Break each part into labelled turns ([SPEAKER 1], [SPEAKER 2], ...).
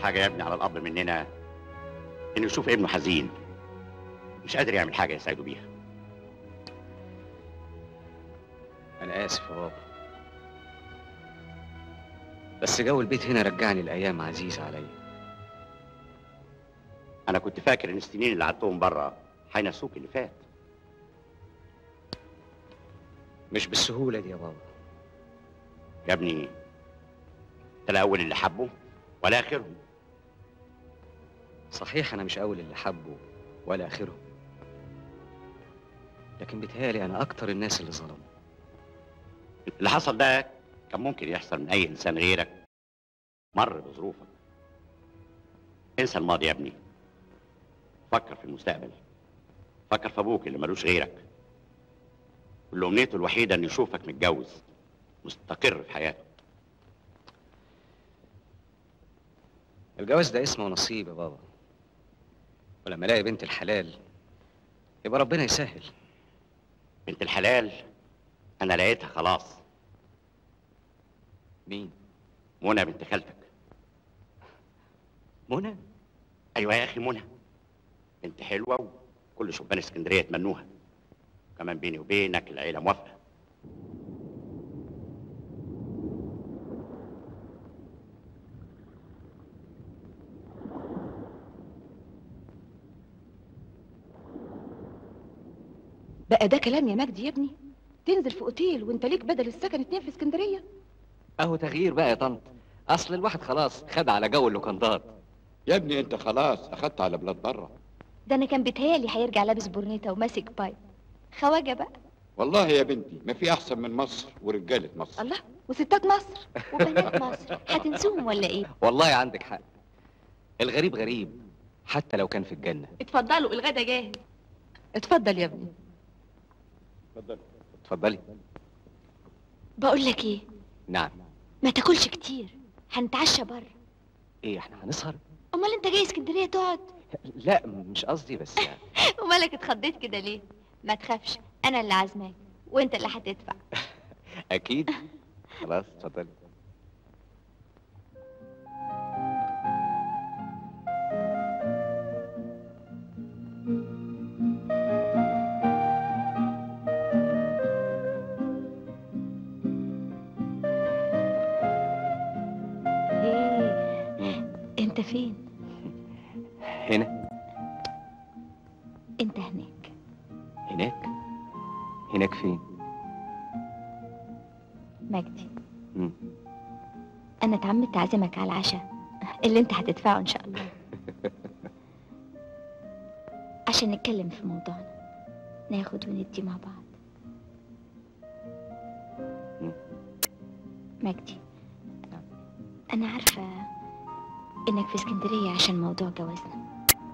[SPEAKER 1] حاجه يا ابني على الاب مننا انه يشوف ابنه حزين مش قادر يعمل حاجه يساعده بيها
[SPEAKER 2] انا اسف يا بابا بس جو البيت هنا رجعني الايام عزيزه عليا
[SPEAKER 1] انا كنت فاكر ان السنين اللي قعدتهم بره هينسوك اللي فات
[SPEAKER 2] مش بالسهوله دي يا بابا
[SPEAKER 1] يا ابني انت لا اول اللي حبه ولا اخرهم
[SPEAKER 2] صحيح انا مش اول اللي حبه ولا اخرهم لكن بيتهيالي انا اكتر الناس اللي ظلموا
[SPEAKER 1] اللي حصل ده كان ممكن يحصل من اي انسان غيرك مر بظروفك انسى الماضي يا ابني فكر في المستقبل فكر في ابوك اللي ملوش غيرك واللي امنيته الوحيده انه يشوفك متجوز مستقر في حياته
[SPEAKER 2] الجواز ده اسمه نصيب يا بابا ولما الاقي بنت الحلال يبقى ربنا يسهل
[SPEAKER 1] بنت الحلال انا لقيتها خلاص
[SPEAKER 2] مين
[SPEAKER 1] منى بنت خالتك
[SPEAKER 2] منى
[SPEAKER 1] ايوه يا اخي منى بنت حلوه وكل شبان اسكندريه يتمنوها كمان بيني وبينك العيله موافقه
[SPEAKER 3] بقى ده كلام يا مجدي يا ابني تنزل في اوتيل وانت ليك بدل السكن اتنين في اسكندريه
[SPEAKER 2] اهو تغيير بقى يا طنط اصل الواحد خلاص خد على جو اللوكندات
[SPEAKER 4] يا ابني انت خلاص اخدت على بلاد بره
[SPEAKER 5] ده انا كان بيتهيألي هيرجع لابس برنيطه وماسك بايب خواجه بقى
[SPEAKER 4] والله يا بنتي ما في احسن من مصر ورجاله مصر
[SPEAKER 3] الله وستات مصر
[SPEAKER 5] وبنات مصر هتنسوهم ولا ايه
[SPEAKER 2] والله عندك حق الغريب غريب حتى لو كان في الجنه
[SPEAKER 3] اتفضلوا الغدا جاهز اتفضل يا ابني
[SPEAKER 4] اتفضل
[SPEAKER 2] اتفضلي
[SPEAKER 5] بقول لك ايه
[SPEAKER 2] نعم
[SPEAKER 5] ما تاكلش كتير هنتعشى بره
[SPEAKER 2] ايه احنا هنسهر
[SPEAKER 5] امال انت جاي اسكندريه تقعد
[SPEAKER 2] لا مش قصدي بس يعني
[SPEAKER 5] ومالك اتخضيت كده ليه ما تخافش انا اللي عازماك وانت اللي هتدفع
[SPEAKER 2] اكيد خلاص اتفضلي
[SPEAKER 5] ايه انت فين
[SPEAKER 2] هنا
[SPEAKER 5] انت هناك
[SPEAKER 2] هناك هناك فين
[SPEAKER 5] مجدي
[SPEAKER 2] مم.
[SPEAKER 5] انا اتعمدت اعزمك على العشاء اللي انت هتدفعه ان شاء الله عشان نتكلم في موضوعنا ناخد وندي مع بعض
[SPEAKER 2] مم.
[SPEAKER 5] مجدي انا عارفه انك في اسكندريه عشان موضوع جوازنا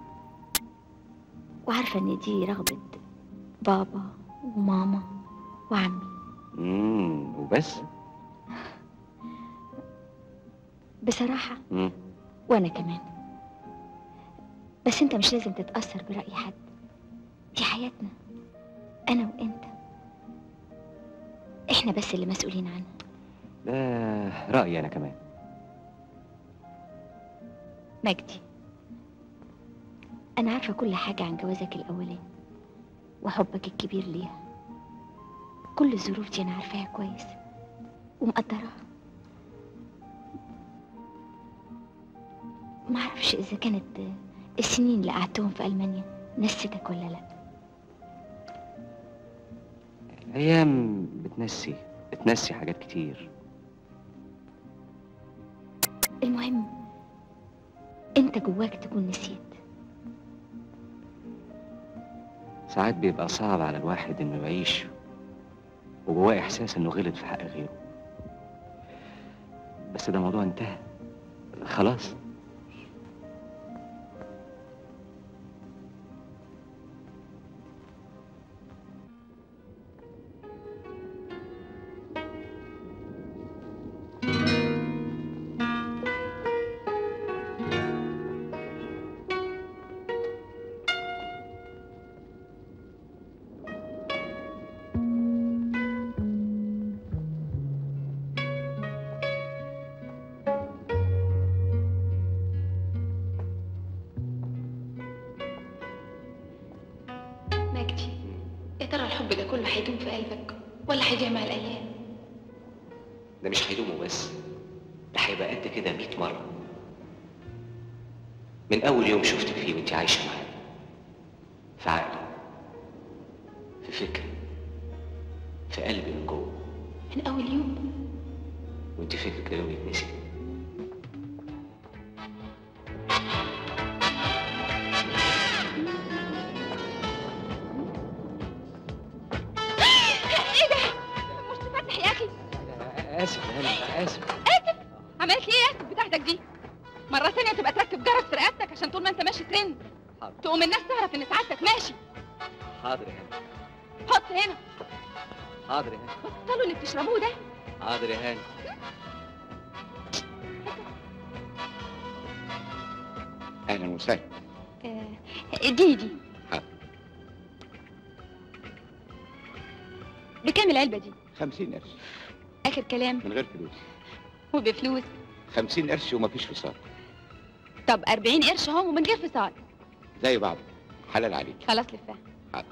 [SPEAKER 5] وعارفه ان دي رغبه بابا وماما وعمي
[SPEAKER 2] امم وبس
[SPEAKER 5] بصراحه
[SPEAKER 2] مم.
[SPEAKER 5] وانا كمان بس انت مش لازم تتاثر براي حد دي حياتنا انا وانت احنا بس اللي مسؤولين عنها
[SPEAKER 2] ده رايي انا كمان
[SPEAKER 5] مجدي انا عارفه كل حاجه عن جوازك الاولاني وحبك الكبير ليها كل الظروف دي انا عارفاها كويس ومقدراها ما اعرفش اذا كانت السنين اللي قعدتهم في المانيا نستك ولا لا
[SPEAKER 2] ايام بتنسي بتنسي حاجات كتير
[SPEAKER 5] المهم انت جواك تكون نسيت
[SPEAKER 2] ساعات بيبقى صعب على الواحد انه يعيش وجواه احساس انه غلط في حق غيره بس ده موضوع انتهى خلاص
[SPEAKER 3] ترى الحب ده كله هيدوم في قلبك ولا هيضيع مع الايام
[SPEAKER 2] ده مش هيدوم وبس ده هيبقى قد كده 100 مرة من أول يوم شفتك فيه وأنت عايشة معايا في عقلي في فكري في قلبي من جوه
[SPEAKER 3] من اول يوم
[SPEAKER 2] وأنت فكرك ده يوم يتنسي
[SPEAKER 3] ايه ده مش تفتح يا اخي
[SPEAKER 2] آسف أنا آسف
[SPEAKER 3] عملت لي ايه يا بتاعتك دي مرة ثانية تبقى تركب جرس في رقبتك عشان طول ما انت ماشي ترن
[SPEAKER 2] حاضر
[SPEAKER 3] تقوم الناس تعرف ان سعادتك ماشي
[SPEAKER 2] حاضر يا هاني
[SPEAKER 3] حط هنا
[SPEAKER 2] حاضر يا هاني
[SPEAKER 3] بطلوا اللي بتشربوه ده
[SPEAKER 2] حاضر يا هاني
[SPEAKER 4] اهلا وسهلا
[SPEAKER 3] اديني دي
[SPEAKER 4] حاضر.
[SPEAKER 3] بكام العلبة دي؟
[SPEAKER 4] خمسين قرش
[SPEAKER 3] آخر كلام
[SPEAKER 4] من غير فلوس
[SPEAKER 3] وبفلوس
[SPEAKER 4] خمسين قرش ومفيش فصال
[SPEAKER 3] طب 40 قرش اهو ومن غير فصال
[SPEAKER 4] زي بعض حلال عليك
[SPEAKER 3] خلاص لفها
[SPEAKER 4] حاضر.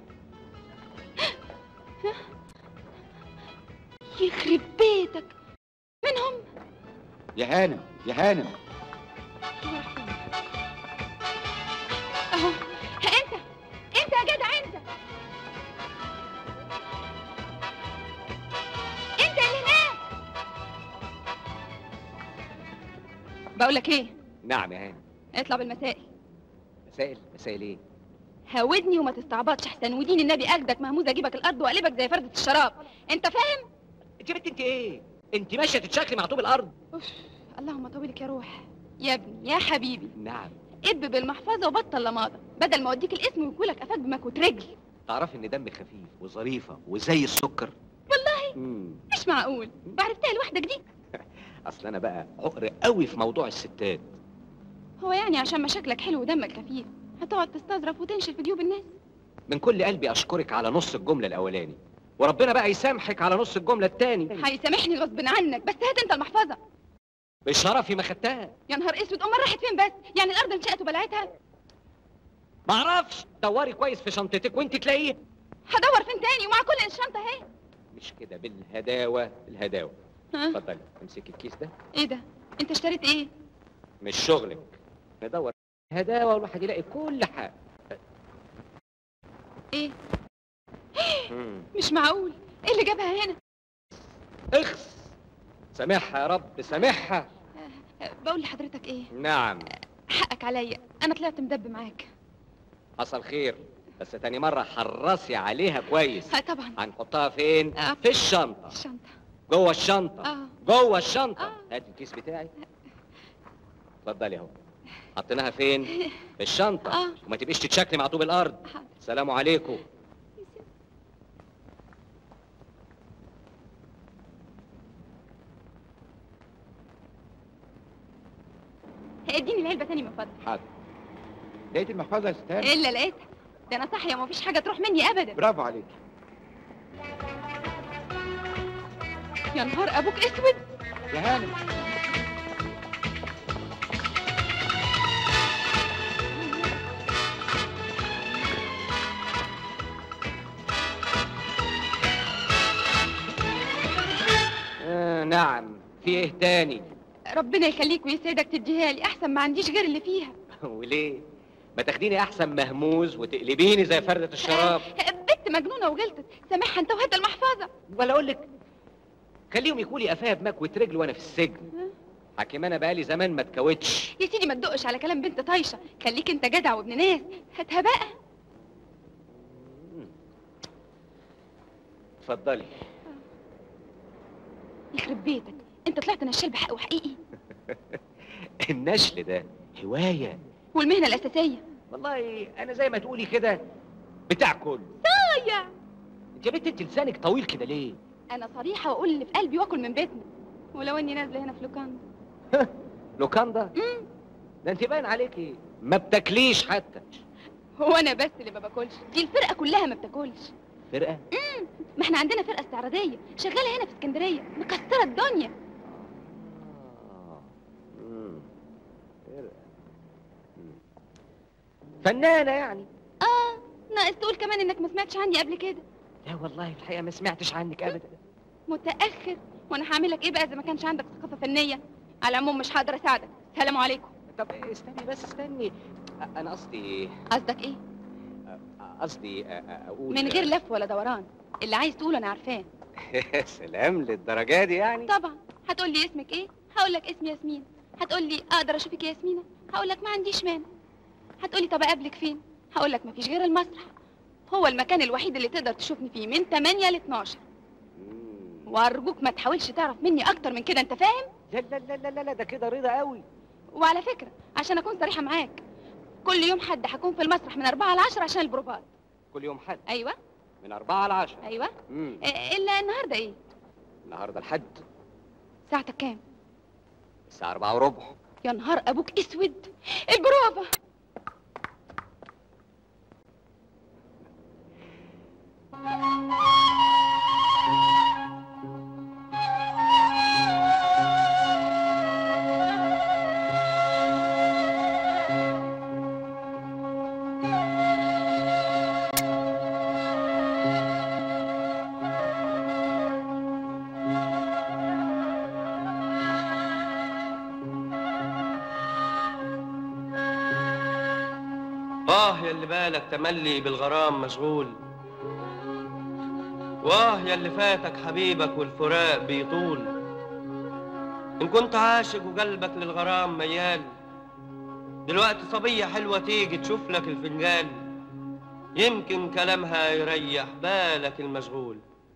[SPEAKER 3] يخرب بيتك منهم
[SPEAKER 4] يا هانم يا هانم
[SPEAKER 3] اهو انت انت يا جدع انت انت اللي هناك بقول لك ايه
[SPEAKER 2] نعم يا هاني
[SPEAKER 3] اطلع بالمسائل
[SPEAKER 2] مسائل مسائل إيه؟
[SPEAKER 3] هودني وما تستعبطش احسن ودين النبي اخدك مهموز اجيبك الارض واقلبك زي فردة الشراب انت فاهم
[SPEAKER 2] أنت يا بنت أنت إيه؟ أنت ماشية تتشكلي مع طوب الأرض
[SPEAKER 3] أوف. اللهم طولك يا روح يا ابني يا حبيبي
[SPEAKER 2] نعم
[SPEAKER 3] اب بالمحفظه وبطل لماضه بدل ما اوديك الاسم ويكولك قفاك بمكوت رجل
[SPEAKER 2] تعرفي إن دمك خفيف وظريفة وزي السكر
[SPEAKER 3] والله
[SPEAKER 2] امم
[SPEAKER 3] مش معقول عرفتها لوحدك دي
[SPEAKER 2] أصل أنا بقى عقر قوي في موضوع الستات
[SPEAKER 3] هو يعني عشان مشاكلك حلو ودمك خفيف هتقعد تستظرف وتنشل في جيوب الناس
[SPEAKER 2] من كل قلبي أشكرك على نص الجملة الأولاني وربنا بقى يسامحك على نص الجملة التاني
[SPEAKER 3] هيسامحني غصب عنك بس هات انت المحفظه
[SPEAKER 2] بشرفي ما خدتها
[SPEAKER 3] يا نهار اسود امال راحت فين بس يعني الارض انشأت وبلعتها
[SPEAKER 2] معرفش دوري كويس في شنطتك وانت تلاقيه
[SPEAKER 3] هدور فين تاني ومع كل الشنطه اهي
[SPEAKER 2] مش كده بالهداوة بالهداوة
[SPEAKER 3] ها
[SPEAKER 2] اتفضلي امسكي الكيس ده
[SPEAKER 3] ايه ده انت اشتريت ايه
[SPEAKER 2] مش شغلك ندور هداوة والواحد يلاقي كل حاجة
[SPEAKER 3] ايه
[SPEAKER 2] مم.
[SPEAKER 3] مش معقول ايه اللي جابها هنا
[SPEAKER 2] اخس سامحها يا رب سامحها
[SPEAKER 3] أه، بقول لحضرتك ايه
[SPEAKER 2] نعم
[SPEAKER 3] حقك عليا انا طلعت مدب معاك
[SPEAKER 2] حصل خير بس تاني مرة حرصي عليها كويس
[SPEAKER 3] ها طبعا
[SPEAKER 2] هنحطها فين؟
[SPEAKER 3] آه.
[SPEAKER 2] في الشنطة
[SPEAKER 3] الشنطه
[SPEAKER 2] جوه الشنطة
[SPEAKER 3] اه
[SPEAKER 2] جوه الشنطة
[SPEAKER 3] آه.
[SPEAKER 2] هاتي الكيس بتاعي اتفضلي اهو حطيناها فين؟ في الشنطة
[SPEAKER 3] آه.
[SPEAKER 2] وما تبقيش تتشكلي مع طوب الأرض
[SPEAKER 3] حاضر
[SPEAKER 2] سلام عليكم
[SPEAKER 3] اديني العلبه تاني من فضلك
[SPEAKER 4] حاضر لقيت المحفظه يا ست هانم
[SPEAKER 3] الا لقيتها ده انا صاحيه ومفيش حاجه تروح مني ابدا
[SPEAKER 4] برافو عليك
[SPEAKER 3] يا نهار ابوك اسود
[SPEAKER 4] يا هانم
[SPEAKER 2] آه نعم في ايه تاني
[SPEAKER 3] ربنا يخليك ويسعدك تديها لي احسن ما عنديش غير اللي فيها
[SPEAKER 2] وليه ما تاخديني احسن مهموز وتقلبيني زي فردة الشراب
[SPEAKER 3] بنت مجنونه وغلطت سامحها انت وهات المحفظه
[SPEAKER 2] ولا اقول لك خليهم يكولي قفاها بمكوة رجل وانا في السجن حكيم انا بقالي زمان ما اتكوتش
[SPEAKER 3] يا سيدي ما تدقش على كلام بنت طايشه خليك انت جدع وابن ناس هاتها بقى
[SPEAKER 2] اتفضلي
[SPEAKER 3] يخرب بيتك انت طلعت نشال بحق وحقيقي
[SPEAKER 2] النشل ده هواية
[SPEAKER 3] والمهنه الاساسيه
[SPEAKER 2] والله انا زي ما تقولي كده بتاع كله
[SPEAKER 3] ضايع
[SPEAKER 2] انت يا بنت انت لسانك طويل كده ليه
[SPEAKER 3] انا صريحه واقول اللي في قلبي واكل من بيتنا ولو اني نازله هنا في لوكاندا
[SPEAKER 2] لوكاندا ده انت باين عليكي ما بتاكليش حتى
[SPEAKER 3] هو انا بس اللي ما باكلش دي الفرقه كلها ما بتاكلش
[SPEAKER 2] فرقة
[SPEAKER 3] ما احنا عندنا فرقه استعراضيه شغاله هنا في اسكندريه مكسره الدنيا
[SPEAKER 2] آه. مم. فرقة. مم. فنانة يعني
[SPEAKER 3] اه
[SPEAKER 6] ناقص تقول كمان انك ما سمعتش عني قبل كده
[SPEAKER 2] لا والله في الحقيقه ما سمعتش عنك ابدا
[SPEAKER 6] متاخر وانا هعمل لك ايه بقى اذا ما كانش عندك ثقافه فنيه على العموم مش هقدر اساعدك سلام عليكم
[SPEAKER 2] طب استني بس استني أ- انا قصدي
[SPEAKER 6] قصدك ايه
[SPEAKER 2] قصدي أ- أ- اقول
[SPEAKER 6] من غير لف ولا دوران اللي عايز تقوله انا عارفاه
[SPEAKER 2] سلام للدرجه دي يعني
[SPEAKER 6] طبعا هتقول لي اسمك ايه هقول لك اسمي ياسمين هتقول لي اقدر اشوفك يا ياسمينه هقول لك ما عنديش مانع هتقولي طب اقابلك فين هقول لك مفيش غير المسرح هو المكان الوحيد اللي تقدر تشوفني فيه من 8 ل 12
[SPEAKER 2] مم.
[SPEAKER 6] وارجوك ما تحاولش تعرف مني اكتر من كده انت فاهم
[SPEAKER 2] لا لا لا لا لا, لا ده كده رضا قوي
[SPEAKER 6] وعلى فكره عشان اكون صريحه معاك كل يوم حد هكون في المسرح من 4 ل 10 عشان البروفات
[SPEAKER 2] كل يوم حد
[SPEAKER 6] ايوه
[SPEAKER 2] من أربعة ل 10
[SPEAKER 6] ايوه
[SPEAKER 2] امم
[SPEAKER 6] إيه، الا النهارده ايه
[SPEAKER 2] النهارده الحد
[SPEAKER 6] ساعتك كام
[SPEAKER 2] الساعة أربعة وربع
[SPEAKER 6] يا نهار ابوك اسود البروفه
[SPEAKER 7] آه يا اللي بالك تملي بالغرام مشغول واه يا اللي فاتك حبيبك والفراق بيطول إن كنت عاشق وقلبك للغرام ميال دلوقتي صبية حلوة تيجي تشوف لك الفنجان يمكن كلامها يريح بالك المشغول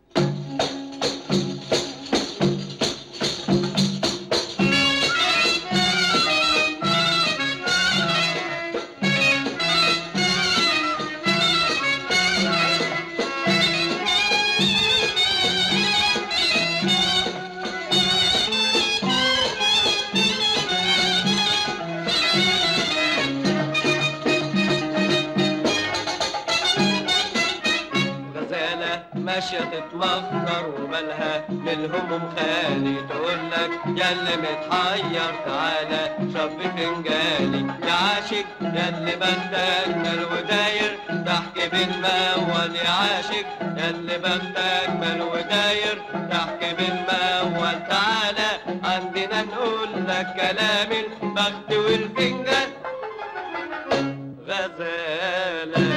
[SPEAKER 7] غزالة ماشية تتمخر وبالها من الهموم خالي تقول لك يا اللي متحير تعالى شرب فنجاني يا عاشق يا اللي بدك مال وداير تحكي بالمول يا عاشق يا اللي بدك مال وداير تحكي بالمول تعالى عندنا نقول لك كلام البخت والفنجان غزالة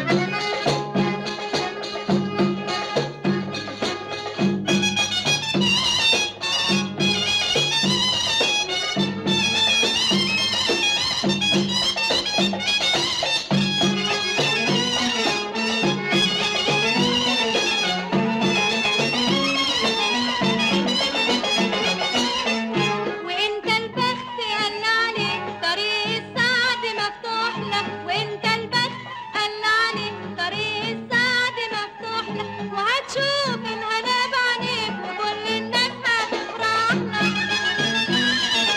[SPEAKER 8] وانت البخت قال عليك طريق السعد مفتوح لك وانت البخت قال عليك طريق السعد مفتوح لك وهتشوف الهنا بعينيك وكل الناس هتفرح لك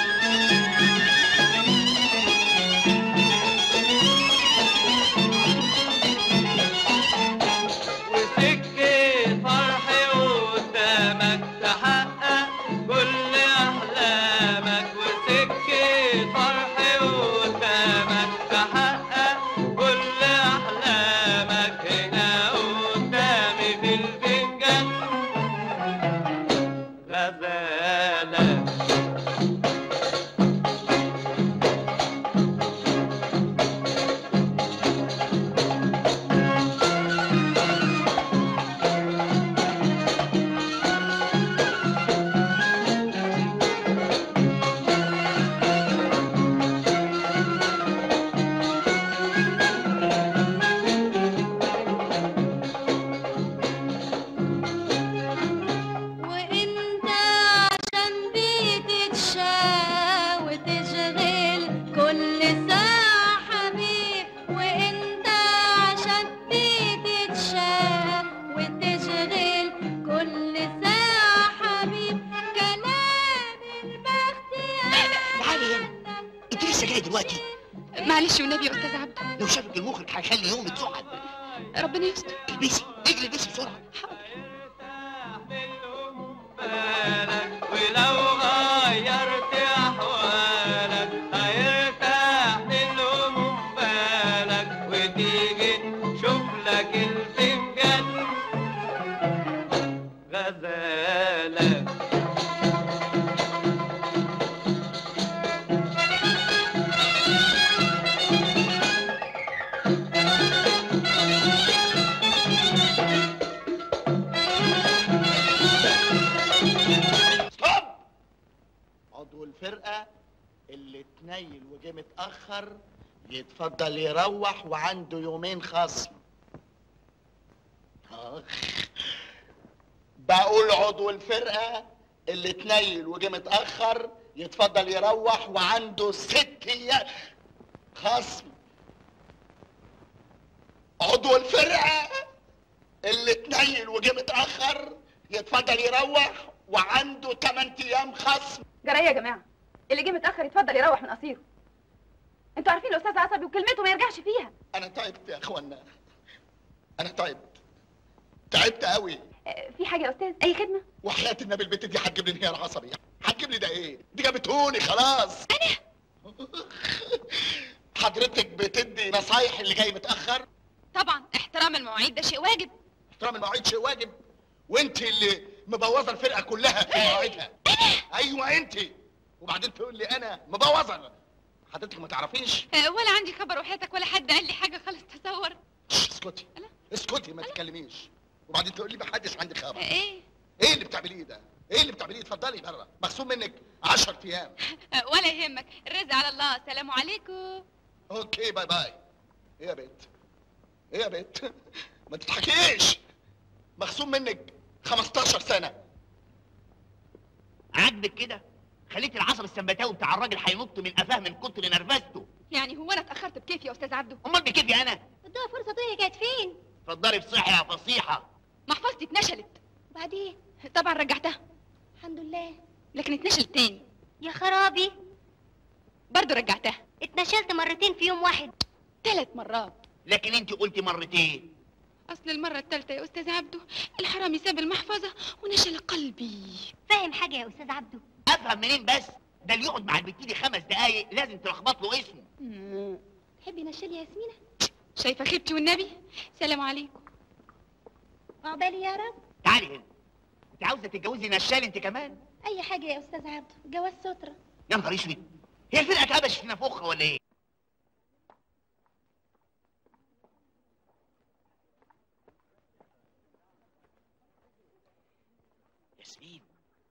[SPEAKER 7] وسكة فرح قدامك تحقق كل أحلامك وسكة فرح قدامك تحقق كل أحلامك هنا قدامي في الفنجان غزالة
[SPEAKER 8] وانت عشان بتتشا وتشغل كل ساعة حبيب وانت عشان بتتشا وتشغل كل ساعة حبيب كلام البخت
[SPEAKER 9] تعالي هنا انت لسه جاي دلوقتي
[SPEAKER 6] معلش والنبي يا استاذ عبده
[SPEAKER 9] لو شافك المخرج هيخلي يومك سعد
[SPEAKER 6] ربنا يستر
[SPEAKER 9] البسي اجري البسي بسرعه
[SPEAKER 7] بالك ولو غيرت احوالك هيرتاح من هموم بالك وتيجي شوف لك
[SPEAKER 10] اللي تنيل وجه متأخر يتفضل يروح وعنده يومين خصم آخ. بقول عضو الفرقة اللي تنيل وجه متأخر يتفضل يروح وعنده ست ايام خصم عضو الفرقة اللي تنيل وجه متأخر يتفضل يروح وعنده 8 ايام خصم
[SPEAKER 6] جرايه يا جماعه اللي جه متاخر يتفضل يروح من قصيره انتوا عارفين الاستاذ عصبي وكلمته ما يرجعش فيها
[SPEAKER 10] انا تعبت يا اخوانا انا تعبت تعبت قوي
[SPEAKER 6] آه، في حاجه يا استاذ اي خدمه
[SPEAKER 10] وحياة النبي البت دي هتجيب لي انهيار عصبي هتجيب لي ده ايه دي جابتهوني خلاص انا حضرتك بتدي نصايح اللي جاي متاخر
[SPEAKER 6] طبعا احترام المواعيد ده شيء واجب
[SPEAKER 10] احترام المواعيد شيء واجب وانت اللي مبوظه الفرقه كلها في مواعيدها ايوه انت وبعدين تقول لي انا مبوظه حضرتك ما تعرفيش
[SPEAKER 6] آه، ولا عندي خبر وحياتك ولا حد قال لي حاجه خالص تصور
[SPEAKER 10] شش، اسكتي اسكتي ما تتكلميش وبعدين تقول لي ما حدش عندي خبر
[SPEAKER 6] ايه
[SPEAKER 10] ايه اللي بتعمليه ده ايه اللي بتعمليه اتفضلي بره مخصوم منك 10 ايام
[SPEAKER 6] آه، ولا يهمك الرزق على الله سلام عليكم
[SPEAKER 10] اوكي باي باي ايه يا بنت ايه يا بنت ما تضحكيش مخصوم منك 15 سنه
[SPEAKER 9] عاجبك كده خليت العصب السمبتاوي بتاع الراجل هينط من قفاه من كتر نرفزته
[SPEAKER 6] يعني هو انا اتاخرت بكيف يا استاذ عبده
[SPEAKER 9] امال بكيفي انا
[SPEAKER 5] ادوها فرصة تانية كانت فين؟
[SPEAKER 9] اتفضلي بصحة يا فصيحة
[SPEAKER 6] محفظتي اتنشلت
[SPEAKER 5] وبعدين؟
[SPEAKER 6] طبعا رجعتها
[SPEAKER 5] الحمد لله
[SPEAKER 6] لكن اتنشلت تاني
[SPEAKER 5] يا خرابي
[SPEAKER 6] برضه رجعتها
[SPEAKER 5] اتنشلت مرتين في يوم واحد
[SPEAKER 6] ثلاث مرات
[SPEAKER 9] لكن انت قلتي مرتين
[SPEAKER 6] اصل المره الثالثه يا استاذ عبده الحرامي ساب المحفظه ونشل قلبي
[SPEAKER 5] فاهم حاجة يا أستاذ عبده؟
[SPEAKER 9] افهم منين بس ده اللي يقعد مع البت دي خمس دقايق لازم تلخبط له اسمه
[SPEAKER 5] تحبي نشيل يا ياسمينة؟
[SPEAKER 6] شايفه خيبتي والنبي سلام عليكم
[SPEAKER 5] عقبالي يا رب
[SPEAKER 9] تعالي هنا انت عاوزه تتجوزي نشال انت كمان
[SPEAKER 5] أي حاجة يا أستاذ عبده جواز سترة
[SPEAKER 9] يا نهار اسود هي الفرقه اتهبش في نافوخها ولا ايه ياسمين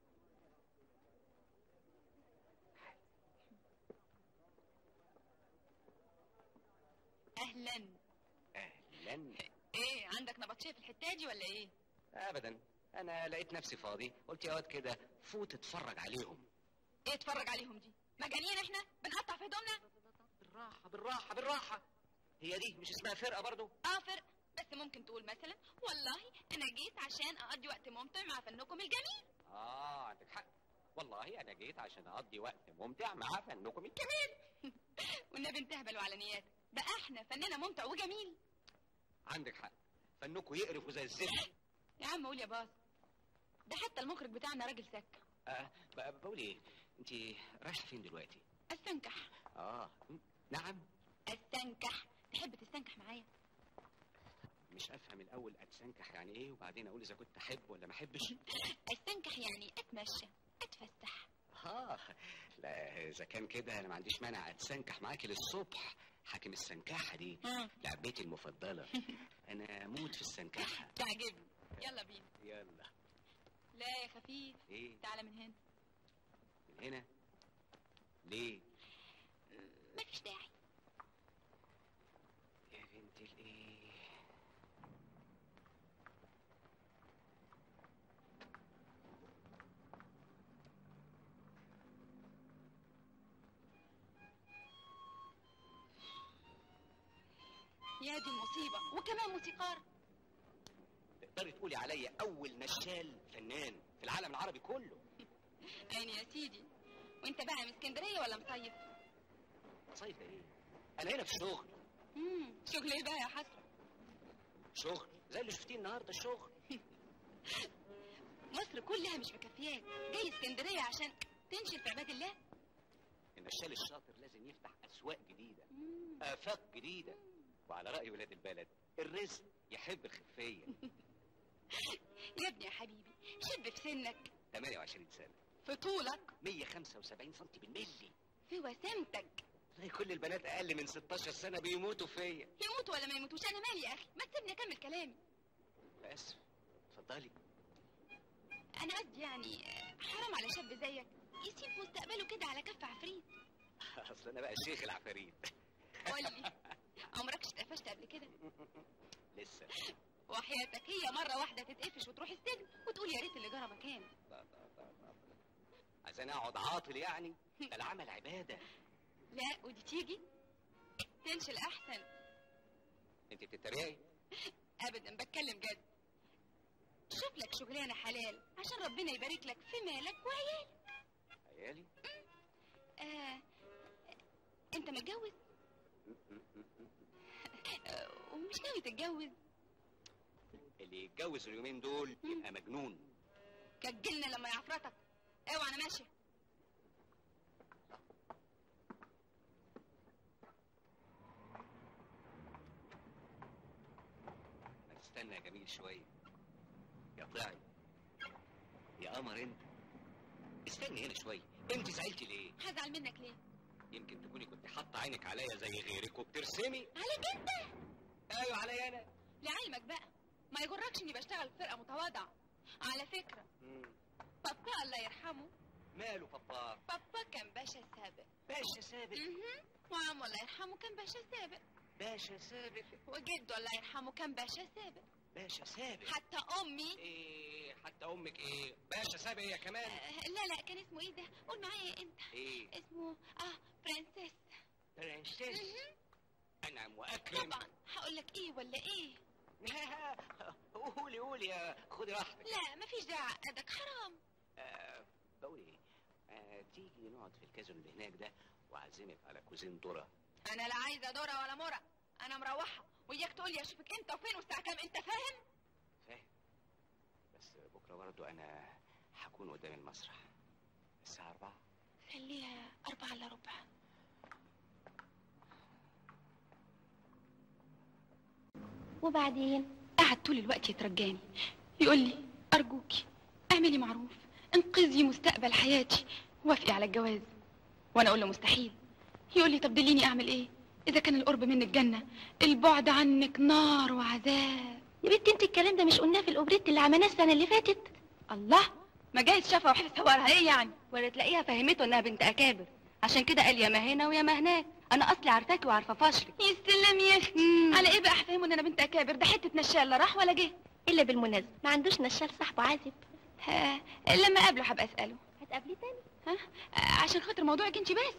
[SPEAKER 6] اهلا
[SPEAKER 2] اهلا
[SPEAKER 6] ايه عندك نبطشيه في الحتاجي ولا ايه
[SPEAKER 2] ابدا انا لقيت نفسي فاضي قلت يا واد كده فوت اتفرج عليهم
[SPEAKER 6] ايه اتفرج عليهم دي مجانين احنا بنقطع في هدومنا
[SPEAKER 2] بالراحه بالراحه بالراحه هي دي مش اسمها فرقه برضو
[SPEAKER 6] اه فرق بس ممكن تقول مثلا والله انا جيت عشان اقضي وقت ممتع مع فنكم الجميل
[SPEAKER 2] اه عندك حق والله انا جيت عشان اقضي وقت ممتع مع فنكم الجميل
[SPEAKER 6] والنبي انت هبل وعلى نيات بقى احنا فننا ممتع وجميل
[SPEAKER 2] عندك حق فنكم يقرفوا زي الزفت
[SPEAKER 6] يا عم قول يا باص ده حتى المخرج بتاعنا راجل سك
[SPEAKER 2] آه ب- بقول ايه انت رايحه فين دلوقتي
[SPEAKER 6] استنكح
[SPEAKER 2] اه نعم
[SPEAKER 6] استنكح تحب تستنكح معايا
[SPEAKER 2] مش افهم الاول اتسنكح يعني ايه وبعدين اقول اذا كنت احب ولا ما احبش
[SPEAKER 6] استنكح يعني اتمشى اتفسح
[SPEAKER 2] اه لا اذا كان كده انا ما عنديش مانع اتسنكح معاكي للصبح حاكم السنكاحه دي
[SPEAKER 6] مم.
[SPEAKER 2] لعبتي المفضله انا اموت في السنكاحه
[SPEAKER 6] تعجبني يلا بينا
[SPEAKER 2] يلا
[SPEAKER 6] لا يا خفيف
[SPEAKER 2] ايه
[SPEAKER 6] تعالى من هنا
[SPEAKER 2] من هنا ليه
[SPEAKER 6] مفيش داعي
[SPEAKER 2] يا بنت الايه
[SPEAKER 6] يا دي المصيبه وكمان موسيقار
[SPEAKER 2] تقدري تقولي عليا اول نشال فنان في العالم العربي كله
[SPEAKER 6] عيني يا سيدي وانت بقى من اسكندريه ولا مصيف
[SPEAKER 2] صيف ايه انا هنا في شغل
[SPEAKER 6] امم شغل ايه بقى يا حسن
[SPEAKER 2] شغل زي اللي شفتيه النهارده الشغل
[SPEAKER 6] مصر كلها مش مكفياك جاي اسكندريه عشان تنشل في عباد الله
[SPEAKER 2] النشال الشاطر لازم يفتح اسواق جديده افاق جديده وعلى راي ولاد البلد الرزق يحب الخفيه
[SPEAKER 6] يا ابني يا حبيبي شب في سنك
[SPEAKER 2] 28 سنه
[SPEAKER 6] في طولك
[SPEAKER 2] 175 سم بالملي
[SPEAKER 6] في وسامتك
[SPEAKER 2] زي كل البنات اقل من 16 سنه بيموتوا فيا
[SPEAKER 6] يموت ولا ما يموتوش انا مالي يا اخي ما تسيبني اكمل كلامي
[SPEAKER 2] اسف اتفضلي
[SPEAKER 6] انا قصدي يعني آه، حرام على شاب زيك يسيب مستقبله كده على كف عفريت
[SPEAKER 2] اصل انا بقى شيخ العفاريت
[SPEAKER 6] قول لي عمرك اتقفشت قبل كده
[SPEAKER 2] لسه
[SPEAKER 6] وحياتك هي مره واحده تتقفش وتروح السجن وتقول يا ريت اللي جرى مكان
[SPEAKER 2] عشان اقعد عاطل يعني ده العمل عباده
[SPEAKER 6] لا ودي تيجي تنشل احسن
[SPEAKER 2] انت بتتريقي
[SPEAKER 6] ابدا بتكلم جد شوف لك شغلانه حلال عشان ربنا يبارك لك في مالك وعيالك
[SPEAKER 2] عيالي
[SPEAKER 6] آه انت متجوز آه ومش ناوي تتجوز
[SPEAKER 2] اللي يتجوز اليومين دول يبقى مجنون
[SPEAKER 6] كجلنا لما يعفرتك اوعى انا ماشيه
[SPEAKER 2] ما تستنى يا جميل شويه يا طلعي يا قمر انت استني هنا شويه انت زعلتي ليه
[SPEAKER 6] هزعل منك ليه
[SPEAKER 2] يمكن تكوني كنت حاطه عينك عليا زي غيرك وبترسمي
[SPEAKER 6] عليك انت
[SPEAKER 2] ايوه عليا انا
[SPEAKER 6] لعلمك بقى ما يغركش اني بشتغل في فرقه متواضعه على فكره
[SPEAKER 2] مم.
[SPEAKER 6] بابا الله يرحمه
[SPEAKER 2] ماله بابا
[SPEAKER 6] بابا كان باشا سابق
[SPEAKER 2] باشا سابق
[SPEAKER 6] مهم. وعمه الله يرحمه كان باشا سابق
[SPEAKER 2] باشا سابق
[SPEAKER 6] وجده الله يرحمه كان باشا سابق
[SPEAKER 2] باشا سابق
[SPEAKER 6] حتى امي
[SPEAKER 2] ايه حتى امك ايه باشا سابق هي كمان
[SPEAKER 6] آه لا لا كان اسمه ايه ده قول معايا انت
[SPEAKER 2] ايه
[SPEAKER 6] اسمه اه برنسيس
[SPEAKER 2] برنسيس
[SPEAKER 6] مهم.
[SPEAKER 2] انعم واكرم
[SPEAKER 6] طبعا هقول لك ايه ولا ايه
[SPEAKER 2] قولي قولي يا خدي راحتك
[SPEAKER 6] لا مفيش داعي عقدك حرام
[SPEAKER 2] آه بقول ايه آه تيجي نقعد في الكازينو اللي هناك ده واعزمك على كوزين ذره
[SPEAKER 6] انا لا عايزه دورة ولا مرة انا مروحه وياك تقول لي اشوفك امتى وفين والساعه كام انت فاهم
[SPEAKER 2] فاهم بس بكره برضه انا هكون قدام المسرح الساعه 4
[SPEAKER 6] خليها أربعة إلا ربع
[SPEAKER 5] وبعدين
[SPEAKER 6] قعد طول الوقت يترجاني يقول لي أرجوكي اعملي معروف انقذي مستقبل حياتي وافقي على الجواز وأنا أقول له مستحيل يقول لي طب دليني أعمل إيه إذا كان القرب منك جنة البعد عنك نار وعذاب
[SPEAKER 5] يا بنتي انت الكلام ده مش قلناه في الاوبريت اللي عملناه السنه اللي فاتت
[SPEAKER 6] الله ما جايز شافها وحس صورها ايه يعني
[SPEAKER 3] ولا تلاقيها فهمته انها بنت اكابر عشان كده قال يا ما هنا ويا ما هناك انا اصلي عارفاكي وعارفه فشرك
[SPEAKER 6] يسلم يا اختي على ايه بقى هفهمه ان انا بنت اكابر ده حته نشال لا راح ولا جه
[SPEAKER 5] الا بالمناسبه ما عندوش نشال صاحبه عازب
[SPEAKER 6] ها لما اقابله هبقى اساله
[SPEAKER 5] هتقابليه تاني
[SPEAKER 6] ها آه، عشان خاطر موضوعك انت بس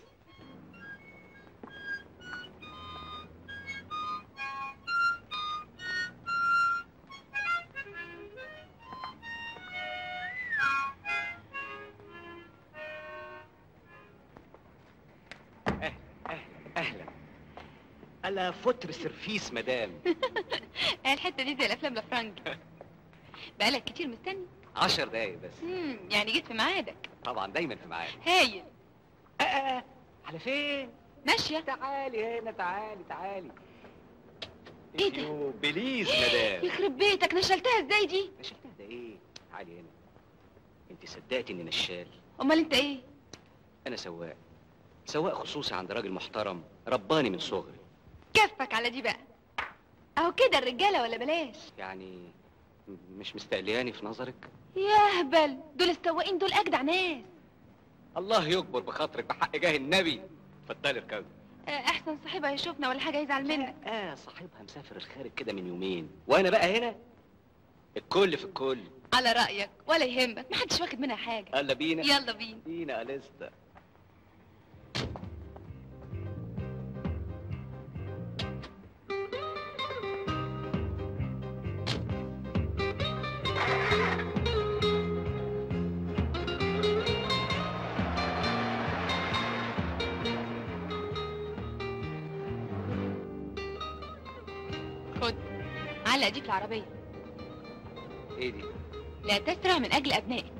[SPEAKER 2] اهلا اهلا اهلا الا فتر سرفيس مدام
[SPEAKER 6] آه، الحته دي زي الافلام الافرنج بقالك كتير مستني
[SPEAKER 2] عشر دقايق بس
[SPEAKER 6] امم يعني جيت في ميعادك
[SPEAKER 2] طبعا دايما في ميعاد
[SPEAKER 6] هايل
[SPEAKER 2] آه، آه، آه، على فين
[SPEAKER 6] ماشيه
[SPEAKER 2] تعالي هنا تعالي تعالي
[SPEAKER 6] إيه ده؟
[SPEAKER 2] يو بليز مدام
[SPEAKER 6] يخرب بيتك نشلتها ازاي دي
[SPEAKER 2] نشلتها ده ايه تعالي هنا انت صدقتي اني نشال
[SPEAKER 6] امال انت ايه
[SPEAKER 2] انا سواق سواق خصوصي عند راجل محترم رباني من صغري
[SPEAKER 6] كفك على دي بقى اهو كده الرجاله ولا بلاش
[SPEAKER 2] يعني م- مش مستقلياني في نظرك
[SPEAKER 6] يا هبل دول السواقين دول اجدع ناس
[SPEAKER 2] الله يكبر بخاطرك بحق جاه النبي اتفضلي اركبي
[SPEAKER 6] آه، احسن صاحبها يشوفنا ولا حاجه يزعل منك
[SPEAKER 2] اه صاحبها مسافر الخارج كده من يومين وانا بقى هنا الكل في الكل
[SPEAKER 6] على رايك ولا يهمك محدش واخد منها حاجه
[SPEAKER 2] يلا بينا
[SPEAKER 6] يلا بينا
[SPEAKER 2] بينا اليستا
[SPEAKER 6] خد علق دي في العربيه
[SPEAKER 2] ايه دي
[SPEAKER 6] لا تسرع من اجل ابنائك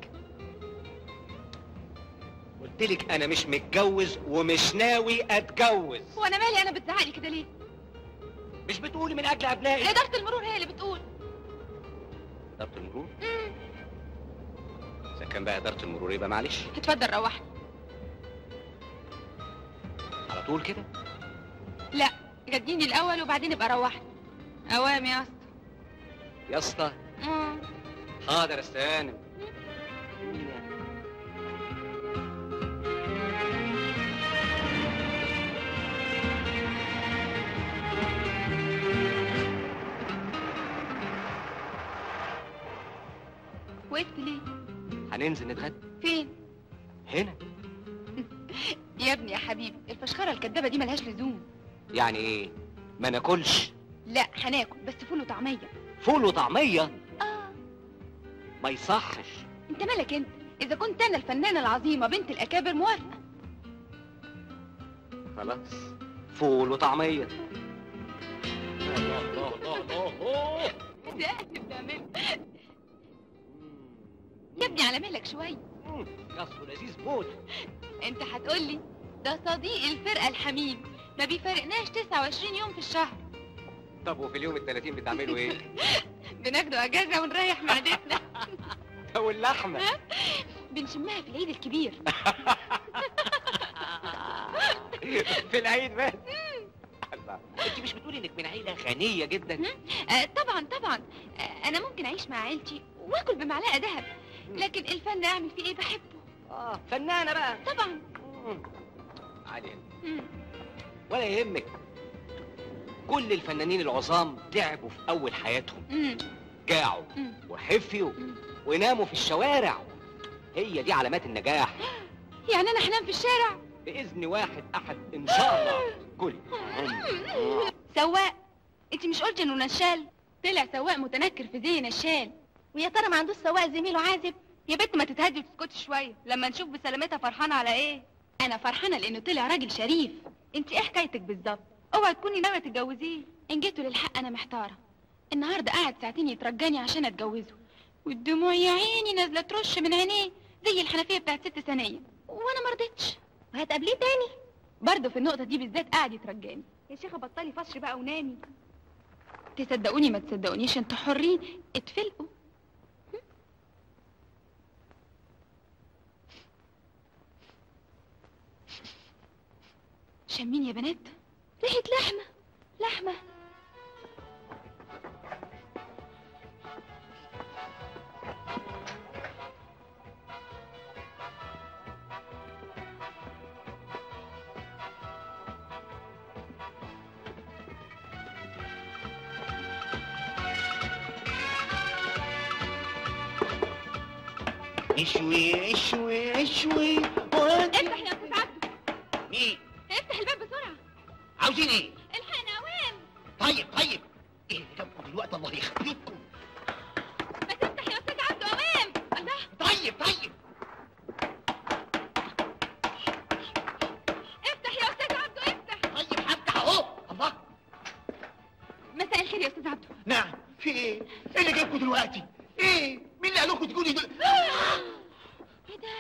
[SPEAKER 2] قلت لك انا مش متجوز ومش ناوي اتجوز
[SPEAKER 6] وانا مالي انا بتزعقلي كده ليه
[SPEAKER 2] مش بتقولي من اجل ابنائي
[SPEAKER 6] اداره المرور هي اللي بتقول
[SPEAKER 2] اداره المرور اذا كان بقى اداره المرور يبقى معلش
[SPEAKER 6] اتفضل روحني
[SPEAKER 2] على طول كده
[SPEAKER 6] لا جديني الاول وبعدين ابقى روحني اوام يا اسطى
[SPEAKER 2] يا اسطى
[SPEAKER 6] مم.
[SPEAKER 2] حاضر استهانم
[SPEAKER 6] وقفت ليه
[SPEAKER 2] هننزل نتغدى
[SPEAKER 6] فين
[SPEAKER 2] هنا
[SPEAKER 6] يا ابني يا حبيبي الفشخره الكدابه دي ملهاش لزوم
[SPEAKER 2] يعني ايه ما ناكلش
[SPEAKER 6] لا هناكل بس فول وطعميه
[SPEAKER 2] فول وطعميه
[SPEAKER 6] اه
[SPEAKER 2] ما يصحش
[SPEAKER 6] انت مالك انت اذا كنت انا الفنانه العظيمه بنت الاكابر موافقه
[SPEAKER 2] خلاص فول وطعميه
[SPEAKER 6] ده اللي بتعمله يا ابني على مهلك شويه
[SPEAKER 2] قصه لذيذ موت
[SPEAKER 6] انت هتقولي ده صديق الفرقه الحميم ما بيفارقناش 29 يوم في الشهر
[SPEAKER 2] طب وفي اليوم ال 30 بتعملوا ايه؟
[SPEAKER 6] بناخده اجازه ونريح معدتنا
[SPEAKER 2] او اللحمه
[SPEAKER 6] بنشمها في العيد الكبير
[SPEAKER 2] في العيد بس الله انت مش بتقولي انك من عيله غنيه جدا
[SPEAKER 6] آه طبعا طبعا آه انا ممكن اعيش مع عيلتي واكل بمعلقه ذهب لكن الفن اعمل فيه ايه بحبه
[SPEAKER 2] اه فنانه بقى
[SPEAKER 6] طبعا
[SPEAKER 2] علينا
[SPEAKER 6] مم.
[SPEAKER 2] ولا يهمك كل الفنانين العظام تعبوا في اول حياتهم
[SPEAKER 6] مم.
[SPEAKER 2] جاعوا
[SPEAKER 6] مم.
[SPEAKER 2] وحفيوا
[SPEAKER 6] مم.
[SPEAKER 2] وناموا في الشوارع هي دي علامات النجاح
[SPEAKER 6] يعني انا هنام في الشارع
[SPEAKER 2] باذن واحد احد ان شاء الله كل
[SPEAKER 6] سواق انت مش قلت انه نشال طلع سواق متنكر في زي نشال ويا ترى ما عندوش سواق زميله عازب يا بنت ما تتهدي وتسكتي شويه لما نشوف بسلامتها فرحانه على ايه انا فرحانه لانه طلع راجل شريف انت ايه حكايتك بالظبط اوعي تكوني ناويه تتجوزيه ان جيتوا للحق انا محتاره النهارده قعد ساعتين يترجاني عشان اتجوزه والدموع يا عيني نازله ترش من عينيه زي الحنفيه بتاعت ست ثانيه وانا ما رضيتش وهتقابليه تاني برضه في النقطه دي بالذات قعد يترجاني يا شيخه بطلي فشر بقى ونامي تصدقوني ما تصدقونيش انتوا حرين اتفلقوا شمين يا بنات ريحة لحمة لحمة
[SPEAKER 9] اشوي اشوي اشوي
[SPEAKER 6] افتح يا استاذ عبده
[SPEAKER 9] مين
[SPEAKER 6] افتح الباب بسرعة
[SPEAKER 9] عاوزين ايه
[SPEAKER 6] الحقنا اوام
[SPEAKER 9] طيب طيب ايه اللي جابكم دلوقتي الله يخليكم
[SPEAKER 6] ما تفتح يا استاذ عبده اوام الله
[SPEAKER 9] طيب طيب
[SPEAKER 6] افتح يا استاذ عبده افتح
[SPEAKER 9] طيب هفتح اهو الله
[SPEAKER 6] مساء الخير يا استاذ عبده
[SPEAKER 9] نعم في ايه ايه اللي جابكم دلوقتي ايه مين اللي قال لكم تجوني دل...
[SPEAKER 6] ايه ده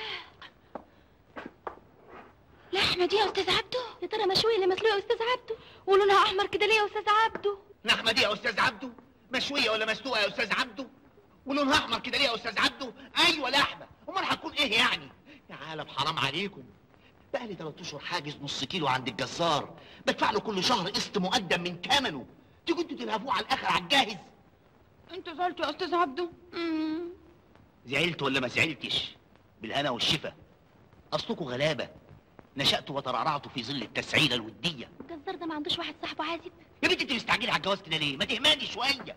[SPEAKER 6] لحمة دي يا استاذ عبده يا ترى مشوية ولا مسلوقة يا استاذ عبده ولونها احمر كده ليه يا استاذ عبده
[SPEAKER 9] لحمه دي يا استاذ عبده مشويه ولا مسلوقه يا استاذ عبده ولونها احمر كده ليه يا استاذ عبده ايوه لحمه امال هتكون ايه يعني يا عالم حرام عليكم بقى لي ثلاث اشهر حاجز نص كيلو عند الجزار بدفع له كل شهر قسط مقدم من ثمنه تيجوا انتوا تلهفوه على الاخر على الجاهز
[SPEAKER 6] انت زعلت يا استاذ عبده امم
[SPEAKER 9] زعلت ولا ما زعلتش بالهنا والشفا اصلكوا غلابه نشأت وترعرعت في ظل التسعيره الوديه
[SPEAKER 6] الجزار ده ما عندوش واحد صاحبه عازب
[SPEAKER 9] يا بنتي انت مستعجله على الجواز كده ليه ما تهماني شويه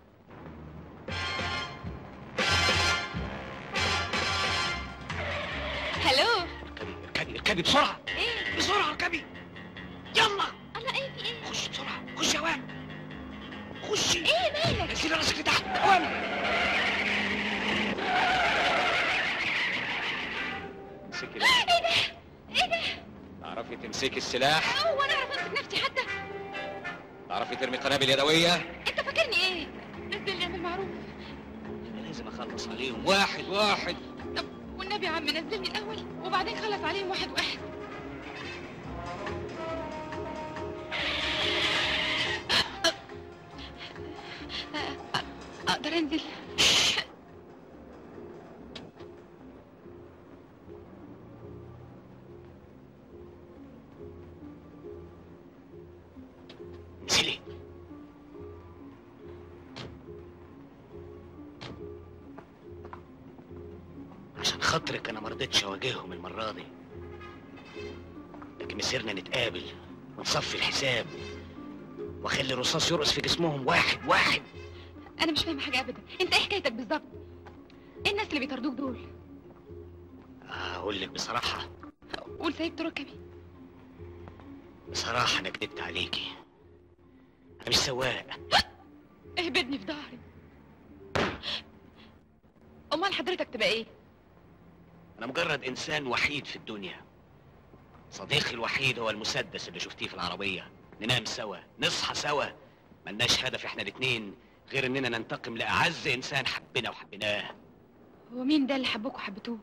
[SPEAKER 6] هلو
[SPEAKER 9] اركبي اركبي اركبي بسرعه
[SPEAKER 6] ايه
[SPEAKER 9] بسرعه اركبي يلا
[SPEAKER 6] الله ايه في ايه
[SPEAKER 9] خش بسرعه خش يا وام خشي
[SPEAKER 6] ايه مالك
[SPEAKER 9] نزلي راسك لتحت وام
[SPEAKER 2] امسكي
[SPEAKER 6] ايه ده ايه ده
[SPEAKER 2] تعرفي تمسكي السلاح
[SPEAKER 6] هو انا اعرف امسك نفسي حتى
[SPEAKER 2] تعرفي ترمي قنابل يدويه
[SPEAKER 6] انت فاكرني ايه نزل لي اعمل معروف
[SPEAKER 2] أنا لازم اخلص عليهم واحد واحد
[SPEAKER 6] طب والنبي يا عم نزلني الاول وبعدين خلص عليهم واحد واحد اقدر انزل
[SPEAKER 9] انزلي عشان خاطرك انا ما رضيتش اواجههم المره دي لكن مسيرنا نتقابل ونصفي الحساب واخلي الرصاص يرقص في جسمهم واحد واحد
[SPEAKER 6] انا مش فاهمه حاجه ابدا انت ايه حكايتك بالظبط ايه الناس اللي بيطردوك دول
[SPEAKER 11] اقول لك بصراحه
[SPEAKER 6] قول سايب ركبي
[SPEAKER 11] بصراحه انا كدبت عليكي انا مش سواق
[SPEAKER 6] اهبدني في ظهري امال حضرتك تبقى ايه
[SPEAKER 11] انا مجرد انسان وحيد في الدنيا صديقي الوحيد هو المسدس اللي شفتيه في العربيه ننام سوا نصحى سوا ملناش هدف احنا الاتنين غير اننا ننتقم لاعز انسان حبنا وحبيناه
[SPEAKER 6] هو مين ده اللي حبوك وحبتوه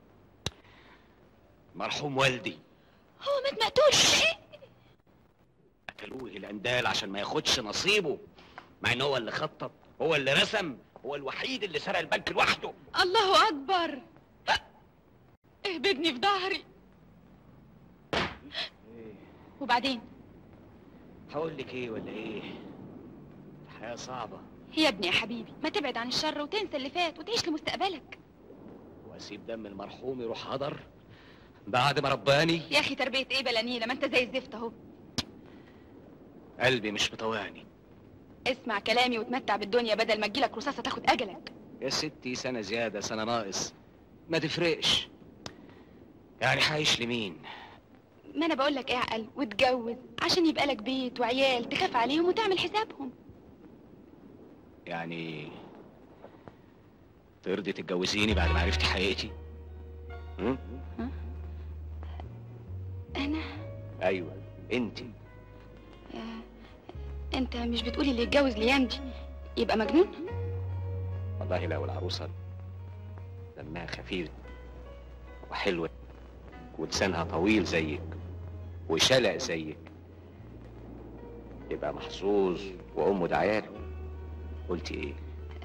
[SPEAKER 11] مرحوم والدي
[SPEAKER 6] هو مات مقتول ايه
[SPEAKER 11] قتلوه الاندال عشان ما ياخدش نصيبه مع ان هو اللي خطط هو اللي رسم هو الوحيد اللي سرق البنك لوحده
[SPEAKER 6] الله اكبر اهبدني في ظهري وبعدين
[SPEAKER 11] هقول لك ايه ولا ايه الحياه صعبه
[SPEAKER 6] يا ابني يا حبيبي ما تبعد عن الشر وتنسى اللي فات وتعيش لمستقبلك
[SPEAKER 11] واسيب دم المرحوم يروح هدر بعد ما رباني
[SPEAKER 6] يا اخي تربيه ايه بلانيله ما انت زي الزفت اهو
[SPEAKER 11] قلبي مش مطوعني
[SPEAKER 6] اسمع كلامي وتمتع بالدنيا بدل ما تجيلك رصاصه تاخد اجلك
[SPEAKER 11] يا ستي سنه زياده سنه ناقص ما تفرقش يعني هعيش لمين
[SPEAKER 6] ما انا بقول لك اعقل واتجوز عشان يبقى لك بيت وعيال تخاف عليهم وتعمل حسابهم
[SPEAKER 11] يعني ترضي تتجوزيني بعد ما عرفتي حقيقتي م?
[SPEAKER 6] انا
[SPEAKER 11] ايوه انت
[SPEAKER 6] آه، انت مش بتقولي اللي يتجوز الايام دي يبقى مجنون
[SPEAKER 11] والله لو العروسه دمها خفيف وحلوه ولسانها طويل زيك وشلق زيك يبقى محظوظ وامه دعياله قلتي ايه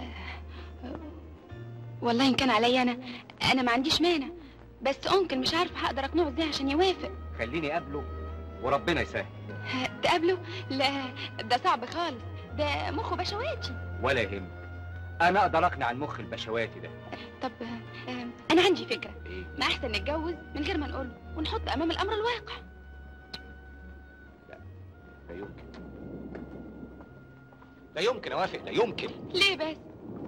[SPEAKER 6] والله ان كان عليا انا انا ما عنديش مانع بس انكل مش عارفه هقدر اقنعه ازاي عشان يوافق
[SPEAKER 11] خليني اقابله وربنا يسهل
[SPEAKER 6] ه- تقابله لا ده صعب خالص ده مخه بشواتي
[SPEAKER 11] ولا يهم انا اقدر اقنع المخ البشواتي ده
[SPEAKER 6] طب آه، آه، انا عندي فكره
[SPEAKER 11] ايه
[SPEAKER 6] ما احسن نتجوز من غير ما نقول ونحط امام الامر الواقع
[SPEAKER 11] لا يمكن لا يمكن اوافق لا يمكن
[SPEAKER 6] ليه بس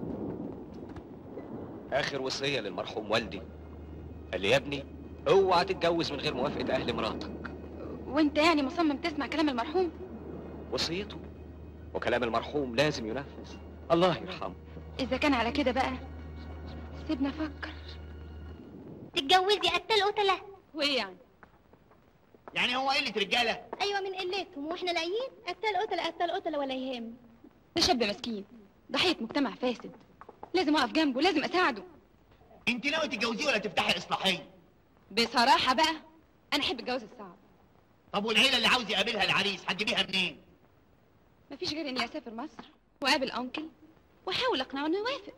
[SPEAKER 11] اخر وصيه للمرحوم والدي قال لي يا ابني اوعى تتجوز من غير موافقه اهل مراتك
[SPEAKER 6] وانت يعني مصمم تسمع كلام المرحوم
[SPEAKER 11] وصيته وكلام المرحوم لازم ينفذ الله يرحمه
[SPEAKER 6] اذا كان على كده بقى سيبنا افكر
[SPEAKER 5] تتجوزي قتال قتلة
[SPEAKER 6] وايه يعني
[SPEAKER 9] يعني هو قله رجاله
[SPEAKER 5] ايوه من قلتهم واحنا لاقيين قتال قتلة قتال قتلة ولا يهم
[SPEAKER 6] ده شاب مسكين ضحيه مجتمع فاسد لازم اقف جنبه لازم اساعده
[SPEAKER 9] انت ناوي تتجوزيه ولا تفتحي اصلاحيه
[SPEAKER 6] بصراحه بقى انا احب الجواز الصعب
[SPEAKER 9] طب والعيله اللي عاوز يقابلها العريس هتجيبيها منين
[SPEAKER 6] مفيش غير اني اسافر مصر واقابل انكل واحاول اقنعه انه يوافق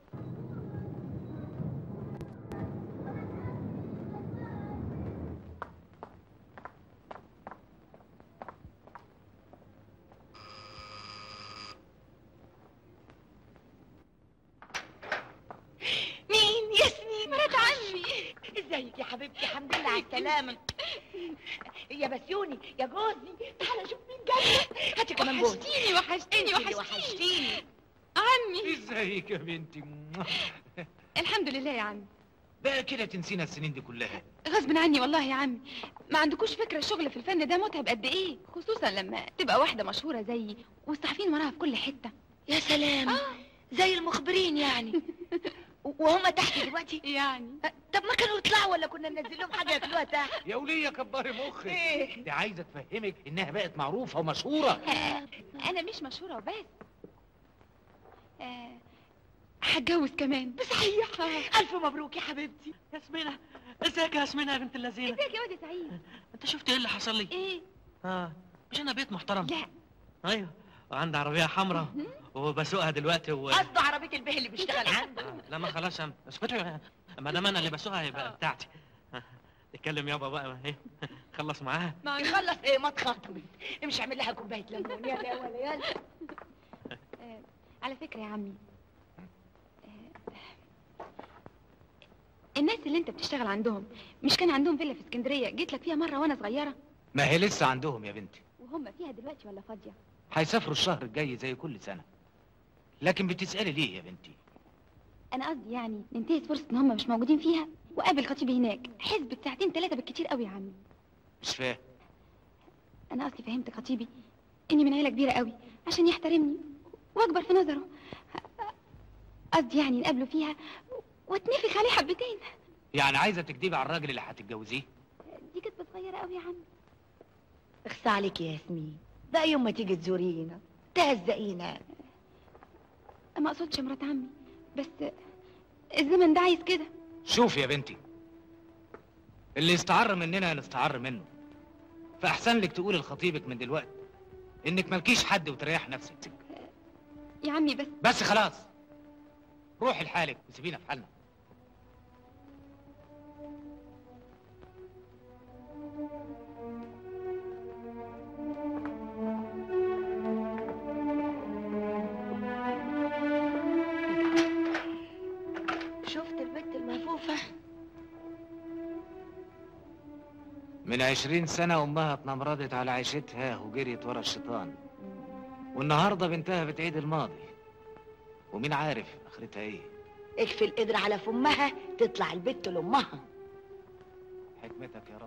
[SPEAKER 3] مين ياسمين
[SPEAKER 6] مرات عمي
[SPEAKER 3] ازيك يا حبيبتي الحمد لله على السلامة يا بسيوني يا جوزي تعالى شوف مين جاي هاتي كمان بوس
[SPEAKER 6] وحشتيني وحشتيني
[SPEAKER 3] انت اللي
[SPEAKER 6] وحشتيني
[SPEAKER 3] وحشتيني
[SPEAKER 6] عمي
[SPEAKER 12] ازيك يا بنتي
[SPEAKER 6] الحمد لله يا عمي
[SPEAKER 12] بقى كده تنسينا السنين دي كلها
[SPEAKER 6] غصب عني والله يا عمي ما عندكوش فكره الشغل في الفن ده متعب قد ايه خصوصا لما تبقى واحده مشهوره زيي والصحفيين وراها في كل حته
[SPEAKER 3] يا سلام زي المخبرين يعني وهم تحت دلوقتي
[SPEAKER 6] يعني
[SPEAKER 3] طب ما كانوا يطلعوا ولا كنا ننزل لهم حاجه ياكلوها تحت
[SPEAKER 12] يا وليه كبري مخك
[SPEAKER 3] إيه؟
[SPEAKER 12] دي عايزه تفهمك انها بقت معروفه ومشهوره
[SPEAKER 6] آه، انا مش مشهوره وبس آه، هتجوز كمان
[SPEAKER 3] بصحيح الف مبروك يا حبيبتي
[SPEAKER 13] ياسمينة ازيك يا ياسمينة يا بنت اللذينة
[SPEAKER 6] ازيك يا واد يا سعيد
[SPEAKER 13] انت شفت ايه اللي حصل لي
[SPEAKER 6] ايه
[SPEAKER 13] اه مش انا بيت محترم
[SPEAKER 6] لا
[SPEAKER 13] ايوه وعندي عربية حمراء وبسوقها دلوقتي و...
[SPEAKER 3] قصده عربيه البه اللي بيشتغل عنده
[SPEAKER 13] آه، لا ما خلاص يا اسكتي ما دام انا اللي بسوقها يبقى بتاعتي آه، اتكلم يابا بقى ايه خلص معاها
[SPEAKER 3] يخلص ايه ما تخاطبي امشي اعمل لها كوبايه ليمون يلا يا ولا يلا
[SPEAKER 6] آه، على فكره يا عمي آه، الناس اللي انت بتشتغل عندهم مش كان عندهم فيلا في اسكندريه جيت لك فيها مره وانا صغيره
[SPEAKER 12] ما هي لسه عندهم يا بنتي
[SPEAKER 6] وهم فيها دلوقتي ولا فاضيه
[SPEAKER 12] هيسافروا الشهر الجاي زي كل سنه لكن بتسالي ليه يا بنتي
[SPEAKER 6] انا قصدي يعني ننتهز فرصه ان هم مش موجودين فيها وقابل خطيبي هناك حسبة ساعتين ثلاثه بالكتير قوي يا عمي
[SPEAKER 12] مش فاهم
[SPEAKER 6] انا قصدي فهمت خطيبي اني من عيله كبيره قوي عشان يحترمني واكبر في نظره قصدي يعني نقابله فيها واتنفخ عليه حبتين
[SPEAKER 12] يعني عايزه تكدبي على الراجل اللي هتتجوزيه
[SPEAKER 6] دي كانت صغيره قوي يا عمي
[SPEAKER 3] اخصى عليك يا ياسمين بقى يوم ما تيجي تزورينا تهزقينا
[SPEAKER 6] ما اقصدش مرات عمي بس الزمن ده عايز كده
[SPEAKER 12] شوف يا بنتي اللي يستعر مننا نستعر منه فاحسن لك تقولي لخطيبك من دلوقتي انك مالكيش حد وتريح نفسك
[SPEAKER 6] يا عمي بس
[SPEAKER 12] بس خلاص روحي لحالك وسيبينا في حالنا
[SPEAKER 3] شفت البنت الملفوفة
[SPEAKER 12] من عشرين سنة أمها اتنمرضت على عيشتها وجريت ورا الشيطان والنهاردة بنتها بتعيد الماضي ومين عارف آخرتها إيه
[SPEAKER 3] اكفي القدر على فمها تطلع البت لامها
[SPEAKER 12] حكمتك يا رب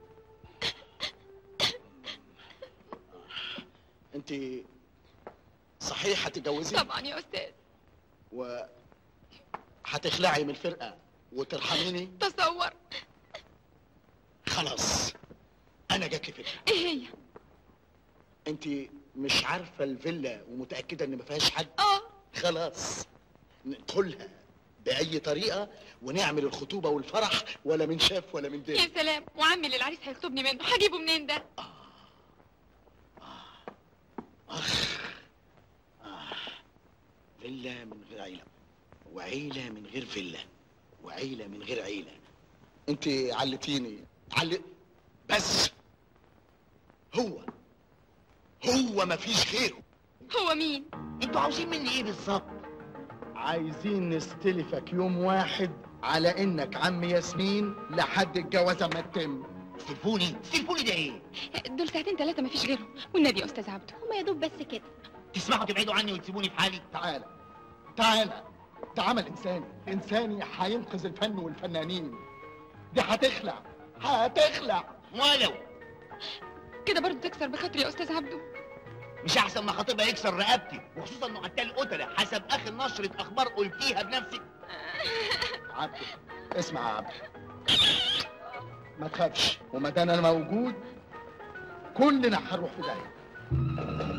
[SPEAKER 10] انت صحيح هتتجوزي
[SPEAKER 6] طبعا يا استاذ
[SPEAKER 10] و هتخلعي من الفرقه وترحميني
[SPEAKER 6] تصور
[SPEAKER 10] خلاص انا جات لي فكره
[SPEAKER 6] ايه هي
[SPEAKER 10] انت مش عارفه الفيلا ومتاكده ان ما فيهاش حد
[SPEAKER 6] اه
[SPEAKER 10] خلاص ندخلها باي طريقه ونعمل الخطوبه والفرح ولا من شاف ولا من
[SPEAKER 6] يا
[SPEAKER 10] دري
[SPEAKER 6] سلام وعمي اللي العريس هيخطبني منه هجيبه منين ده
[SPEAKER 10] فيلا من غير عيله وعيله من غير فيلا وعيله من غير عيله انت علتيني عل بس هو هو مفيش غيره
[SPEAKER 6] هو مين
[SPEAKER 9] انتوا عاوزين مني ايه بالظبط
[SPEAKER 10] عايزين نستلفك يوم واحد على انك عم ياسمين لحد الجوازه ما تتم
[SPEAKER 9] استلفوني استلفوني ده ايه
[SPEAKER 6] دول ساعتين ثلاثه مفيش غيرهم والنبي يا استاذ عبده
[SPEAKER 3] هما يا دوب بس كده
[SPEAKER 9] تسمحوا تبعدوا عني وتسيبوني في حالي
[SPEAKER 10] تعالى تعالى ده عمل انساني انساني هينقذ الفن والفنانين دي هتخلع هتخلع
[SPEAKER 9] ولو
[SPEAKER 6] كده برضه تكسر بخاطري يا استاذ عبده
[SPEAKER 9] مش احسن ما خطيبها يكسر رقبتي وخصوصا انه قتال قتله حسب اخر نشره اخبار قلتيها بنفسك
[SPEAKER 10] عبد اسمع يا عبد ما تخافش وما دام انا موجود كلنا هنروح في داهيه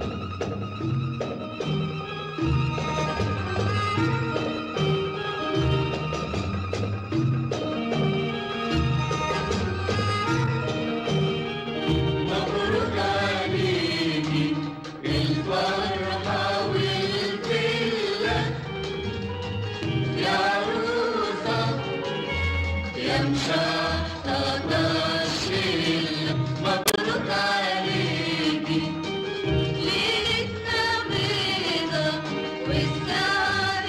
[SPEAKER 7] مبروك عليكي الفرحة والفلة يا عروسة يا مشحطة الشلة مبروك عليكي ليلتنا بيضة والسعر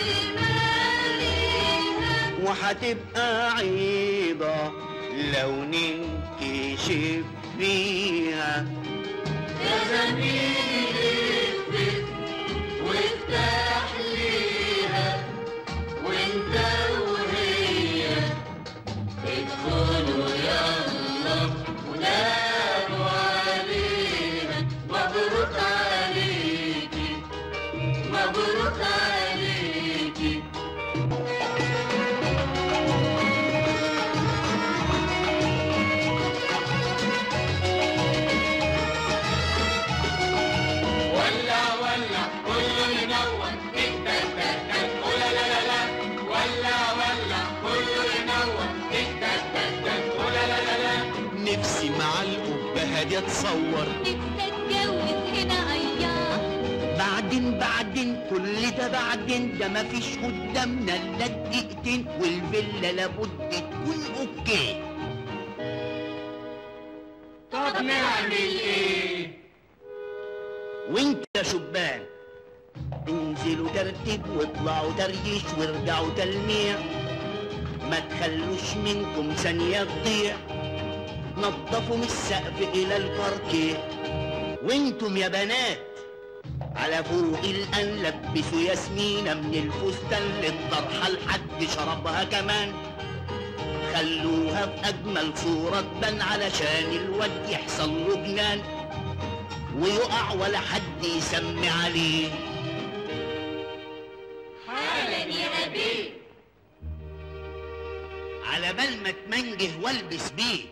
[SPEAKER 7] ماليها
[SPEAKER 14] وهتبقى عيبة لو ننكشف فيها
[SPEAKER 7] يا زميل اثبت وافتح ليها وانت وهي ادخلوا يلا وناموا عليها مبروك عليكي مبروك عليكي ولع ولع كله ينور التتتت ولا لا لا لا ولع ولع كله ينور التتتت ولا لا لا لا
[SPEAKER 14] نفسي مع القبة دي اتصور
[SPEAKER 8] تتجوز هنا اياه
[SPEAKER 14] بعدين بعدين كل ده بعدين ده مفيش قدامنا الا دقيقتين والفيلا لابد تكون اوكي
[SPEAKER 7] طب نعمل ايه
[SPEAKER 14] وانت يا شبان انزلوا ترتيب واطلعوا تريش وارجعوا تلميع ما تخلوش منكم ثانية تضيع نظفوا من السقف إلى الباركيه وانتم يا بنات على فوق الآن لبسوا ياسمينة من الفستان للطرحة لحد شربها كمان خلوها في أجمل صورة تبان علشان الواد يحصل له جنان ويقع ولا حد يسمي عليه
[SPEAKER 8] حالا يا أبي
[SPEAKER 14] على بال ما تمنجه والبس بيه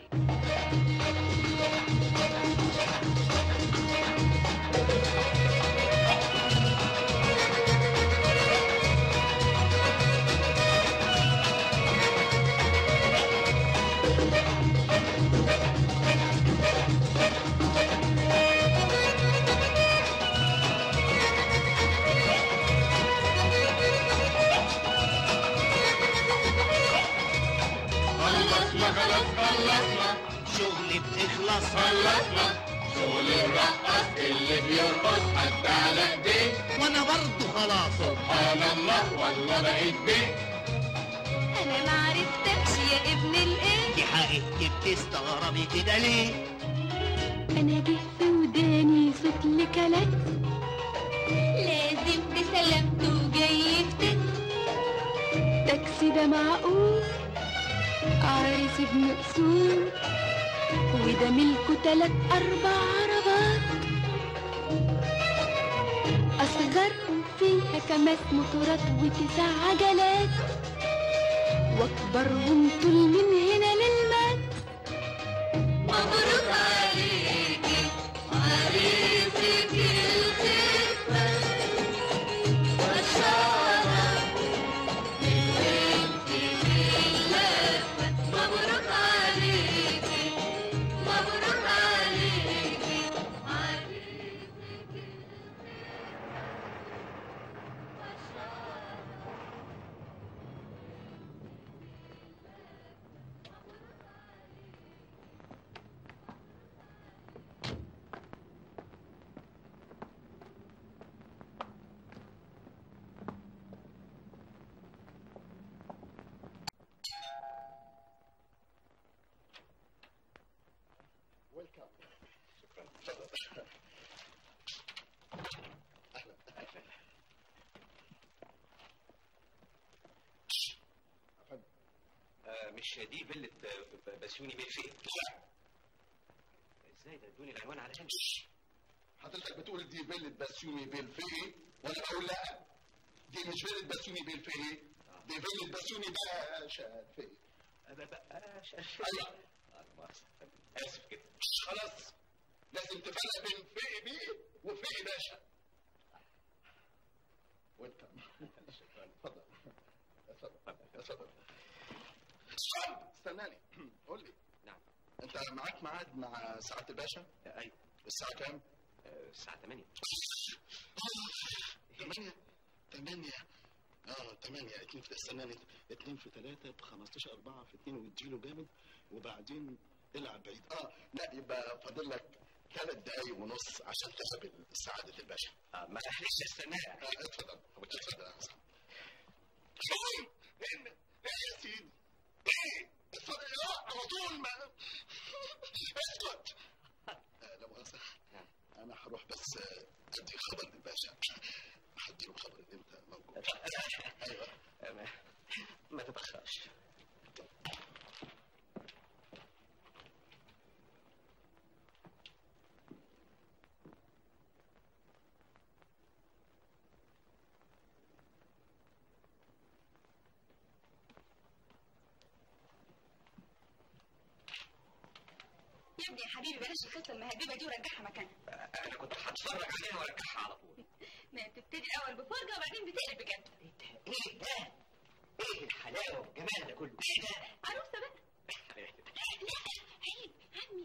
[SPEAKER 8] خلصنا خلاص خلصنا
[SPEAKER 14] شغل بتخلص
[SPEAKER 8] خلصنا شغل الرقص اللي بيرقص حتى على ايديه
[SPEAKER 14] وانا برضه خلاص
[SPEAKER 8] سبحان الله والله بقيت بيه
[SPEAKER 6] انا ما عرفتكش يا ابن الايه
[SPEAKER 14] دي حقيقتي بتستغربي كده ليه
[SPEAKER 6] انا جه في وداني صوت لكلات
[SPEAKER 8] لازم بسلامته جاي يفتت
[SPEAKER 6] تاكسي ده معقول عريس ابن اصول وده ملكه تلات اربع عربات اصغرهم فيها خمس موتورات وتسع عجلات واكبرهم طول من هنا للمات
[SPEAKER 8] مبروك عليكي عريسك الخفة والشرف بالبنت اللفة مبروك عليكي مبروك عليكي
[SPEAKER 10] ويلكم شكرا تفضل اهلا اهلا
[SPEAKER 11] آه مش دي فيلة آه، بسيوني بيه فين؟ ازاي ده ادوني العنوان علشان
[SPEAKER 10] حضرتك بتقول دي فيلة بسيوني بالفقي وانا بقول لا دي مش فيلة بسيوني بالفقي دي فيلة بسيوني باشا الفقي
[SPEAKER 11] باشا
[SPEAKER 10] ايوه
[SPEAKER 11] اسف كده
[SPEAKER 10] خلاص لازم تفرق بين فقي بيه وفقي باشا ويلكم اتفضل اتفضل اتفضل استناني قول لي
[SPEAKER 11] نعم
[SPEAKER 10] انت معاك ميعاد مع سعاده الباشا؟
[SPEAKER 11] ايوه
[SPEAKER 10] الساعه كام؟
[SPEAKER 11] الساعة 8
[SPEAKER 10] 8 8 اه 8 2 في استناني 2 في 3 ب 15 4 في 2 واديله جامد وبعدين العب بعيد اه لا يبقى فاضل لك ثلاث دقايق ونص عشان تقابل سعاده الباشا
[SPEAKER 11] آه ما احلش استناه
[SPEAKER 10] آه اتفضل اتفضل يا حسن شوي ايه يا سيدي ايه اتفضل لا على طول ما اسكت آه لو مؤاخذة انا هروح بس آه، ادي خبر للباشا هديله خبر ان انت موجود ايوه
[SPEAKER 11] ما, ما تتأخرش
[SPEAKER 6] يا ابني يا حبيبي بلاش القصه المهببه دي ورجعها مكانها
[SPEAKER 11] انا كنت هتفرج عليها وارجعها على طول
[SPEAKER 6] ما تبتدي الاول بفرجه وبعدين بتقلب بجد
[SPEAKER 11] ايه ده؟ ايه الحلاوه والجمال ده كله؟ ايه ده؟
[SPEAKER 6] عروسه بقى لا عيب عمي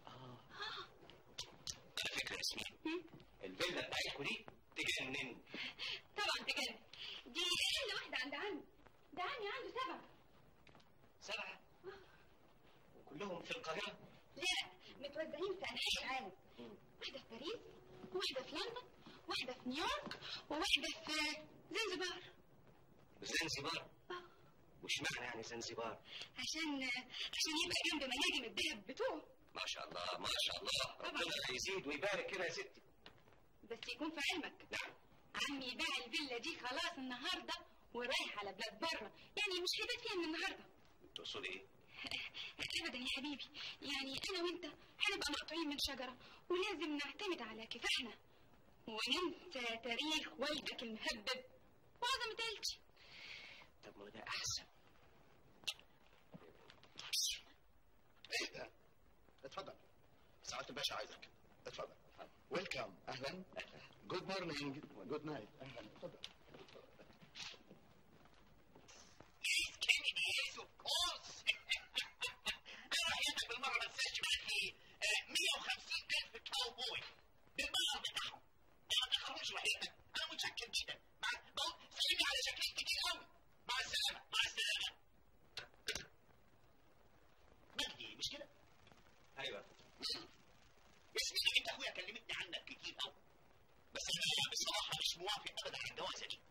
[SPEAKER 11] على فكره يا ياسمين الفيلا بتاعتكم دي تجنن
[SPEAKER 6] طبعا تجنن دي اقل واحده عند عمي ده عمي عنده سبعه
[SPEAKER 11] سبعه وكلهم في القاهره
[SPEAKER 6] لا متوزعين في انحاء العالم واحده في باريس واحده في لندن واحده في نيويورك وواحده في زنزبار
[SPEAKER 11] زنزبار وش معنى يعني زنزبار؟
[SPEAKER 6] عشان عشان يبقى جنب مناجم الذهب بتوعه
[SPEAKER 11] ما شاء الله ما شاء الله ربنا يزيد ويبارك كده يا ستي
[SPEAKER 6] بس يكون في علمك
[SPEAKER 11] نعم
[SPEAKER 6] عمي باع الفيلا دي خلاص النهارده ورايح على بلاد بره يعني مش هيبات فيها من النهارده
[SPEAKER 11] تقصد ايه؟
[SPEAKER 6] ابدا يا حبيبي يعني انا وانت هنبقى مقطوعين من شجره ولازم نعتمد على كفاحنا وننسى تاريخ والدك المهبب وعظمة عيلتي
[SPEAKER 11] طب ما هو ده احسن
[SPEAKER 10] ايه ده؟ اتفضل سعادة الباشا عايزك اتفضل ويلكم اهلا جود مورنينج جود نايت اهلا اتفضل
[SPEAKER 9] يس اوف كورس انا حياتك بالمره ما تنساش معاكي 150000 كاوبوي بالدولار بتاعهم ما تخافوش وحياتك انا متشكر جدا مع بقول سلمي على شكلين كتير قوي مع السلامه مع السلامه مجدي مش كده؟
[SPEAKER 11] ايوه
[SPEAKER 9] ياسمين انت اخويا كلمتني عنك كتير قوي بس انا بصراحه مش موافق ابدا على الجوازه دي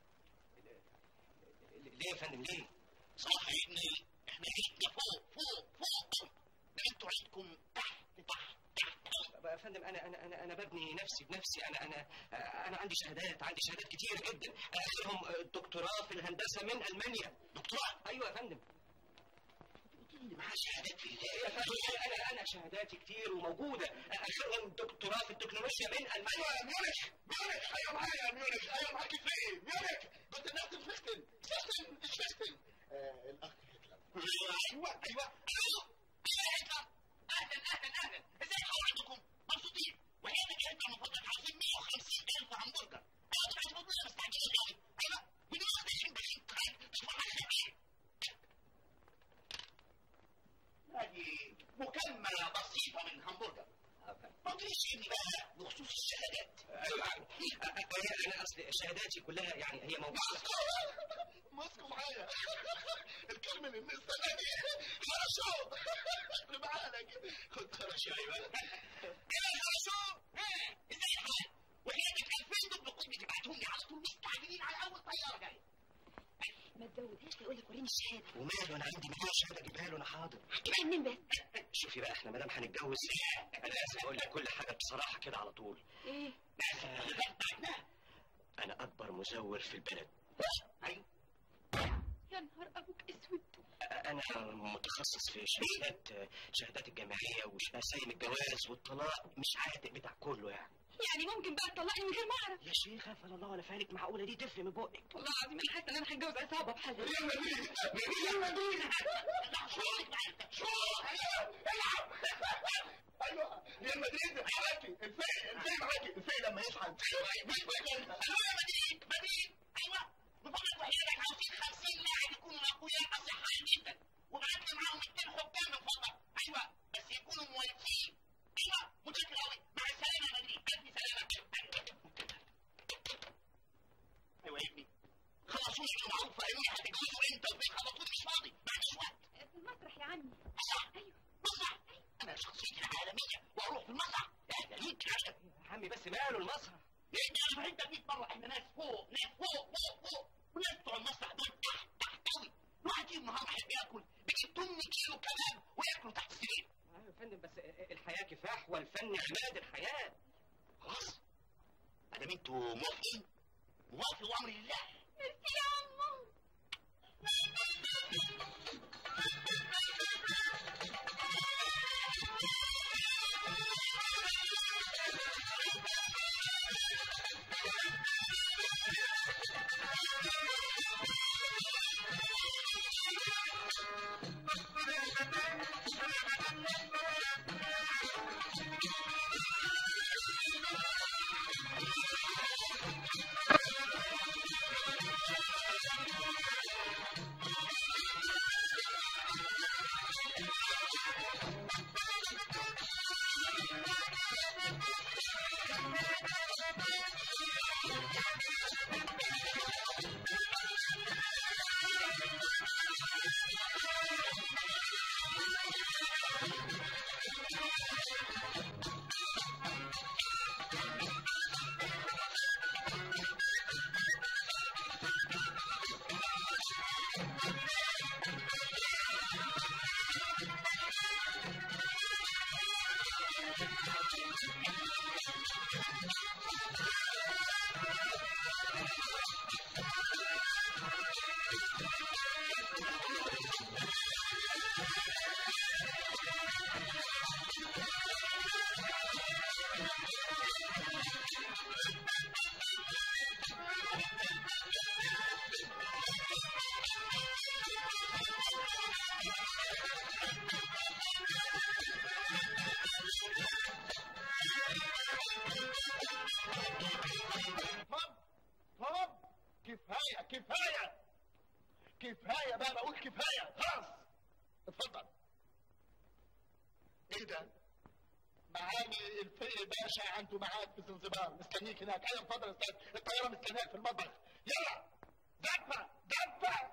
[SPEAKER 11] ليه يا فندم ليه؟
[SPEAKER 9] صراحه يا ابني احنا عيدنا فوق فوق فوق قوي ده انتوا عيدكم تحت تحت تحت قوي
[SPEAKER 11] بقى يا فندم انا انا انا انا ببني نفسي بنفسي انا انا انا عندي شهادات عندي شهادات كتيره جدا اخرهم دكتوراه في الهندسه من المانيا
[SPEAKER 9] دكتوراه
[SPEAKER 11] ايوه يا فندم
[SPEAKER 9] اللي معاه شهادات في
[SPEAKER 11] يا فندم انا انا انا شهاداتي كتير وموجوده اخرهم دكتوراه في التكنولوجيا من المانيا
[SPEAKER 10] ميونخ ميونخ ايوه معايا ميونخ ايوه معاكي فين ميونخ كنت ناخد فيستن فيستن مش فيستن آه الاخ هتلر
[SPEAKER 9] ايوه ايوه ايوه اهلا اهلا اهلا ازاي حول عندكم مبسوطين وحياتك انت من فضلك عاوزين 150000 همبرجر انا مش عايز بطلع مستعجلين قوي ايوه من وقت عشان داخلين تراك مش محل خير هذه مكالمة بسيطة من همبرجر ما تقوليش اني بقى بخصوص الشهادات
[SPEAKER 11] ايوه انا اصل شهاداتي كلها يعني هي موجوده
[SPEAKER 10] ماسكوا معايا الكلمة اللي من السنة دي خرشوا اللي معانا كده خد خرشوا ايوه
[SPEAKER 9] ايه خرشوا ها ازاي الحال وحياتك 2000 دبل كنت بتبعتهم لي على طول مستعجلين على اول طيارة جاية
[SPEAKER 6] ما تزودهاش يقول لك وريني الشهاده
[SPEAKER 11] وماله انا عندي مليون شهاده اجيبها له انا حاضر
[SPEAKER 6] هتجيبها منين بس
[SPEAKER 11] شوفي بقى احنا ما دام هنتجوز انا لازم اقول لك كل حاجه بصراحه كده على طول
[SPEAKER 6] ايه
[SPEAKER 11] انا اكبر مزور في البلد
[SPEAKER 9] ايوه
[SPEAKER 6] يا نهار ابوك اسود
[SPEAKER 11] انا متخصص في شهادات شهادات الجامعيه واسايم الجواز والطلاق مش عاتق بتاع كله يعني
[SPEAKER 6] يعني ممكن بقى تطلقني من غير ما اعرف
[SPEAKER 11] يا شيخ قفل الله ولا فارق معقوله دي تفهم من بقك
[SPEAKER 6] والله العظيم انا حاسه ان انا هتجوز عصابه بحالها
[SPEAKER 10] يا مدينة يا مدينة ايوه يا مدينة معاكي الفي الفي معاكي الفي لما يصحى
[SPEAKER 9] ايوه يا مدينة مدينة ايوه بفضلك وحياتك عاوزين 50 لاعب يكونوا اقوياء اصحاء جدا وبعت لي معاهم 200 حكام من فضلك ايوه بس يكونوا مميزين ايوه متشكر قوي مع السلامه يا مدينة الف سلامه ايوه يا ابني خلصوا لي المعروف فهموني هتتجوزوا امتى وفين خلصوني مش فاضي ما عنديش وقت
[SPEAKER 6] في المسرح يا عمي
[SPEAKER 9] ايوه مسرح انا شخصيتي العالميه واروح في المسرح لا لا يمكن عشان
[SPEAKER 11] يا عمي بس ماله المسرح
[SPEAKER 9] ليه انا فهمتك 100 مره احنا ناس فوق ناس فوق فوق فوق والناس بتوع المسرح دول تحت تحت قوي الواحد فيهم النهارده هيبقى ياكل بيجيب 8 كيلو كباب وياكلوا تحت السرير
[SPEAKER 11] ايوه يا فندم بس الحياه كفاح والفن عماد الحياه
[SPEAKER 9] خلاص ما دام انتوا موافقين موافق وامر لله
[SPEAKER 6] ميرسي يا عمو
[SPEAKER 9] طب كفايه كفايه كفايه بقى بقول كفايه خلاص اتفضل ايه ده معالي الفقه باشا عنده ميعاد في زنزبار مستنيك هناك ايوه اتفضل يا استاذ الطياره مستنياك في المطبخ يلا دفع دفع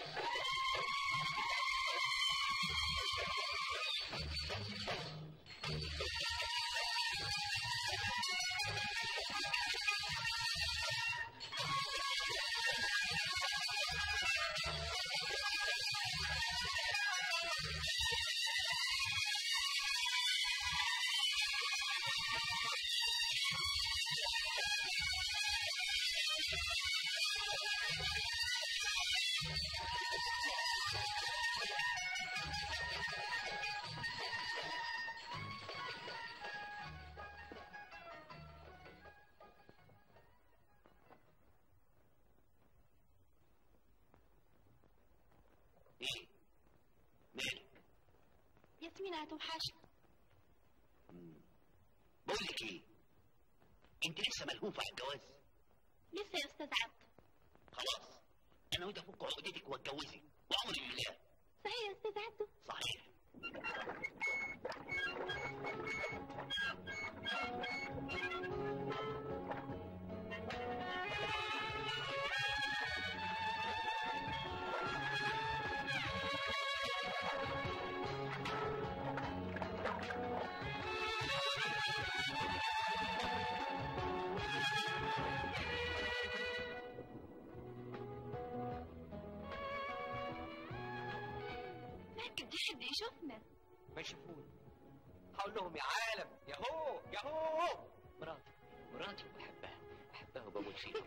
[SPEAKER 11] ايه مالك
[SPEAKER 6] ياسمين هتوحشنا
[SPEAKER 11] بقول لك ايه انت لسه ملهوفه على الجواز
[SPEAKER 6] لسه يا استاذ عبد
[SPEAKER 11] خلاص انا ودي افك عقدتك واتجوزك وامري لله
[SPEAKER 6] صحيح يا استاذ عبده
[SPEAKER 11] صحيح
[SPEAKER 6] ماجد دي حد يشوفنا
[SPEAKER 2] ما يشوفوني هقول لهم يا عالم ياهو ياهو مراتي مراتي وبحبها بحبها وبموت فيها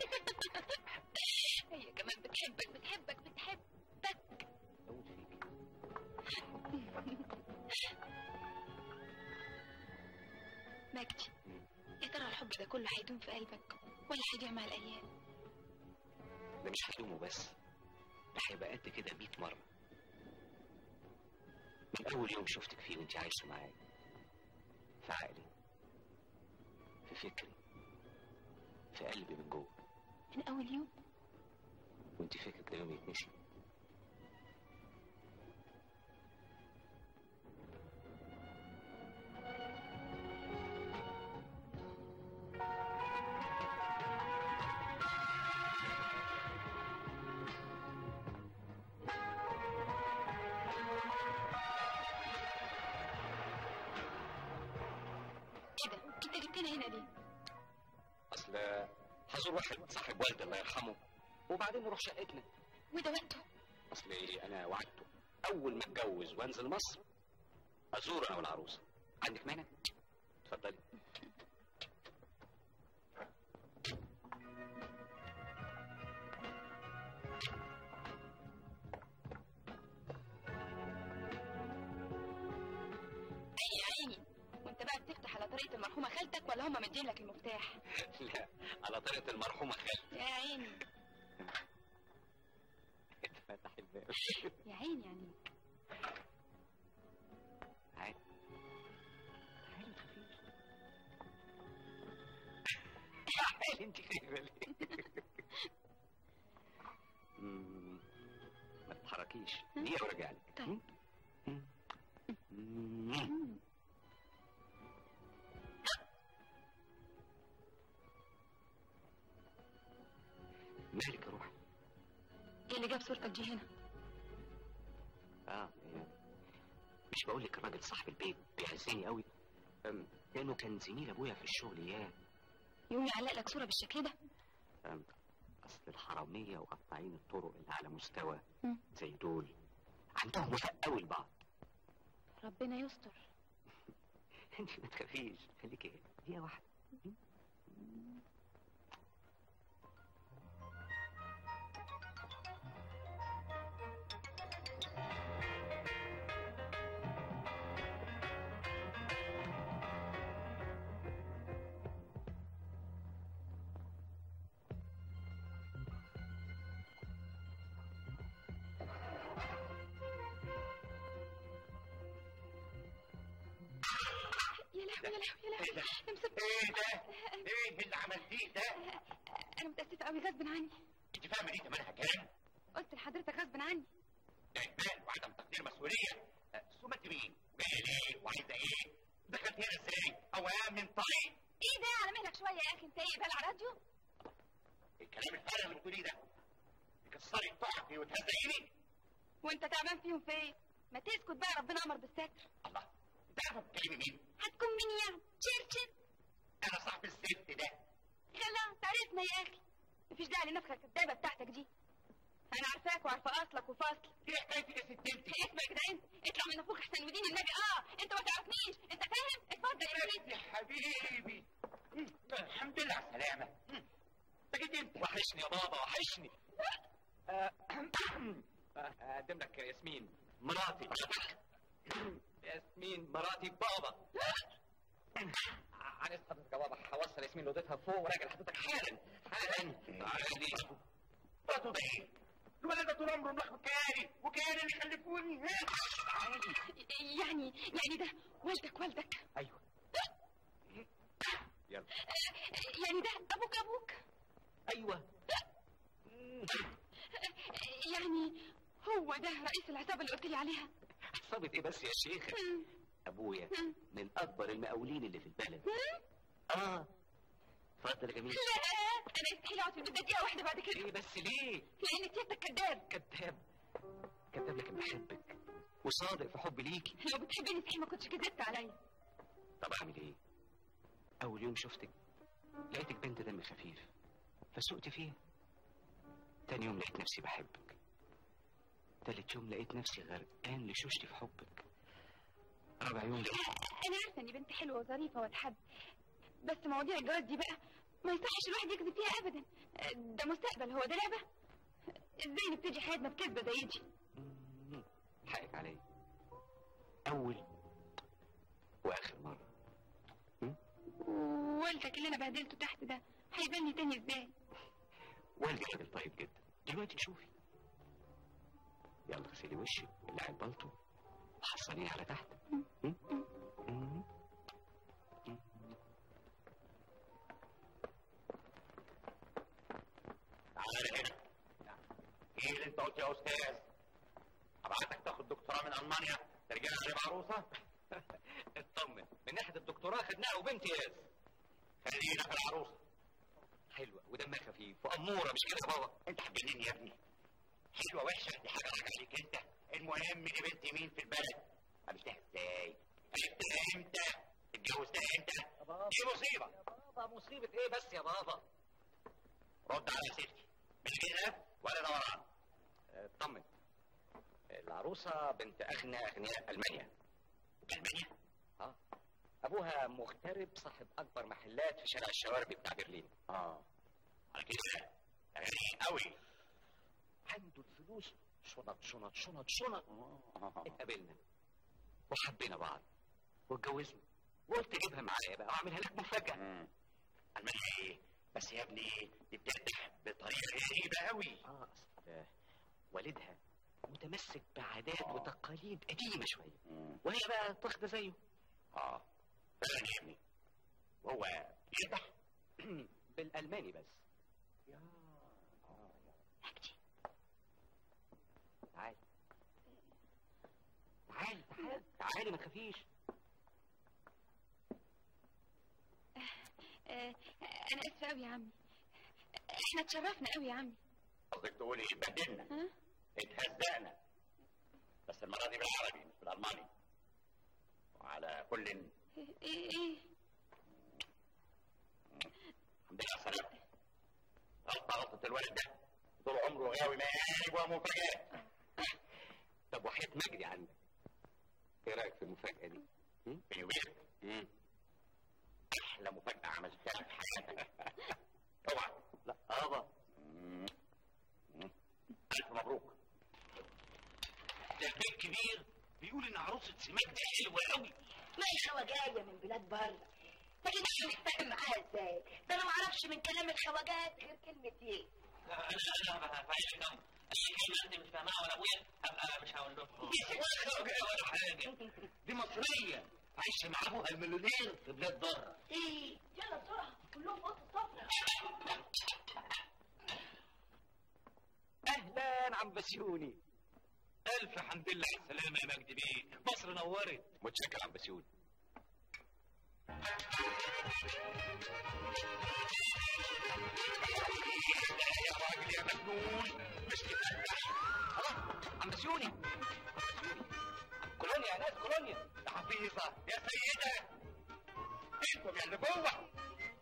[SPEAKER 6] هي كمان بتحبك بتحبك بتحبك
[SPEAKER 2] بموت فيك
[SPEAKER 6] مجدي يا ترى الحب ده كله هيدوم في قلبك ولا هيضيع مع الايام
[SPEAKER 2] ده مش هيدومه بس ده هيبقى قد كده 100 مرة من أول يوم شفتك فيه وأنت عايشة معايا في عقلي في فكري في قلبي من جوه
[SPEAKER 6] من اول يوم
[SPEAKER 2] وأنت فكرك ده يوم يتنسي
[SPEAKER 6] ايه ده انت جبتنا هنا ليه
[SPEAKER 2] أصل هزور واحد صاحب والدي الله يرحمه وبعدين نروح شقتنا
[SPEAKER 6] وده وقته
[SPEAKER 2] أصل إيه أنا وعدته أول ما أتجوز وأنزل مصر أزور أنا والعروسة عندك مانع؟ اتفضلي
[SPEAKER 6] اي عيني وانت بقى بتفتح على طريقه المرحومه خالتك ولا هم مدين لك المفتاح
[SPEAKER 2] لا على طريقة المرحومة خالتي
[SPEAKER 6] يا عيني
[SPEAKER 2] اتفتح الباب
[SPEAKER 6] يا عيني يعني
[SPEAKER 2] تعالي
[SPEAKER 6] تعالي خفيف
[SPEAKER 2] تعالي انت خايفة ليه؟ مم، ما تتحركيش دقيقة وارجع لك
[SPEAKER 6] طيب
[SPEAKER 2] مم. مالك يا روحي؟
[SPEAKER 6] ايه اللي جاب صورتك دي هنا
[SPEAKER 2] اه يعني مش بقول لك الراجل صاحب البيت بيعزني قوي أم، لانه كان زميل ابويا في الشغل ياه
[SPEAKER 6] يوم يعلق لك صوره بالشكل ده
[SPEAKER 2] أم، اصل الحراميه وقطاعين الطرق اللي على مستوى
[SPEAKER 6] مم.
[SPEAKER 2] زي دول عندهم وفاء قوي لبعض
[SPEAKER 6] ربنا يستر
[SPEAKER 2] انت ما تخافيش خليكي دقيقه واحده
[SPEAKER 6] يا لهوي يا لهوي
[SPEAKER 9] ايه ده؟
[SPEAKER 6] يا مسبب
[SPEAKER 9] ايه ده؟ ايه اللي عملتيه ده؟
[SPEAKER 6] انا متاسفه قوي غصب عني
[SPEAKER 9] انت فاهمه دي تمنها كام؟
[SPEAKER 6] قلت لحضرتك غصب عني
[SPEAKER 9] ده اهمال وعدم تقدير مسؤوليه أه، ثم انت مين؟ جايه ليه؟ وعايزه ايه؟ دخلت هنا ازاي؟ اوام من طريق
[SPEAKER 6] ايه ده على مهلك شويه يا اخي انت ايه بقى على راديو
[SPEAKER 9] الكلام الفارغ اللي بتقوليه ده تكسري طاقتي وتهزقيني
[SPEAKER 6] وانت تعبان فيهم في ايه ما تسكت بقى ربنا امر بالستر
[SPEAKER 9] الله انت عارفه بتكلمي مين؟
[SPEAKER 6] هتكون مين يعني تشرشر
[SPEAKER 9] انا صاحب الست ده
[SPEAKER 6] خلاص عرفنا يا اخي مفيش داعي للنفخه الكدابه بتاعتك دي انا عارفاك وعارفه اصلك وفصلك
[SPEAKER 9] ايه حكايتك يا ست انت؟
[SPEAKER 6] اسمك ده انت اطلع من نفوخ احسن ودين النبي اه انت ما تعرفنيش انت فاهم اتفضل يا سيدي
[SPEAKER 9] يا حبيبي مم، الحمد لله على السلامه مم، انت جيت امتى؟
[SPEAKER 11] وحشني يا بابا وحشني آه، آه، اقدم لك ياسمين مراتي ياسمين مراتي بابا عايز حضرتك يا بابا هوصل ياسمين لوضتها فوق وراجع لحضرتك حالا حالا تعالى
[SPEAKER 9] مراته ده ايه؟ الولد ده طول عمره ملخبط كياني وكياني اللي خلفوني
[SPEAKER 6] يعني يعني ده والدك والدك
[SPEAKER 11] ايوه يلا
[SPEAKER 6] يعني ده ابوك ابوك
[SPEAKER 11] ايوه
[SPEAKER 6] يعني هو ده رئيس العصابه اللي قلت لي عليها
[SPEAKER 11] عصابة ايه بس يا شيخ ابويا من اكبر المقاولين اللي في البلد اه اتفضل يا جميل
[SPEAKER 6] لا انا يستحيل اقعد في البيت ده دقيقه واحده بعد كده
[SPEAKER 11] ليه بس ليه
[SPEAKER 6] لان سيادتك كذاب
[SPEAKER 11] كذاب كذاب لكن بحبك وصادق في حبي ليكي
[SPEAKER 6] لو بتحبني صحيح ما كنتش كذبت عليا
[SPEAKER 11] طب اعمل ايه اول يوم شفتك لقيتك بنت دم خفيف فسقت فيها تاني يوم لقيت نفسي بحبك تالت يوم لقيت نفسي غرقان لشوشتي في حبك رابع يوم لقيت
[SPEAKER 6] انا عارفه اني بنت حلوه وظريفه واتحب بس مواضيع الجواز دي بقى ما يصحش الواحد يكذب فيها ابدا ده مستقبل هو ده لعبه ازاي نبتدي حياتنا بكذبه زي دي
[SPEAKER 11] حقك عليا اول واخر مره
[SPEAKER 6] والدك اللي انا بهدلته تحت ده هيبني تاني ازاي
[SPEAKER 11] والدي راجل طيب جدا دلوقتي شوفي يلا غسلي وشك اللي على البلطو وحصليني على تحت م? م?
[SPEAKER 9] تعالى هنا ايه اللي انت قلته يا استاذ؟ ابعتك تاخد دكتوراه من المانيا ترجع لي بعروسه؟
[SPEAKER 11] اطمن من ناحيه الدكتوراه خدناها وبامتياز
[SPEAKER 9] خلينا في العروسه
[SPEAKER 11] حلوه ودمها خفيف واموره مش كده يا بابا
[SPEAKER 9] انت هتجنني يا ابني حلوه وحشه دي حاجه راجعه عليك انت المهم دي بنت مين في البلد قابلتها ازاي عرفتها امتى اتجوزتها امتى دي مصيبه
[SPEAKER 11] بابا مصيبه ايه بس يا بابا
[SPEAKER 9] رد على سيرتي مش كده ولا دوران
[SPEAKER 11] اطمن العروسه بنت اغنى اغنياء المانيا
[SPEAKER 9] المانيا
[SPEAKER 11] اه ابوها مغترب صاحب اكبر محلات في شارع الشواربي بتاع برلين
[SPEAKER 9] اه على كده غني قوي
[SPEAKER 11] عنده الفلوس شنط شنط شنط شنط اتقابلنا وحبينا بعض واتجوزنا وقلت اجيبها معايا بقى واعملها لك مفاجاه
[SPEAKER 9] المانيا ايه بس يا ابني دي بتفتح بطريقه غريبه قوي
[SPEAKER 11] اه اصل والدها متمسك بعادات وتقاليد قديمه شويه وهي بقى تاخده زيه
[SPEAKER 9] اه فعلا يا ابني وهو يفتح
[SPEAKER 11] بالالماني بس
[SPEAKER 9] يا
[SPEAKER 6] مجدي
[SPEAKER 11] تعالي تعالي تعالي تعالي ما تخافيش
[SPEAKER 6] آه، انا اسفه قوي يا عمي احنا اتشرفنا قوي يا عمي
[SPEAKER 9] قصدك تقولي اتبهدلنا
[SPEAKER 6] ها
[SPEAKER 9] اتهزقنا بس المره دي بالعربي مش بالالماني وعلى كل
[SPEAKER 6] ايه ايه
[SPEAKER 9] الحمد لله على السلامه غلطه غلطه الولد ده طول عمره غاوي مقالب ومفاجآت
[SPEAKER 11] طب وحياة مجدي عندك ايه رايك في المفاجاه دي
[SPEAKER 9] بيني وبينك احلى مفاجاه عملتها في حياتك اوعى
[SPEAKER 11] لا ابا
[SPEAKER 9] الف مبروك
[SPEAKER 10] ده البيت كبير بيقول ان عروسه سماك دي حلوه قوي
[SPEAKER 3] ما الحوا جايه من بلاد بره لكن احنا نتفاهم معاها ازاي ده انا ما اعرفش من كلام الخواجات غير كلمه ايه
[SPEAKER 13] انا انا هفهمك اهو اي كلمه انت مش فاهمها ولا ابويا ابقى مش هقول لكم ولا حاجه
[SPEAKER 10] دي مصريه
[SPEAKER 11] عايشه مع ابوها المليونير في بلاد بره
[SPEAKER 3] ايه يلا بسرعه كلهم اوضه السفره
[SPEAKER 11] اهلا عم بسيوني الف حمد لله على السلامه يا مجدي بيه مصر نورت متشكر عم بسيوني يا راجل يا مجنون مش تفتح خلاص عم بسيوني عم بسيوني كولونيا يا ناس كولونيا يا حفيظه يا سيده انتم يا اللي جوه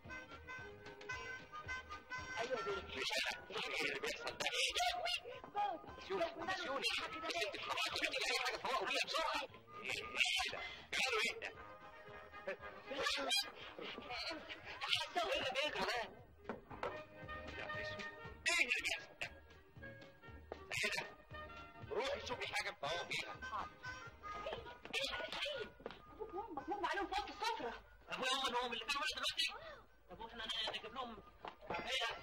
[SPEAKER 3] ايوه دي
[SPEAKER 11] مش انا ايه اللي بيحصل ده ايه ده بسيوني بسيوني انت بتحركوا انت اي حاجه فوقوا بيها بسرعه ايه ايه ده قالوا ايه ده
[SPEAKER 3] حاسه
[SPEAKER 11] ايه اللي بيجرى ده يا اسود ايه اللي بيحصل ده ايه ده روحي شوفي حاجه تفوقوا بيها
[SPEAKER 3] ابوك وامك مغمى عليهم في اوضه السفره
[SPEAKER 13] ابويا هم هم اللي كانوا دلوقتي طب واحنا نجيب لهم ايه ده؟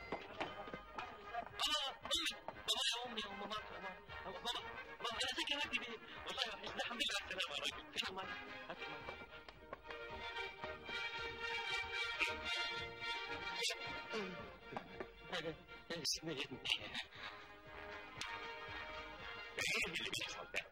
[SPEAKER 13] اه امي بابا يا امي وام ماما بابا بابا انا ازيك يا مجدي بيه والله وحشني الحمد لله على السلامه يا راجل فين الميه؟ هات الميه اسمعني
[SPEAKER 11] ايه اللي بيحصل ده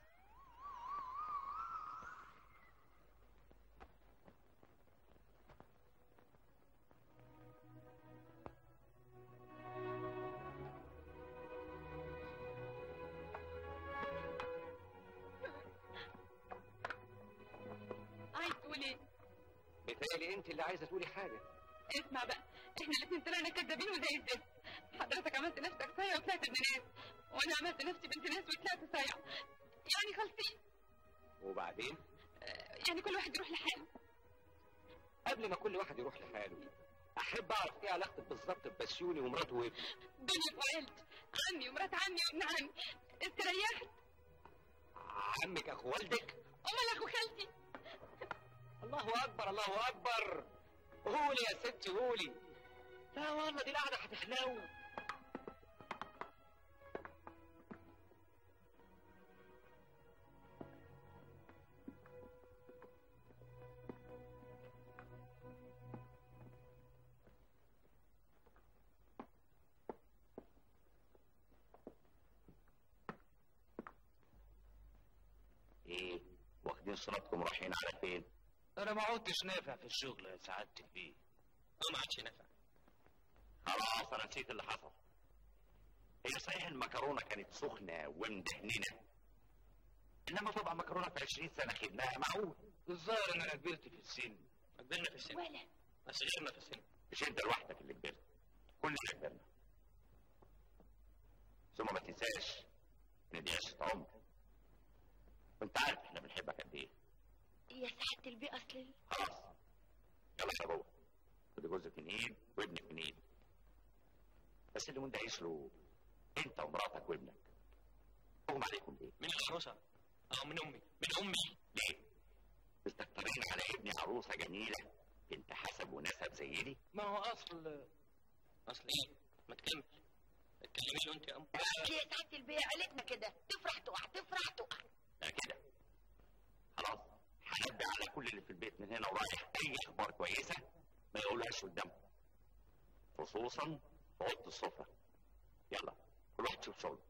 [SPEAKER 6] عايز تقول ايه؟
[SPEAKER 11] بيتهيألي انت اللي عايزه تقولي حاجه
[SPEAKER 6] اسمع بقى احنا الاثنين طلعنا كدابين وزي الزفت حضرتك عملت نفسك صايع وطلعت ابن ناس وانا عملت نفسي بنت ناس وطلعت صايع يعني خالصين
[SPEAKER 11] وبعدين
[SPEAKER 6] يعني كل واحد يروح لحاله
[SPEAKER 11] قبل ما كل واحد يروح لحاله احب اعرف ايه علاقتك بالظبط ببسيوني ومراته وابنه
[SPEAKER 6] دنيا وعيلت عمي ومرات عمي وابن عمي استريحت
[SPEAKER 11] عمك اخو والدك
[SPEAKER 6] امال اخو خالتي
[SPEAKER 11] الله اكبر الله اكبر قولي يا ستي قولي لا والله دي القعده هتحلو ايه واخدين صورتكم رايحين على فين
[SPEAKER 12] انا ما عدتش نافع في الشغل يا سعادتك بيه
[SPEAKER 11] ما عادش نافع خلاص انا نسيت اللي حصل هي صحيح المكرونه كانت سخنه ومدهننه انما طبعا مكرونه في 20 سنه خدناها معقول
[SPEAKER 12] الظاهر ان انا كبرت في السن
[SPEAKER 11] كبرنا في السن
[SPEAKER 3] ولا
[SPEAKER 11] بس غيرنا في السن مش انت لوحدك اللي كبرت كلنا كبرنا ثم ما تنساش ان دي عشره عمر وانت عارف احنا بنحبك قد ايه
[SPEAKER 5] يا سعادة البيه أصل
[SPEAKER 11] خلاص يلا يا بابا خد جوزك من ايد وابنك من ايد بس اللي مندهش له انت ومراتك وابنك اغمى عليكم ليه؟
[SPEAKER 13] من العروسه اه من امي من امي
[SPEAKER 11] ليه؟ مستكترين على ابني عروسه جميله بنت حسب ونسب زي دي؟
[SPEAKER 12] ما هو اصل
[SPEAKER 13] اصل ايه؟ ما تكمل اتكلمي له انت يا ام
[SPEAKER 3] يا سعاده البيه عيلتنا كده تفرح تقع تفرح تقع
[SPEAKER 11] لا كده خلاص هنبه على كل اللي في البيت من هنا ورايح اي اخبار كويسه ما يقولهاش قدامكم خصوصا في اوضه السفره يلا كل واحد يشوف شغله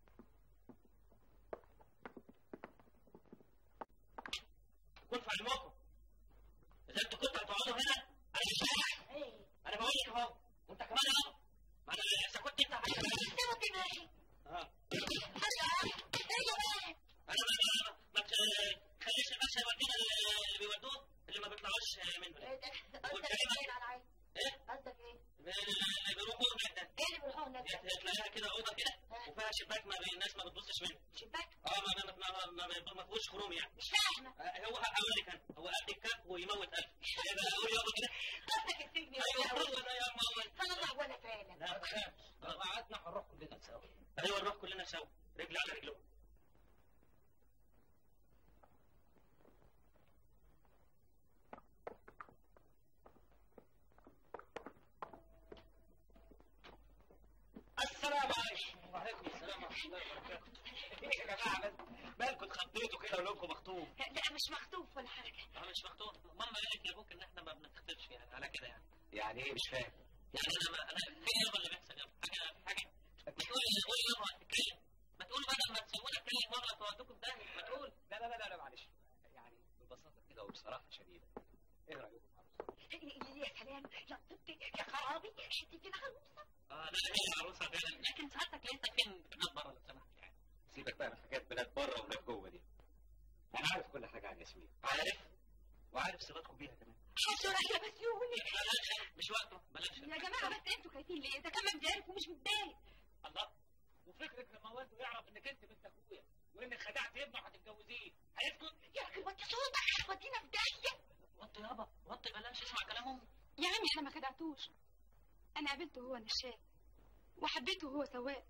[SPEAKER 13] كن في علمكم اذا انتوا كنتوا هتقعدوا هنا انا مش رايح انا بقول لك اهو وانت كمان اهو ما انا اذا كنت انت
[SPEAKER 3] سوا كده يا اخي
[SPEAKER 13] اه
[SPEAKER 3] ايوه بقى
[SPEAKER 13] انا ما ما- ما تخليش المشي يودينا اللي بيودوه اللي ما بيطلعوش منه
[SPEAKER 3] ايه ده قصدك ايه على العين
[SPEAKER 13] ايه؟
[SPEAKER 3] قصدك ايه
[SPEAKER 13] اللي بيروحوا هناك ده
[SPEAKER 3] ايه اللي بيروحوا هناك ده؟
[SPEAKER 13] تلاقيها كده اوضه كده وفيها شباك ما بين الناس ما بتبصش منه
[SPEAKER 3] شباك
[SPEAKER 13] اه ما ما ما ما, ما, ما فيهوش خروم يعني
[SPEAKER 3] مش فاهمه
[SPEAKER 13] آه، هو هقول لك انا هو قد الكف ويموت قلب يبقى قول يابا كده
[SPEAKER 3] قصدك السجن يا
[SPEAKER 13] ايوه
[SPEAKER 3] ولد.
[SPEAKER 13] هو ده يا ماما
[SPEAKER 3] طلع ولا فعلا
[SPEAKER 13] لا تخافش لو قعدنا هنروح كلنا سوا ايوه نروح كلنا سوا رجل على رجله السلام عليكم وعليكم السلام ورحمه الله وبركاته ايه يا جماعه مالكم اتخضيتوا كده ولونكم مخطوب
[SPEAKER 3] لا مش مخطوف ولا حاجه
[SPEAKER 13] انا مش مخطوط ماما قالت لابوك ان احنا ما بنتخطبش يعني على كده يعني
[SPEAKER 2] يعني ايه مش فاهم
[SPEAKER 13] يعني انا ما انا في يابا اللي بيحصل يابا حاجه حاجه ما تقول قول يابا تتكلم ما تقول بدل ما تسوونا اتكلم مره تودوكم ده ما تقول
[SPEAKER 2] لا لا لا لا معلش يعني ببساطه كده وبصراحه شديده ايه رايكم
[SPEAKER 3] يا سلام يا طبي يا خرابي حتة العروسة
[SPEAKER 13] اه لا هي العروسه فعلا لكن ساعتك انت فين في بلاد بره لو سمحت يعني
[SPEAKER 2] سيبك بقى من حاجات بلاد بره وبلاد جوه دي انا عارف كل حاجه عن ياسمين
[SPEAKER 13] عارف وعارف صلاتكم بيها كمان
[SPEAKER 3] بسرعة يا بسيوني
[SPEAKER 13] بلاش مش وقته بلاش
[SPEAKER 6] يا جماعه بس انتوا خايفين ليه ده كمان بيعرف ومش متضايق
[SPEAKER 13] الله وفكرك لما والده يعرف انك انت بنت اخويا وانك خدعت ابنه هتتجوزيه هيسكت
[SPEAKER 3] يا اخي وطي صوتك ودينا في داهية
[SPEAKER 13] وطي يابا وطي بلاش اسمع كلام امي
[SPEAKER 6] يا عمي انا ما خدعتوش انا قابلته وهو نشال وحبيته وهو سواق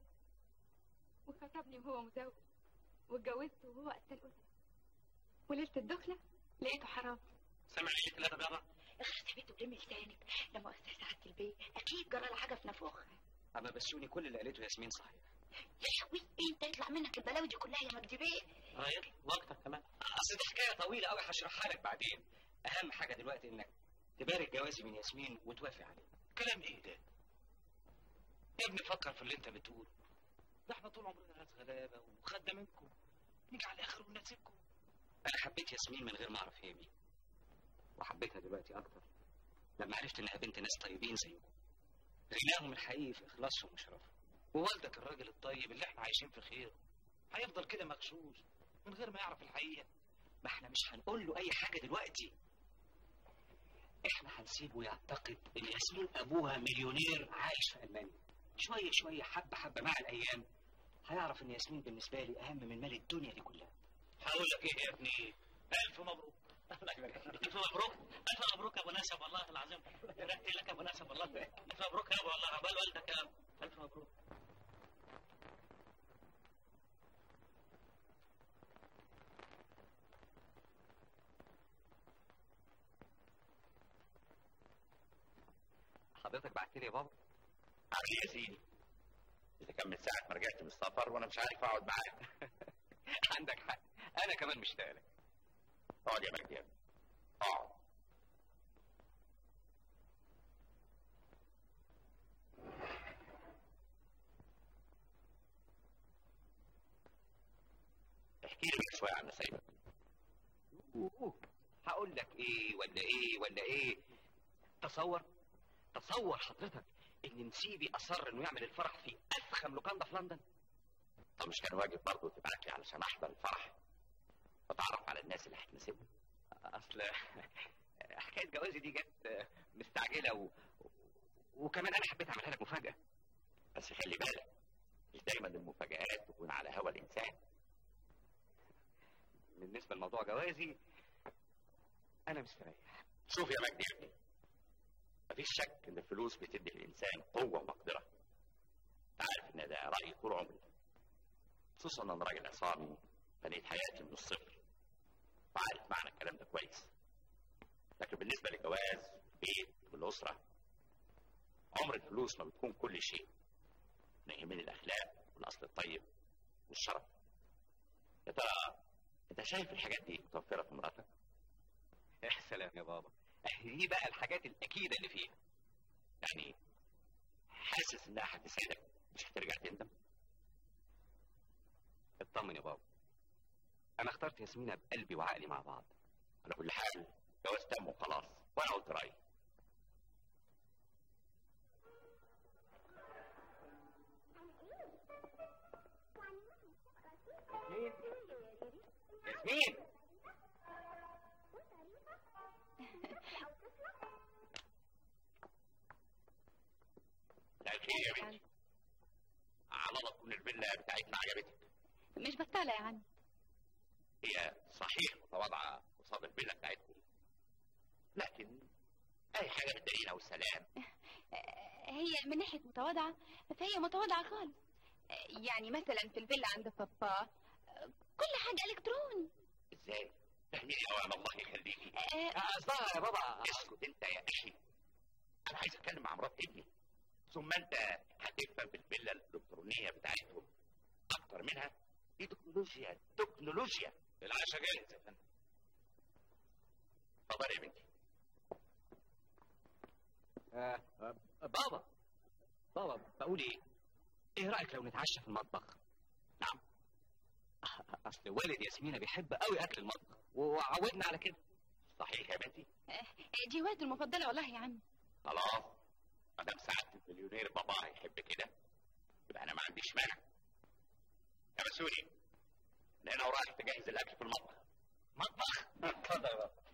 [SPEAKER 6] وخطبني وهو مزوج واتجوزته وهو قتل أسرة وليلة الدخلة لقيته حرام
[SPEAKER 13] سامع ليه ثلاثة جرى
[SPEAKER 3] اخرس يا بنت ولمي لسانك لما استاذ سعادة البيت اكيد جرى لها حاجة في نافوخها
[SPEAKER 2] اما بسيوني كل اللي قالته ياسمين صحيح
[SPEAKER 3] يا لهوي انت يطلع منك البلاوي دي كلها يا مجدي بيه
[SPEAKER 13] اه يطلع وقتك كمان
[SPEAKER 2] اصل دي حكايه طويله قوي هشرحها لك بعدين اهم حاجه دلوقتي انك تبارك جوازي من ياسمين وتوافق عليه
[SPEAKER 12] كلام ايه ده؟ يا ابني فكر في اللي انت بتقوله ده احنا طول عمرنا ناس غلابه وخدامينكم نيجي على الاخر ونسيبكم
[SPEAKER 2] انا حبيت ياسمين من غير ما اعرف هي مين وحبيتها دلوقتي اكتر لما عرفت انها بنت ناس طيبين زيكم غناهم الحقيقي في اخلاصهم وشرفهم
[SPEAKER 12] ووالدك الراجل الطيب اللي احنا عايشين في خيره هيفضل كده مغشوش من غير ما يعرف الحقيقه
[SPEAKER 2] ما احنا مش هنقول له اي حاجه دلوقتي احنا هنسيبه يعتقد ان ياسمين ابوها مليونير عايش في المانيا شويه شويه حبه حبه مع الايام هيعرف ان ياسمين بالنسبه لي اهم من مال الدنيا دي كلها
[SPEAKER 12] هقول لك ايه يا ابني الف مبروك
[SPEAKER 13] الف مبروك الف مبروك يا ابو ناسب والله العظيم رحت لك يا ابو ناسب والله الف مبروك يا ابو والله عقبال والدك يا ابو الف مبروك
[SPEAKER 2] حضرتك بعت لي يا بابا
[SPEAKER 1] عامل ايه يا سيدي؟ اذا كان من ساعه ما رجعت من السفر وانا مش عارف اقعد معاك
[SPEAKER 2] عندك حق انا كمان مشتاق لك
[SPEAKER 1] اقعد يا مجدي يا ابني اقعد احكي لي بقى شويه عن نسايبك
[SPEAKER 2] أوه. هقول لك ايه ولا ايه ولا ايه تصور تصور حضرتك ان نسيبي اصر انه يعمل الفرح في افخم لوكاندا في لندن
[SPEAKER 1] طب مش كان واجب برضه تبعت لي علشان احضر الفرح واتعرف على الناس اللي هتناسبهم
[SPEAKER 2] اصل حكايه جوازي دي جت مستعجله و... وكمان انا حبيت اعملها لك مفاجاه
[SPEAKER 1] بس خلي بالك مش دايما المفاجآت تكون على هوى الانسان
[SPEAKER 2] بالنسبه لموضوع جوازي انا مستريح
[SPEAKER 1] شوف يا مجدي يا ابني مفيش شك ان الفلوس بتدي للانسان قوه ومقدره عارف ان ده رايي طول عمري خصوصا ان انا راجل عصامي بنيت حياتي من الصفر وعارف معنى الكلام ده كويس لكن بالنسبه للجواز والبيت والاسره عمر الفلوس ما بتكون كل شيء انا يهمني الاخلاق والاصل الطيب والشرف يا ترى انت شايف الحاجات دي متوفره في مراتك
[SPEAKER 2] يا سلام يا بابا دي بقى الحاجات الاكيده اللي فيها
[SPEAKER 1] يعني حاسس انها هتسعدك مش هترجع تندم
[SPEAKER 2] اطمن يا بابا انا اخترت ياسمينة بقلبي وعقلي مع بعض
[SPEAKER 1] على كل حال جواز تم وخلاص وانا قلت رايي
[SPEAKER 2] ياسمين
[SPEAKER 1] لا الخير يا بنتي على الله تكون الفيلا بتاعتنا عجبتك
[SPEAKER 6] مش بطالة يا عم
[SPEAKER 1] هي صحيح متواضعه قصاد الفيلا بتاعتكم لكن اي حاجه بالدليل او السلام
[SPEAKER 6] هي من ناحية متواضعة فهي متواضعة خالص يعني مثلا في الفيلا عند بابا كل حاجة إلكتروني
[SPEAKER 1] ازاي فهميني اوام الله يخليكي
[SPEAKER 2] قصدها يا بابا
[SPEAKER 1] اسكت انت يا اخي انا عايز اتكلم مع مرات ابني ثم انت هتفهم في الفيلا الالكترونيه بتاعتهم اكتر منها دي تكنولوجيا تكنولوجيا
[SPEAKER 12] العشاء جاهز يا فندم
[SPEAKER 1] اتفضلي يا بنتي
[SPEAKER 2] آه آه، بابا بابا بقول ايه ايه رايك لو نتعشى في المطبخ نعم اصل والد ياسمينة بيحب قوي اكل المطبخ وعودنا على كده
[SPEAKER 1] صحيح يا بنتي
[SPEAKER 6] دي هوايتي المفضلة والله يا عمي
[SPEAKER 1] خلاص ما دام سعاده المليونير بابا يحب كده يبقى انا ما عنديش مانع يا مسؤولي من هنا ورايح تجهز الاكل في المطبخ مطبخ اتفضل يا بابا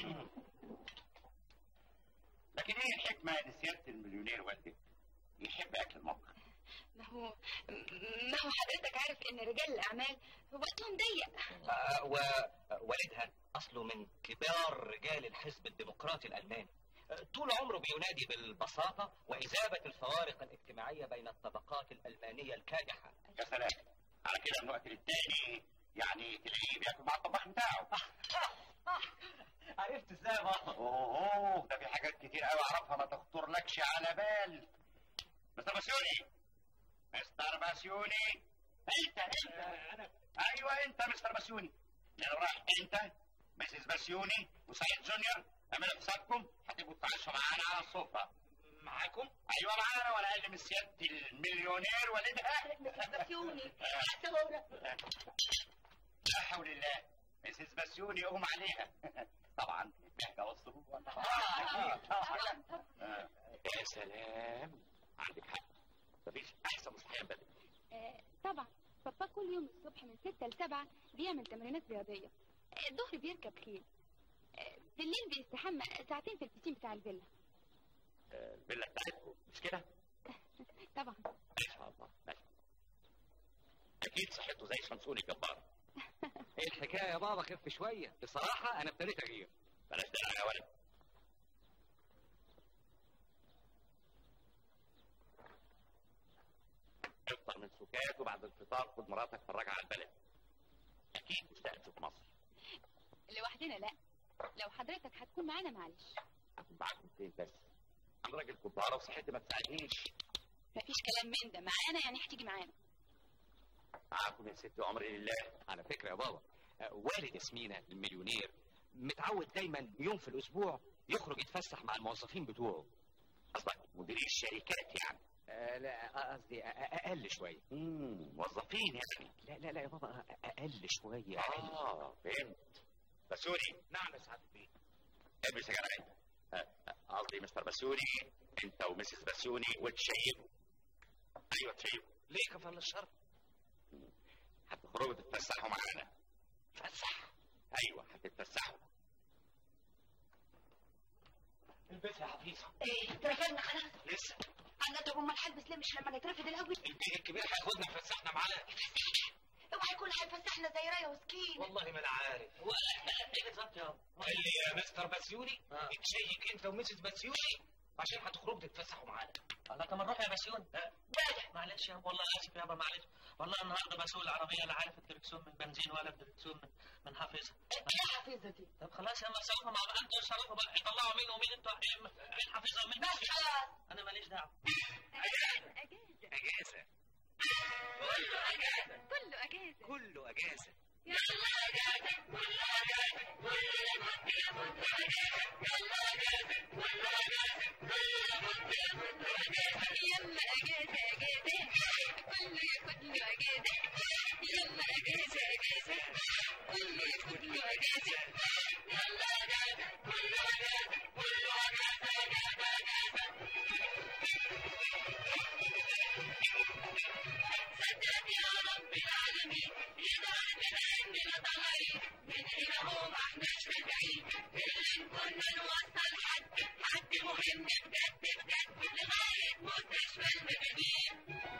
[SPEAKER 1] لكن ايه الحكمه ان سياده المليونير والدك يحب اكل المطبخ
[SPEAKER 6] ما هو ما هو حضرتك عارف ان رجال الاعمال وقتهم ضيق
[SPEAKER 2] آه، ووالدها اصله من كبار رجال الحزب الديمقراطي الالماني آه، طول عمره بينادي بالبساطه واذابه الفوارق الاجتماعيه بين الطبقات الالمانيه الكادحه
[SPEAKER 1] يا سلام على كده من وقت للتاني يعني تلاقيه بياكل مع الطباخ بتاعه
[SPEAKER 2] عرفت ازاي يا بابا
[SPEAKER 1] اوه ده في حاجات كتير قوي اعرفها ما تخطرلكش على بال مستر بسيوني مستر بسيوني انت انت انا ايوه انت مستر بسيوني لو رايح انت مسز بسيوني وسيد جونيور اعملوا حسابكم هتبقوا تتعشوا معانا على السفره معاكم؟ ايوه معانا ولا اقل من سياده المليونير والدها
[SPEAKER 3] مستر بسيوني
[SPEAKER 1] لا حول الله مسز بسيوني يغمى عليها طبعا الضحكه والسرور آه. يا سلام عندك حق مفيش احسن من صحيان بدري
[SPEAKER 6] آه، طبعا بابا كل يوم الصبح من 6 ل 7 بيعمل تمرينات رياضية آه، الظهر بيركب خيل آه، بالليل بيستحمى ساعتين في البسين بتاع الفيلا
[SPEAKER 1] آه، الفيلا بتاعتكم مش كده؟
[SPEAKER 6] طبعا
[SPEAKER 1] ما شاء الله ما شاء الله اكيد صحته زي شمسوني جبار
[SPEAKER 2] ايه الحكايه يا بابا خف شويه بصراحه انا ابتديت اغير
[SPEAKER 1] بلاش دلع يا ولد افطر من سكات وبعد الفطار خد مراتك فرجها على البلد اكيد مشتاق تشوف مصر
[SPEAKER 6] لوحدنا لا لو حضرتك هتكون معانا معلش
[SPEAKER 1] اكون معاكم فين بس انا راجل كبارة وصحتي ما تساعدنيش
[SPEAKER 6] مفيش كلام من ده معانا يعني هتيجي معانا
[SPEAKER 1] معاكم يا ست عمري لله
[SPEAKER 2] على فكره يا بابا آه، والد ياسمينة المليونير متعود دايما يوم في الاسبوع يخرج يتفسح مع الموظفين بتوعه
[SPEAKER 1] قصدك مديري الشركات يعني
[SPEAKER 2] آه لا قصدي اقل شويه
[SPEAKER 1] امم موظفين يعني
[SPEAKER 2] لا لا لا يا بابا اقل شويه
[SPEAKER 1] اه فهمت بسوني
[SPEAKER 2] نعم يا سعاده البيه
[SPEAKER 1] البس يا جدع انت آه، آه، قصدي مستر بسوني انت ومسز بسوني وتشيبوا ايوه تشيبوا
[SPEAKER 2] ليه كفر الشر
[SPEAKER 1] هتخرجوا تتفسحوا معانا تفسح ايوه هتتفسحوا
[SPEAKER 2] البس يا حفيظه
[SPEAKER 3] ايه اترفدنا خلاص
[SPEAKER 2] لسه
[SPEAKER 3] انا طب امال هلبس ليه مش لما نترفد الاول
[SPEAKER 2] البيه الكبير هياخدنا يفسحنا معاه
[SPEAKER 3] اوعى يكون هيفسحنا زي رايه وسكين
[SPEAKER 2] والله ما انا عارف
[SPEAKER 13] ايه بالظبط يا
[SPEAKER 2] قال لي يا مستر بسيوني اتشيك انت ومسز بسيوني عشان هتخرجوا تتفسحوا معانا
[SPEAKER 13] الله طب ما نروح يا بسيون معلش يا والله اسف يابا معلش والله النهارده بسوق العربيه لا عارف الدركسيون من بنزين ولا الدركسيون من من حافظها
[SPEAKER 3] ايه حفيظه دي
[SPEAKER 13] طب خلاص يا اما صرفوا مع بعض انتوا صرفوا بقى يطلعوا مين ومين انتوا مين حافظها مين
[SPEAKER 3] بس خلاص
[SPEAKER 13] انا ماليش دعوه
[SPEAKER 2] اجازه
[SPEAKER 6] كله اجازه كله اجازه
[SPEAKER 2] كله اجازه
[SPEAKER 6] يلا اجازه كله اجازه كله ياخد ياخد اجازه يلا اجازه كله اجازه كله ياخد ياخد اجازه يلا اجازه اجازه كله ياخد له اجازه يلا اجازه اجازه كله ياخد له اجازه يلا اجازه كله اجازه كله اجازه اجازه صدق يا رب العالمين يدعي من عندنا طلعين من هنا هو ما احناش في بعيد اللي كنا نوصل حد حد مهم بجد بجد لغاية مستشفى المجانين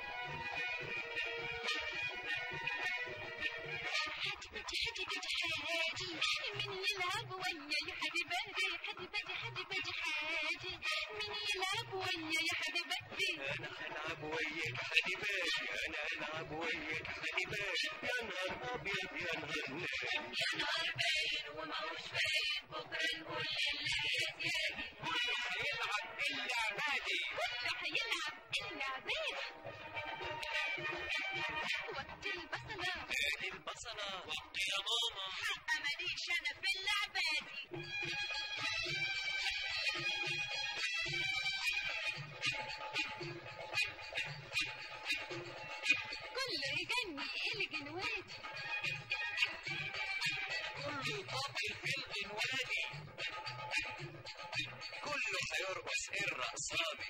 [SPEAKER 6] حتي بتي حتي بتي حاجي من يلعب ويا يا حبيبتي حتي بتي حتي بتي حاجي من يلعب ويا يا حبيبتي
[SPEAKER 7] انا العب وياك حبيباتي انا العب وياك حبيباتي يا نهار ابيض يا نهار نايم
[SPEAKER 6] يا نهار باين وماهوش باين بكره نقول لله يا زيادي
[SPEAKER 2] كله هيلعب الا عبادي
[SPEAKER 6] كله هيلعب الا عبادي وقت البصلة
[SPEAKER 2] ادي البصله وقت يا ماما
[SPEAKER 6] حق ماليش انا في اللعبة دي
[SPEAKER 11] عبده طبل في الغنواني كله هيرقص الرقصاني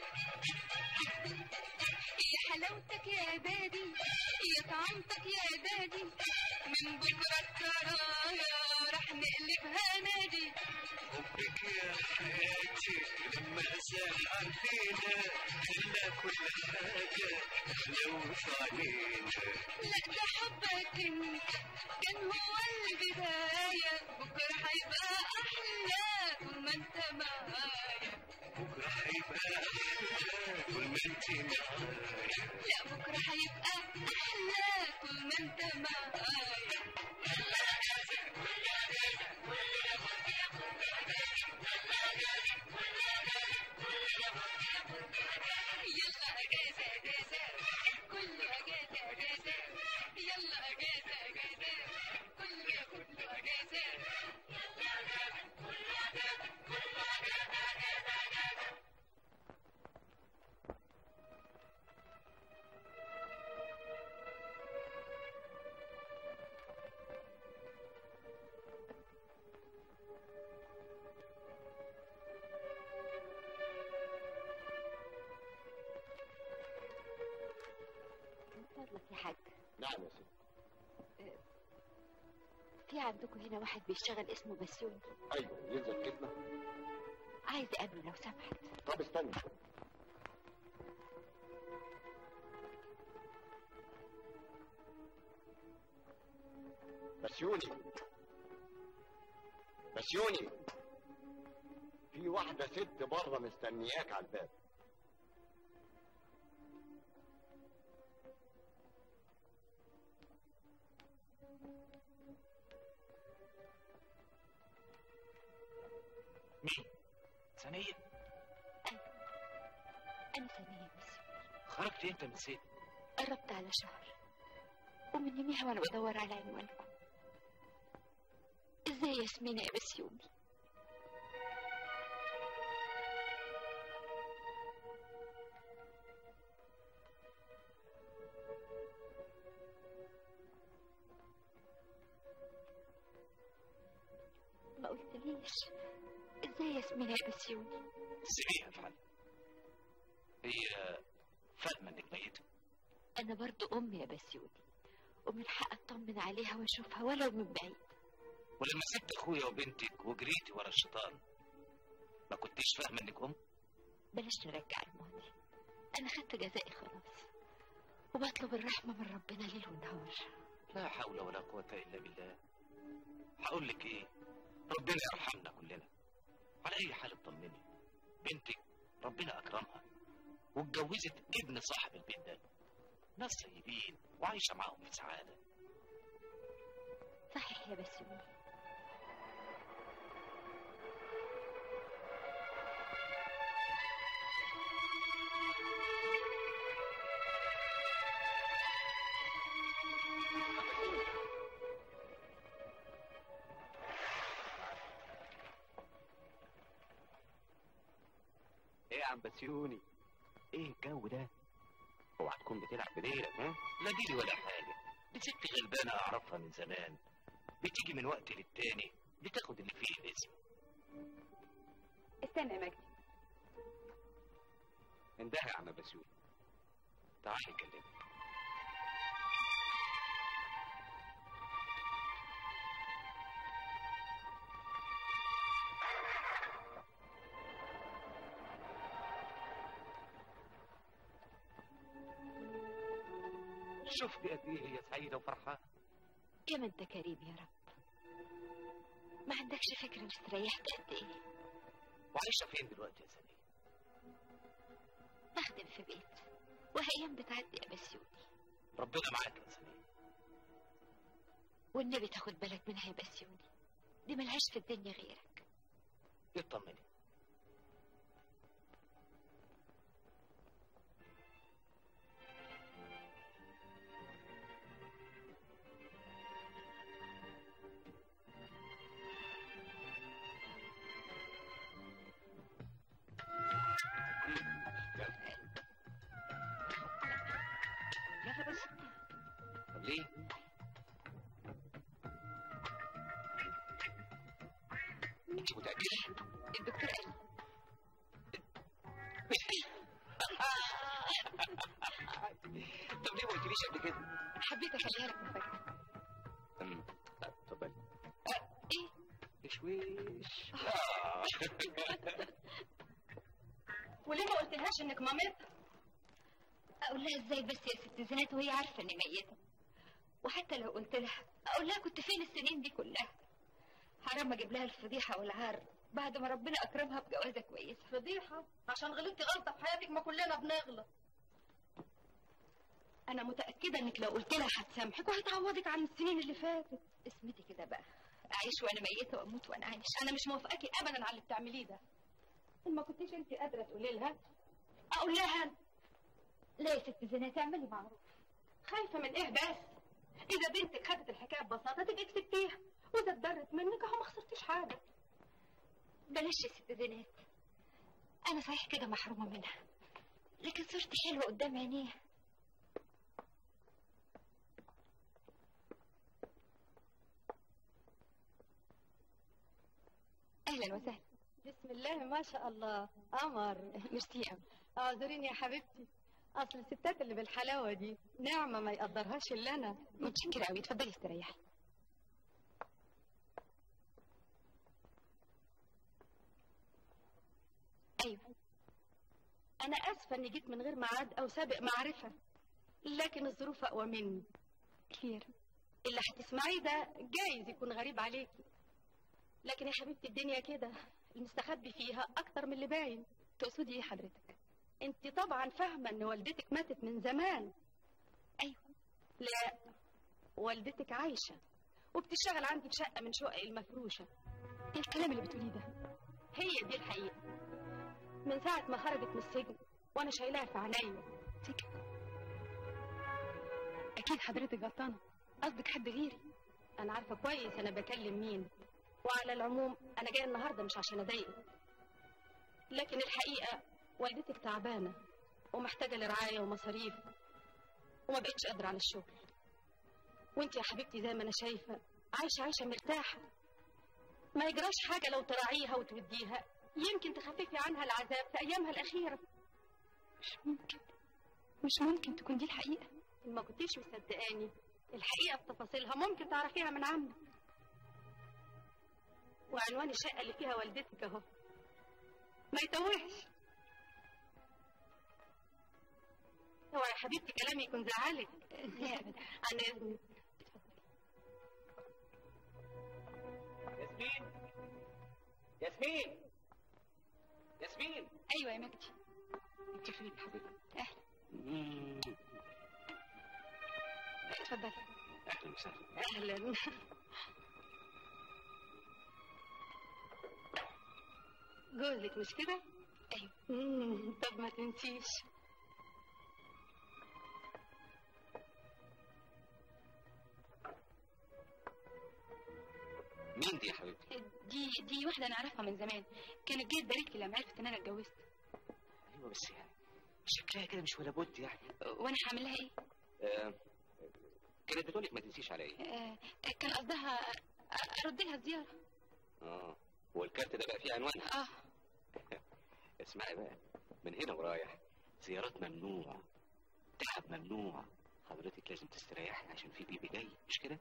[SPEAKER 6] يا حلاوتك يا دادي يا طعمتك يا دادي من بكرة الكرايا رح نقلبها نادي
[SPEAKER 11] حبك يا حياتي لما زعل فينا خلى كل حاجة لو في علينا
[SPEAKER 6] لا ده حبك انت كان هو البداية بكرة هيبقى أحلى طول ما انت معايا
[SPEAKER 11] بكرة هيبقى أحلى طول ما انت معايا
[SPEAKER 6] لا بكرة هيبقى أحلى طول ما انت معايا يلا أجازة أجازة كله أجازة أجازة يلا أجازة أجازة كله كله أجازة
[SPEAKER 5] من فضلك يا حاج
[SPEAKER 4] نعم يا ست
[SPEAKER 5] في عندكم هنا واحد بيشتغل اسمه بسيوني
[SPEAKER 4] ايوه ينزل كلمه
[SPEAKER 5] عايز اقابله لو سمحت
[SPEAKER 4] طب استنى بسيوني بسيوني في واحدة ست بره مستنياك على الباب
[SPEAKER 12] مين؟ ثانية
[SPEAKER 5] انا ثانية بس
[SPEAKER 12] خرجت انت من السجن
[SPEAKER 5] قربت على شهر ومن يوميها وانا بدور على عنوانكم ازاي يا ياسمين يا بسيوني ما قلتليش ازاي يا ياسمين يا بسيوني
[SPEAKER 12] سيبيها في حالها هي فاهمة انك ميتة
[SPEAKER 5] انا برضو امي يا بسيوني ومن حق اطمن عليها واشوفها ولو من بعيد
[SPEAKER 12] ولما سبت اخويا وبنتك وجريتي ورا الشيطان ما كنتيش فاهمة انك ام
[SPEAKER 5] بلاش نرجع الماضي انا خدت جزائي خلاص وبطلب الرحمة من ربنا ليل ونهار
[SPEAKER 12] لا حول ولا قوة الا بالله هقول لك ايه ربنا يرحمنا كلنا على اي حال اطمني بنتك ربنا اكرمها واتجوزت ابن صاحب البيت ده ناس طيبين وعايشه معاهم في سعاده
[SPEAKER 5] صحيح يا بسيوني
[SPEAKER 1] ايه يا عم بسيوني ايه الجو ده اوعى تكون بتلعب بديلك ها
[SPEAKER 12] لا دي ولا حاجه دي ست غلبانه اعرفها من زمان بتيجي من وقت للتاني بتاخد اللي فيه الاسم
[SPEAKER 6] استنى يا مجدي
[SPEAKER 1] انده يا عم بسيوني
[SPEAKER 12] تعالي كلمني شفتي قد ايه هي سعيده وفرحانه
[SPEAKER 5] يا ما انت كريم يا رب ما عندكش فكرة استريحت قد ايه
[SPEAKER 12] وعايشه فين دلوقتي يا سنيه
[SPEAKER 5] بخدم في بيت وايام بتعدي يا بسيوني
[SPEAKER 12] ربنا معاك يا سنيه
[SPEAKER 5] والنبي تاخد بالك منها يا بسيوني دي ملهاش في الدنيا غيرك
[SPEAKER 12] اطمني
[SPEAKER 1] يلا بس طب ليه
[SPEAKER 2] انت متاكده
[SPEAKER 6] الدكتور قال
[SPEAKER 2] طب ليه ما قلتليش قبل كده
[SPEAKER 6] حبيت اخليها لك مفاجاه
[SPEAKER 2] أمم، لا، اتفضلي
[SPEAKER 6] ايه
[SPEAKER 2] تشويش
[SPEAKER 3] وليه ما قلتلهاش انك مامتها
[SPEAKER 5] اقول لها ازاي بس يا ست زينات وهي عارفه اني ميته وحتى لو قلت لها اقول لها كنت فين السنين دي كلها حرام اجيب لها الفضيحه والعار بعد ما ربنا اكرمها بجوازه كويسه
[SPEAKER 3] فضيحه عشان غلطتي غلطه في حياتك ما كلنا بنغلط انا متاكده انك لو قلت لها هتسامحك وهتعوضك عن السنين اللي فاتت
[SPEAKER 5] اسمتي كده بقى اعيش وانا ميته واموت وانا عايشه
[SPEAKER 3] انا مش موافقاكي ابدا على اللي بتعمليه ده ان ما كنتيش انت قادره تقولي لها اقول لها أنا.
[SPEAKER 5] لا يا ست زينات اعملي معروف
[SPEAKER 3] خايفه من ايه بس اذا بنتك خدت الحكايه ببساطه تبقي كسبتيها واذا اتضرت منك اهو ما خسرتيش حاجه
[SPEAKER 5] بلاش يا ست زينات انا صحيح كده محرومه منها لكن صورتي حلوه قدام عينيها اهلا وسهلا
[SPEAKER 3] بسم الله ما شاء الله قمر
[SPEAKER 5] ميرسي قوي
[SPEAKER 3] اعذريني يا حبيبتي اصل الستات اللي بالحلاوه دي نعمه ما يقدرهاش الا انا
[SPEAKER 5] متشكره قوي اتفضلي استريحي
[SPEAKER 3] ايوه انا اسفه اني جيت من غير ميعاد او سابق معرفه لكن الظروف اقوى مني
[SPEAKER 5] خير
[SPEAKER 3] اللي هتسمعيه ده جايز يكون غريب عليكي لكن يا حبيبتي الدنيا كده المستخبي فيها اكتر من اللي باين
[SPEAKER 6] تقصدي ايه حضرتك
[SPEAKER 3] انت طبعا فاهمه ان والدتك ماتت من زمان
[SPEAKER 5] ايوه
[SPEAKER 3] لا والدتك عايشه وبتشتغل عندي في شقه من شقق المفروشه
[SPEAKER 6] ايه الكلام اللي بتقوليه ده
[SPEAKER 3] هي دي الحقيقه من ساعه ما خرجت من السجن وانا شايلاها في عينيا
[SPEAKER 6] اكيد حضرتك غلطانه قصدك حد غيري
[SPEAKER 3] انا عارفه كويس انا بكلم مين وعلى العموم انا جايه النهارده مش عشان اضايقك لكن الحقيقه والدتك تعبانه ومحتاجه لرعايه ومصاريف وما بقتش قادره على الشغل وانت يا حبيبتي زي ما انا شايفه عايشه عايشه مرتاحه ما يجراش حاجه لو تراعيها وتوديها يمكن تخففي عنها العذاب في ايامها الاخيره
[SPEAKER 6] مش ممكن مش ممكن تكون دي الحقيقه
[SPEAKER 3] إن ما كنتيش مصدقاني الحقيقه بتفاصيلها ممكن تعرفيها من عمك وعنوان الشقه اللي فيها والدتك اهو ما يتوهش اوعى يا حبيبتي كلامي يكون زعلك
[SPEAKER 6] لا ابدا
[SPEAKER 3] عن اذنك
[SPEAKER 2] ياسمين ياسمين ياسمين
[SPEAKER 6] ايوه يا مجدي
[SPEAKER 2] انت فين يا حبيبي
[SPEAKER 6] اهلا
[SPEAKER 2] مم.
[SPEAKER 6] اتفضلي
[SPEAKER 2] اهلا وسهلا
[SPEAKER 3] اهلا جوزك مش كده؟
[SPEAKER 6] ايوه
[SPEAKER 3] مم، طب ما تنسيش
[SPEAKER 2] مين دي يا حبيبتي
[SPEAKER 6] دي دي واحده انا اعرفها من زمان كانت جايه تبارك لي لما عرفت ان انا اتجوزت
[SPEAKER 2] ايوه بس يعني شكلها كده مش ولا بد يعني
[SPEAKER 6] وانا هعمل لها ايه
[SPEAKER 2] آه. كانت بتقولك ما تنسيش عليا
[SPEAKER 6] آه كان قصدها ارد لها الزياره
[SPEAKER 2] اه والكارت ده بقى فيه عنوانها
[SPEAKER 6] اه
[SPEAKER 2] اسمعي بقى من هنا ورايح زيارات ممنوع تعب ممنوع حضرتك لازم تستريحي عشان في بيبي جاي مش كده؟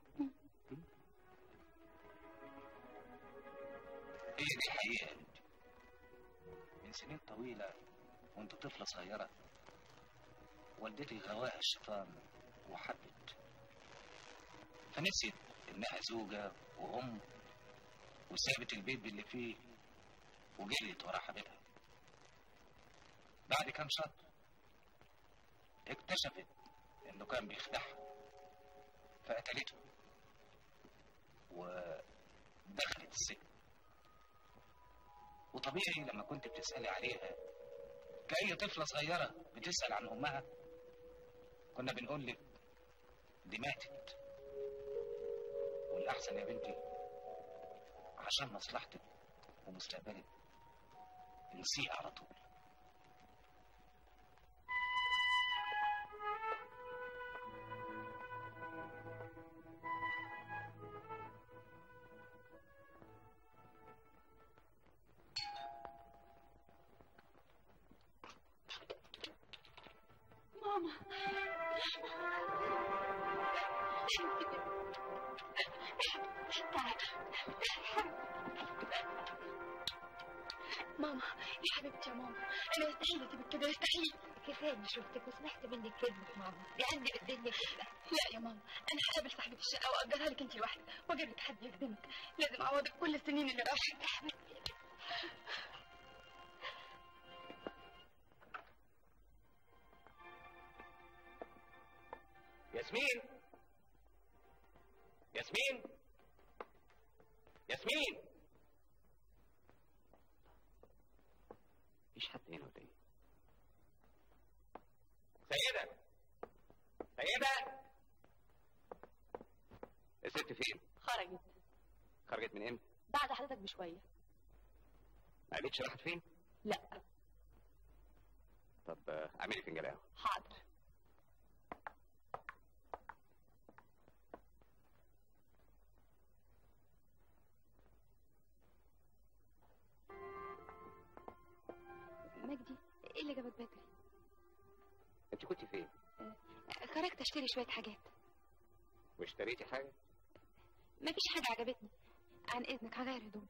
[SPEAKER 12] هي دي الحقيقة يا بنتي من سنين طويلة وانت طفلة صغيرة والدتي غواها الشيطان وحبت فنسيت انها زوجة وام وسابت البيت باللي فيه وجريت ورا حبيبها بعد كام شهر اكتشفت انه كان بيخدعها فقتلته ودخلت السجن وطبيعي لما كنت بتسألي عليها كأي طفلة صغيرة بتسأل عن أمها كنا بنقول لك دي ماتت والأحسن يا بنتي عشان مصلحتك ومستقبلك انسيه على طول
[SPEAKER 6] ماما يا حبيبتي يا ماما انا يستحيل اسيبك كده يستحيل
[SPEAKER 5] كفايه اني شفتك وسمعت منك كلمه ماما دي عندي بالدنيا كلها
[SPEAKER 6] لا يا ماما انا هقابل صاحبة الشقة واجرها لك انت لوحدك واجيب لك حد يخدمك لازم اعوضك كل السنين اللي راحت
[SPEAKER 11] ياسمين ياسمين ياسمين مفيش حد هنا ولا ايه؟ سيدة سيدة الست فين؟
[SPEAKER 3] خرجت
[SPEAKER 11] خرجت من امتى؟
[SPEAKER 3] بعد حضرتك بشوية
[SPEAKER 11] ما قالتش راحت فين؟
[SPEAKER 3] لا
[SPEAKER 11] طب آه، اعملي فنجان قهوة
[SPEAKER 3] حاضر
[SPEAKER 6] مجدي ايه اللي جابك بدري
[SPEAKER 11] انت كنت فين؟
[SPEAKER 6] خرجت اشتري شويه حاجات
[SPEAKER 11] واشتريتي حاجة؟
[SPEAKER 6] مفيش حاجه عجبتني عن اذنك هغير هدومي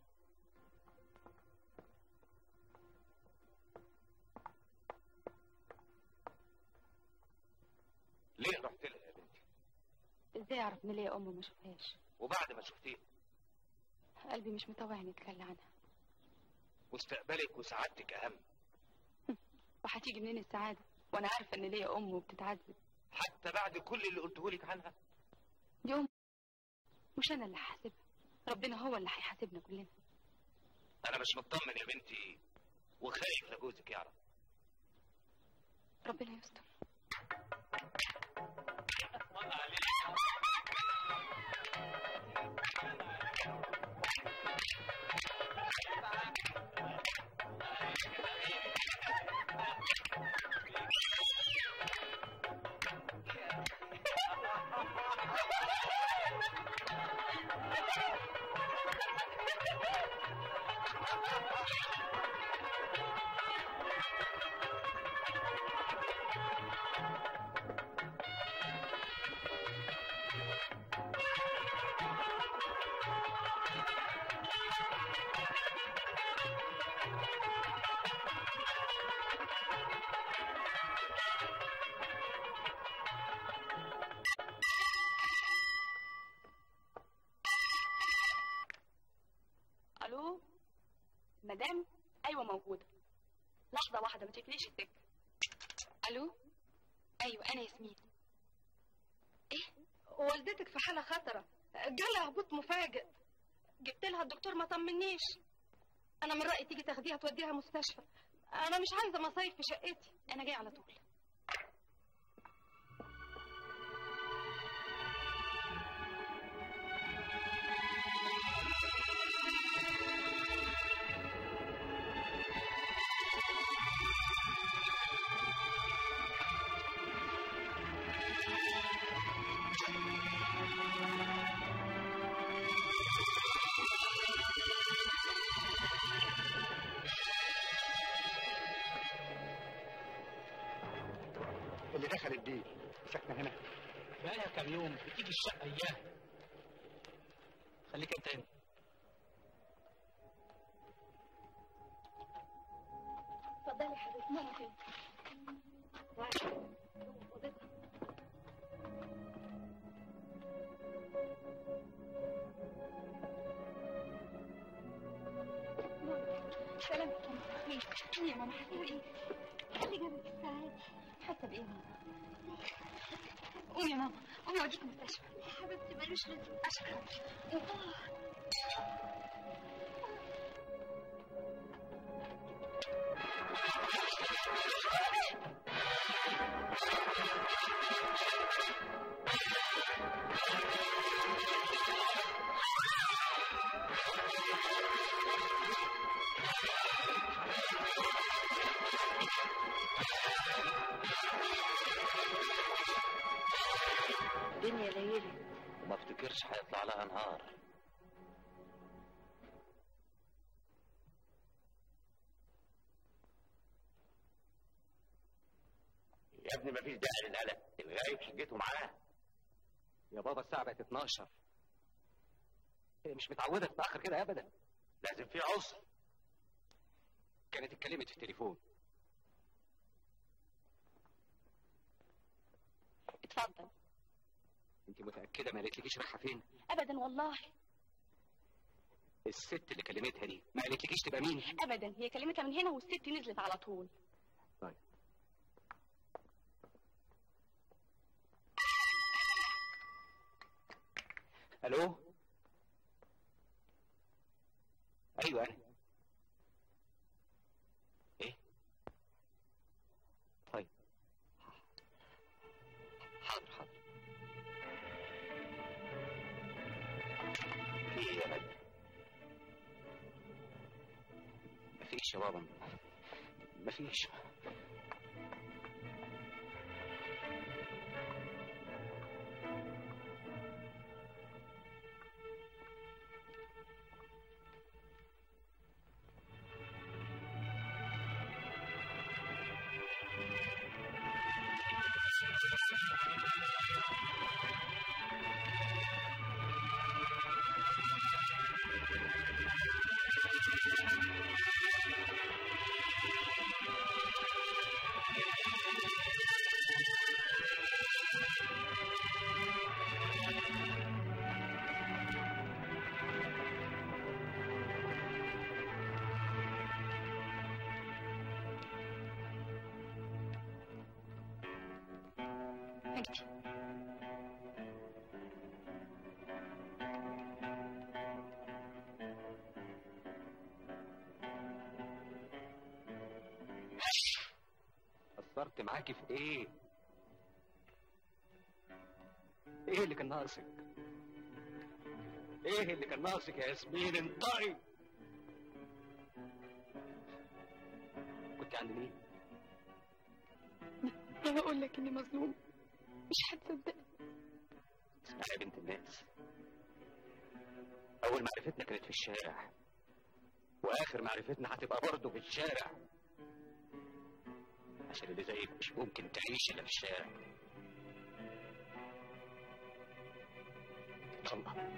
[SPEAKER 11] ليه رحت لها يا بنتي؟
[SPEAKER 6] ازاي اعرف ان ليا ام ما اشوفهاش
[SPEAKER 11] وبعد ما شفتيه
[SPEAKER 6] قلبي مش مطوعني اتخلى عنها
[SPEAKER 11] مستقبلك وسعادتك اهم
[SPEAKER 6] وهتيجي منين السعاده وانا عارفه ان ليا ام وبتتعذب
[SPEAKER 11] حتى بعد كل اللي قلته لك عنها
[SPEAKER 6] دي ام مش انا اللي هحاسبها ربنا هو اللي هيحاسبنا كلنا
[SPEAKER 11] انا مش مطمن يا بنتي وخايف لجوزك يعرف
[SPEAKER 6] ربنا يستر الو مدام ايوه موجوده لحظه واحده ما تقفليش السكه الو ايوه انا ياسمين
[SPEAKER 3] والدتك في حالة خطرة جالها هبوط مفاجئ جبت لها الدكتور ما طمنيش انا من رأيي تيجي تاخديها توديها مستشفى انا مش عايزة مصايف في شقتي
[SPEAKER 6] انا جاي على طول
[SPEAKER 10] اللي دخلت دي ساكنه هنا
[SPEAKER 13] بقالها كام يوم بتيجي الشقه اياها خليك انت هنا
[SPEAKER 6] اتفضلي يا حبيبتي ماما فين تعالي اوضتها سلامتك يا ماما ايه إيه يا ماما حاسه بايه اللي جابك السعاده حاسه بايه يا ماما قومي يا ماما قومي اوديك المستشفى يا حبيبتي مالوش لازمه عشان خاطري
[SPEAKER 15] الدنيا ليلة
[SPEAKER 12] وما افتكرش هيطلع لها نهار
[SPEAKER 1] يا ابني مفيش داعي للقلق الغايب حجته معاه
[SPEAKER 11] يا بابا الساعة بقت 12
[SPEAKER 2] هي مش متعوده تتاخر كده ابدا
[SPEAKER 1] لازم في عذر
[SPEAKER 2] كانت اتكلمت في التليفون
[SPEAKER 3] اتفضل
[SPEAKER 2] انت متاكده ما قالتلكيش رايحه فين
[SPEAKER 3] ابدا والله
[SPEAKER 2] الست اللي كلمتها دي ما قالتلكيش تبقى مين
[SPEAKER 3] ابدا هي كلمتها من هنا والست نزلت على طول
[SPEAKER 2] طيب الو ايوه انا ايه طيب حاضر حاضر في ايه يا بدر مفيش يا بابا مفيش
[SPEAKER 3] مجدي
[SPEAKER 2] قصرت معاكي في ايه ايه اللي كان ناقصك ايه اللي كان ناقصك يا ياسمين انطقي كنت عند مين
[SPEAKER 6] انا اقول لك اني مظلوم مش هتصدق
[SPEAKER 2] اسمعي يا بنت الناس اول معرفتنا كانت في الشارع واخر معرفتنا هتبقى برضه في الشارع عشان اللي زيك مش ممكن تعيش الا في الشارع الله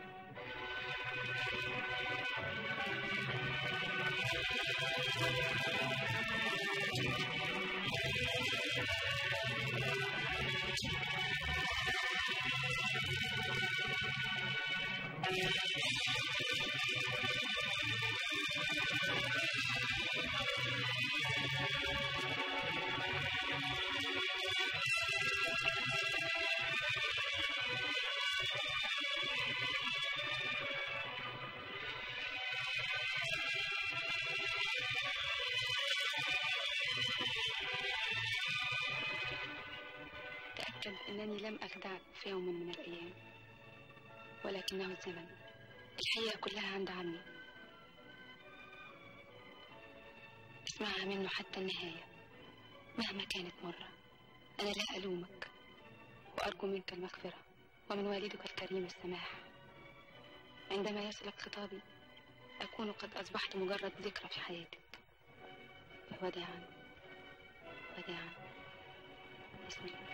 [SPEAKER 6] تأكد أنني لم أخدعك في يوم من الأيام ولكنه الزمن الحقيقة كلها عند عمي اسمعها منه حتى النهاية مهما كانت مرة أنا لا ألومك وأرجو منك المغفرة ومن والدك الكريم السماح عندما يصلك خطابي أكون قد أصبحت مجرد ذكرى في حياتك وداعا وداعا بسم الله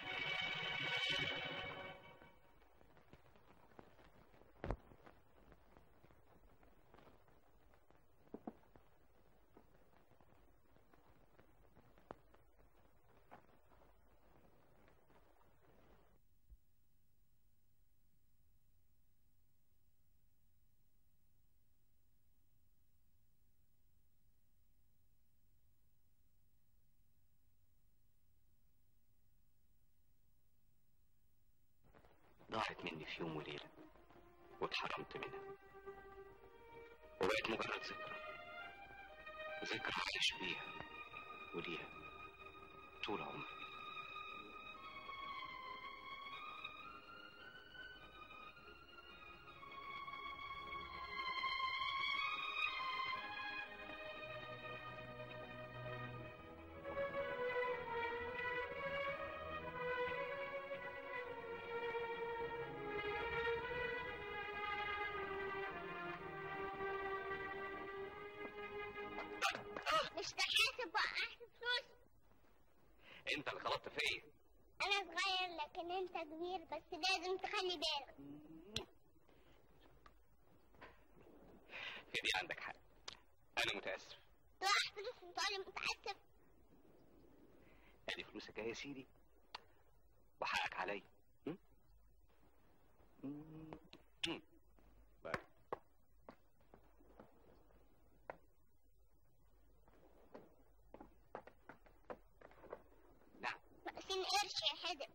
[SPEAKER 6] ضاعت مني في يوم وليلة واتحرمت منها وبقت مجرد ذكرى ذكرى عايش بيها وليها طول عمري
[SPEAKER 15] مش تحاسب وقعت فلوس
[SPEAKER 2] انت اللي غلطت فيا
[SPEAKER 15] انا صغير لكن انت كبير بس لازم تخلي بالك
[SPEAKER 11] هي دي عندك حق انا متاسف
[SPEAKER 15] راح فلوس وتقولي متعسف
[SPEAKER 11] ادي فلوسك اهي يا سيدي وحقك عليا م? م- م. بقى.
[SPEAKER 15] ناقصين قرش يا حدق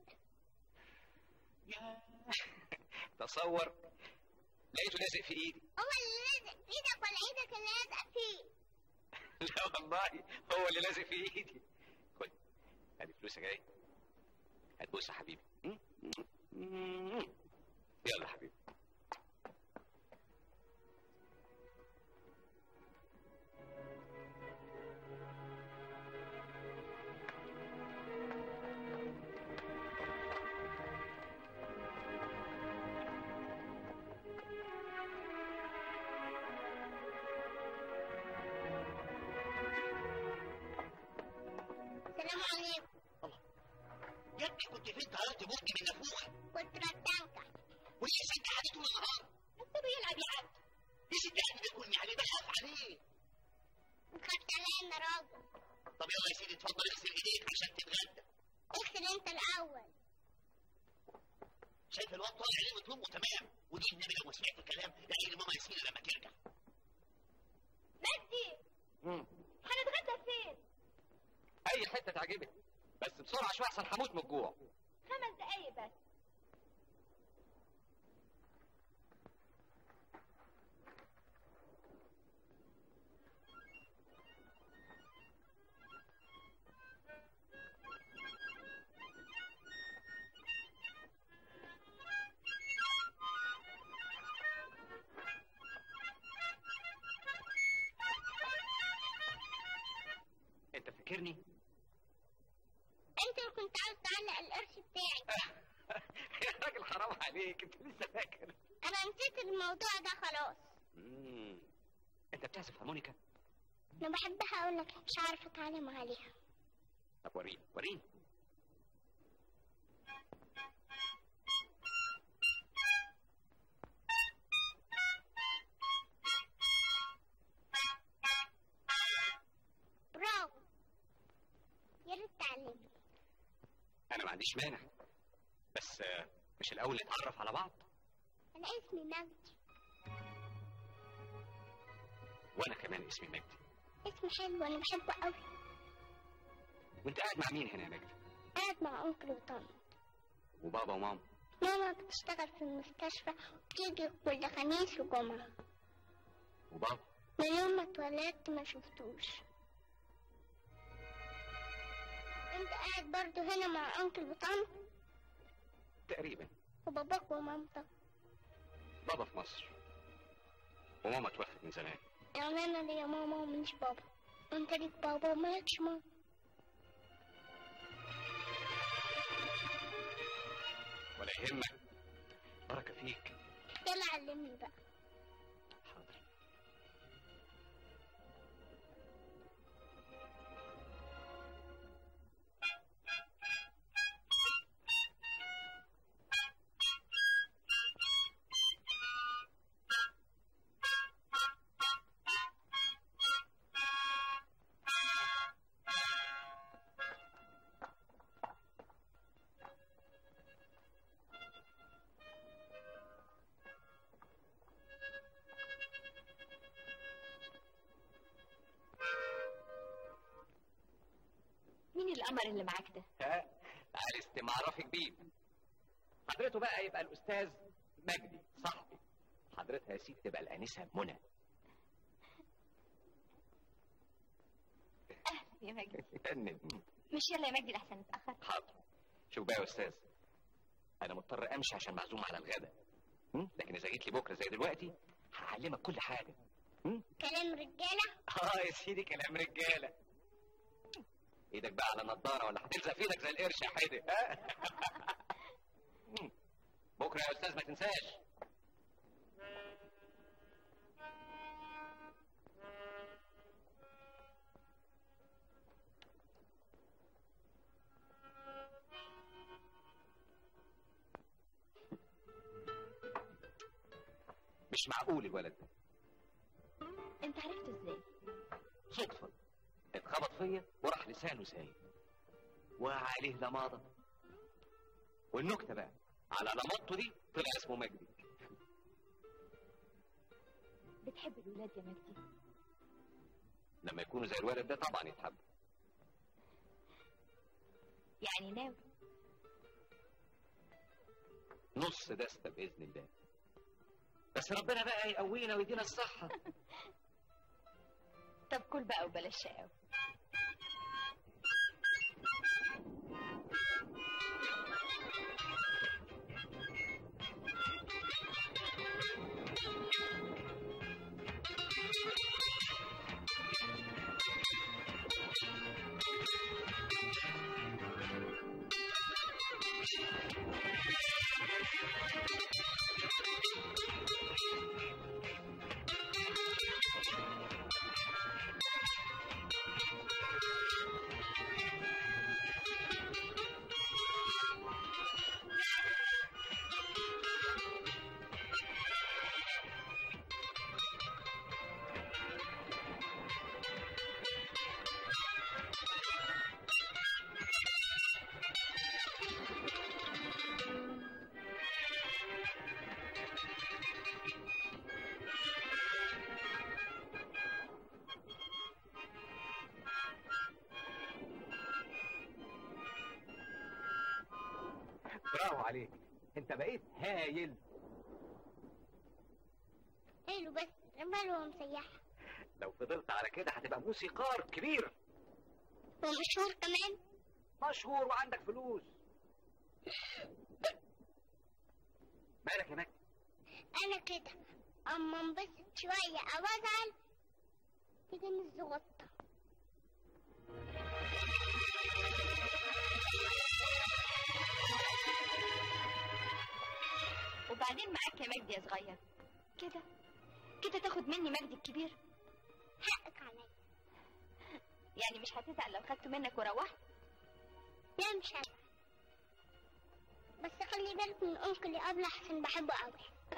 [SPEAKER 11] تصور لقيته لازق في ايدي
[SPEAKER 15] هو اللي لازق في ايدك ولا ايدك اللي لازق فيه
[SPEAKER 11] لا والله هو اللي لازق في ايدي خد ادي فلوسك اهي هتبوس يا حبيبي م? م? يلا يا حبيبي
[SPEAKER 15] السلام عليكم
[SPEAKER 9] يا ابني كنت فين طيرت برج من نافوخ
[SPEAKER 15] كنت ردانكة
[SPEAKER 9] وهي ست قاعده طول النهار
[SPEAKER 15] سيبه يلعب يلعب
[SPEAKER 9] يا ست قاعده بياكل عليه ده خاف عليه
[SPEAKER 15] خدت عليا انا راجل
[SPEAKER 9] طب يلا يا سيدي اتفضل اغسل ايديك عشان تتغدى
[SPEAKER 15] اغسل انت الاول
[SPEAKER 9] شايف الواد طالع عليه مطلوب تمام ودي النبي لو ما سمعت كلام يعني لماما ياسمين لما ترجع
[SPEAKER 5] مجدي هنتغدى فين؟
[SPEAKER 11] اي حته تعجبك بس بسرعه شويه احسن هموت من الجوع
[SPEAKER 5] خمس دقايق بس
[SPEAKER 11] انت فاكرني
[SPEAKER 15] انت اللي كنت عاوز تعلق القرش بتاعي
[SPEAKER 11] يا راجل حرام عليك انت لسه فاكر
[SPEAKER 15] انا نسيت الموضوع ده خلاص
[SPEAKER 11] مم. انت بتعزف هارمونيكا
[SPEAKER 15] انا بحبها اقول لك مش عارفه اتعلم عليها
[SPEAKER 11] طب وريني وريني
[SPEAKER 15] برافو يا ريت تعلمني
[SPEAKER 11] انا ما عنديش مانع بس آه، مش الاول نتعرف على بعض
[SPEAKER 15] انا اسمي مجدي
[SPEAKER 11] وانا كمان اسمي مجدي
[SPEAKER 15] اسمي حلو انا بحبه قوي
[SPEAKER 11] وانت قاعد مع مين هنا يا مجدي
[SPEAKER 15] قاعد مع انكل وطنط
[SPEAKER 11] وبابا وماما
[SPEAKER 15] ماما بتشتغل في المستشفى وبتيجي كل خميس وجمعة
[SPEAKER 11] وبابا
[SPEAKER 15] من يوم ما اتولدت ما شفتوش انت قاعد برضو هنا مع انكل وطنط
[SPEAKER 11] تقريبا
[SPEAKER 15] وباباك ومامتك
[SPEAKER 11] بابا في مصر وماما توفت من زمان
[SPEAKER 15] يعني انا ليا ماما ومش بابا انت ليك بابا ومالكش ماما
[SPEAKER 11] ولا يهمك بركه فيك
[SPEAKER 15] يلا علمني بقى
[SPEAKER 11] حاضر
[SPEAKER 5] مين القمر اللي معاك ده؟
[SPEAKER 11] ها عرفت معرفك بيه حضرته بقى يبقى الاستاذ مجدي صاحبي حضرتها يا سيدي تبقى الانسه منى
[SPEAKER 5] يا مجدي
[SPEAKER 11] فنن
[SPEAKER 5] مش يلا يا مجدي لحسن نتأخر
[SPEAKER 11] حاضر شوف بقى يا استاذ انا مضطر امشي عشان معزوم على الغدا م? لكن اذا جيت لي بكره زي دلوقتي هعلمك كل حاجه
[SPEAKER 15] كلام رجالة
[SPEAKER 11] اه يا سيدي كلام رجاله ايدك بقى على نضاره ولا هتلزق في ايدك زي القرش يا حيدر ها م. بكره يا استاذ ما تنساش مش معقول الولد ده
[SPEAKER 6] انت عرفته ازاي
[SPEAKER 2] صدفة اتخبط فيا وراح لسانه سايب وعليه لماضة والنكتة بقى على لمضته دي طلع اسمه مجدي
[SPEAKER 6] بتحب الولاد يا مجدي
[SPEAKER 2] لما يكونوا زي الولد ده طبعا يتحب
[SPEAKER 6] يعني ناوي
[SPEAKER 2] نص دستة بإذن الله بس ربنا بقى يقوينا ويدينا الصحة
[SPEAKER 6] طب كل بقى وبلاش شقاوة
[SPEAKER 2] برافو عليك انت بقيت هايل
[SPEAKER 15] حلو بس رماله مسيحة
[SPEAKER 2] لو فضلت على كده هتبقى موسيقار كبير
[SPEAKER 15] ومشهور كمان
[SPEAKER 2] مشهور وعندك فلوس مالك يا مجدي
[SPEAKER 15] أنا كده أما انبسط شوية أو أزعل تيجي الزغطة
[SPEAKER 6] وبعدين معاك يا مجدي يا صغير كده كده تاخد مني مجدي الكبير
[SPEAKER 15] حقك عليا
[SPEAKER 6] يعني مش هتزعل لو خدته منك وروحت
[SPEAKER 15] لا مش هزعل بس خلي بالك من أنكل قبل أحسن بحبه أوي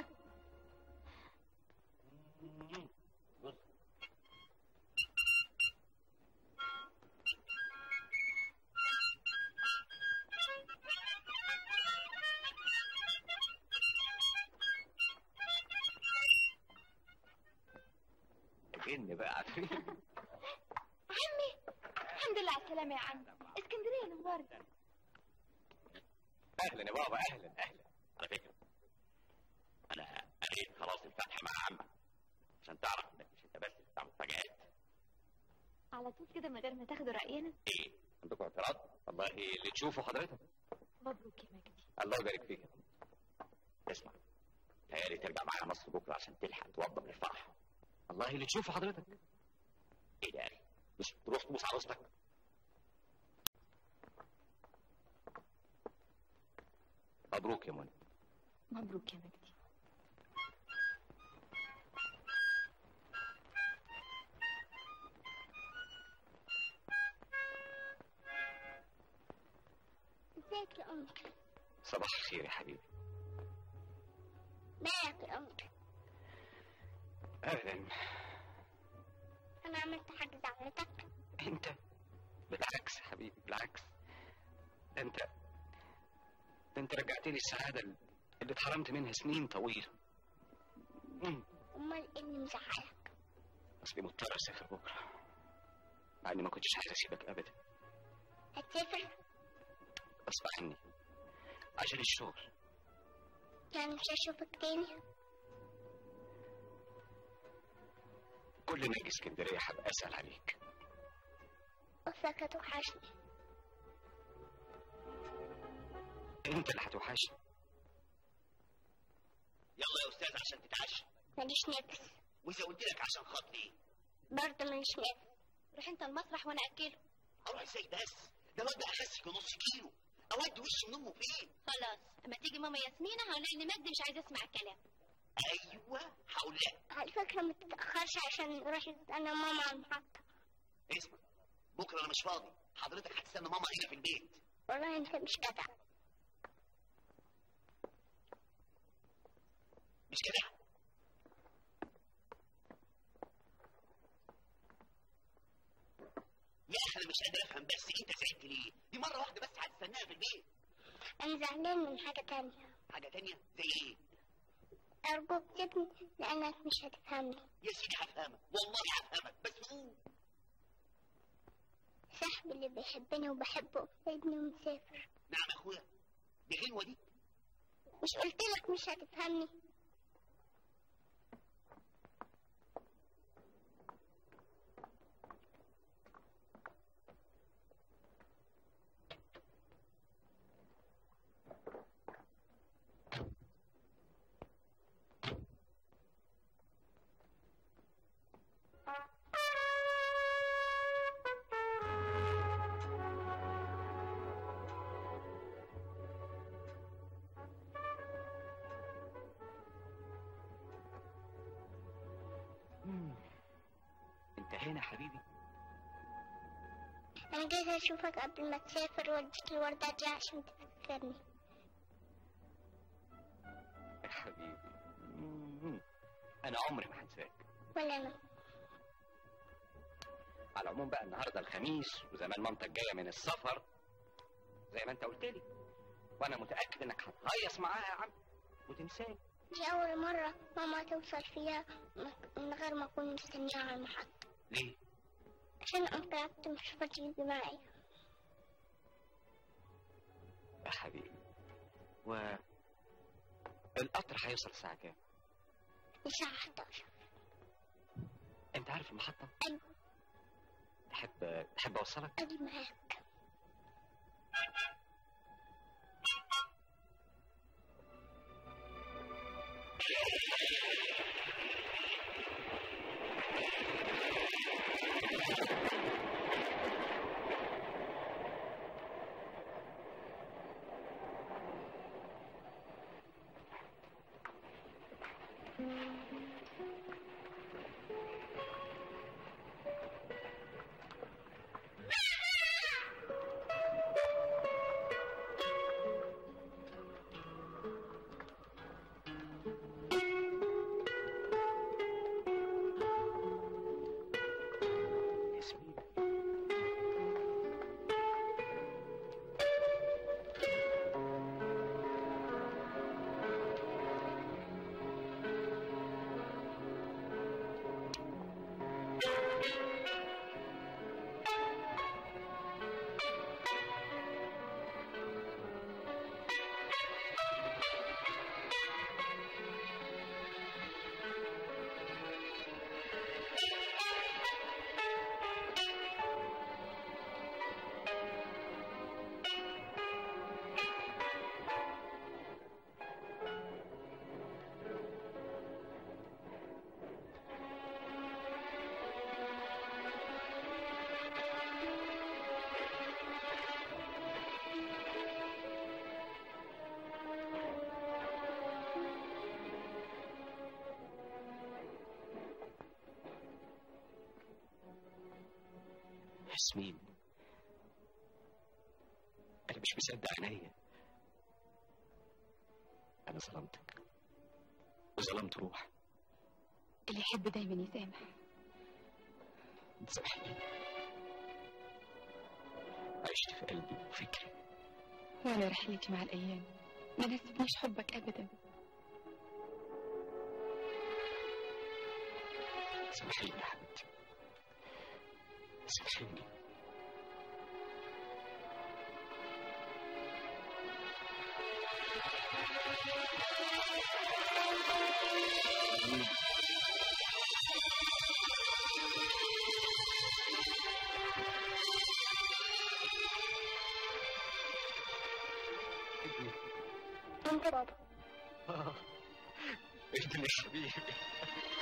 [SPEAKER 2] جن بقى عارفين
[SPEAKER 6] عمي الحمد لله على السلامة يا عم اسكندرية نورت
[SPEAKER 1] اهلا يا بابا اهلا اهلا على فكره انا قريت خلاص الفتح مع عمك عشان تعرف انك مش انت بس اللي بتاع مفاجآت
[SPEAKER 6] على طول كده من غير ما تاخدوا رأينا
[SPEAKER 1] ايه عندكم اعتراض والله اللي تشوفه حضرتك
[SPEAKER 6] مبروك يا مجدي
[SPEAKER 1] الله يبارك فيك يا فندم. اسمع تهيألي ترجع معايا مصر بكره عشان تلحق توضب للفرح
[SPEAKER 2] والله اللي تشوفه حضرتك
[SPEAKER 1] ايه ده يا اخي مش تروح تبوس عروستك مبروك يا منى
[SPEAKER 6] مبروك يا مجدي
[SPEAKER 15] ازيك يا أنكل
[SPEAKER 1] صباح الخير يا حبيبي
[SPEAKER 15] مالك يا أنكل
[SPEAKER 2] اهلا
[SPEAKER 15] أنا عملت حاجة زعلتك
[SPEAKER 2] انت بالعكس يا حبيبي بالعكس ده انت ده انت رجعت لي السعاده اللي اتحرمت منها سنين طويله أمم،
[SPEAKER 15] أمال إيه اللي مزعلك
[SPEAKER 2] اصلي مضطر اسافر بكره مع اني ما كنتش عايز اسيبك ابدا
[SPEAKER 15] هتسافر
[SPEAKER 2] غصب عني عشان الشغل
[SPEAKER 15] يعني مش هشوفك تاني
[SPEAKER 2] كل ما اجي اسكندريه هبقى اسال عليك
[SPEAKER 15] أصلك هتوحشني
[SPEAKER 2] انت اللي هتوحشني
[SPEAKER 14] يلا يا استاذ عشان تتعشى
[SPEAKER 15] ماليش نفس
[SPEAKER 14] واذا قلت لك عشان خاطري
[SPEAKER 15] برضه ماليش نفس
[SPEAKER 6] روح انت المسرح وانا اكله
[SPEAKER 14] اروح ازاي بس ده الواد ده اخس نص كيلو اودي وش من امه فين
[SPEAKER 6] خلاص اما تيجي ماما ياسمينة هقول لها ان مجدي مش عايز اسمع الكلام
[SPEAKER 14] ايوه هقول لها
[SPEAKER 15] على فكرة ما تتأخرش عشان نروح أنا ماما على المحطة
[SPEAKER 14] اسمع بكره انا مش فاضي حضرتك هتستنى ماما هنا في البيت
[SPEAKER 15] والله أنت مش جدع
[SPEAKER 14] مش كده
[SPEAKER 2] مش قادر افهم بس انت زعلت ليه؟ دي مره واحده بس هتستناها في البيت
[SPEAKER 15] انا زعلان من حاجة تانية
[SPEAKER 2] حاجه تانية زي ايه؟
[SPEAKER 15] ارجوك سيبني لانك مش هتفهمني
[SPEAKER 2] يا سيدي هفهمك والله هفهمك بس قول
[SPEAKER 15] صاحبي اللي بيحبني وبحبه سايبني ومسافر
[SPEAKER 2] نعم يا اخويا دي غنوه دي
[SPEAKER 15] مش قلت لك مش هتفهمني
[SPEAKER 2] انت هنا يا حبيبي
[SPEAKER 15] انا جاية اشوفك قبل ما تسافر واديك الوردة دي عشان تفكرني
[SPEAKER 2] يا حبيبي مم. انا عمري ما هنساك
[SPEAKER 15] ولا انا
[SPEAKER 2] على العموم بقى النهارده الخميس وزمان مامتك جايه من السفر زي ما انت قلت لي وانا متاكد انك هتهيص معاها يا عم وتنساني
[SPEAKER 15] دي اول مرة ماما توصل فيها من غير ما اكون مستنيها على المحطة
[SPEAKER 2] ليه؟
[SPEAKER 15] عشان انت عبد مش فاضي يجي معايا
[SPEAKER 2] يا حبيبي و القطر هيوصل الساعة كام؟
[SPEAKER 15] الساعة 11
[SPEAKER 2] انت عارف المحطة؟
[SPEAKER 15] ايوه
[SPEAKER 2] تحب تحب اوصلك؟
[SPEAKER 15] اجي معاك
[SPEAKER 2] ياسمين ياسمين انا مش مصدق عينيا انا ظلمتك وظلمت روح
[SPEAKER 6] اللي يحب دايما يسامح
[SPEAKER 2] تسامحني عشت في قلبي وفكري
[SPEAKER 6] وانا رحلتي مع الايام ما نسيتنيش حبك ابدا
[SPEAKER 2] سامحيني يا حبيبتي سامحيني
[SPEAKER 15] انت بابا
[SPEAKER 2] اه ابني يا حبيبي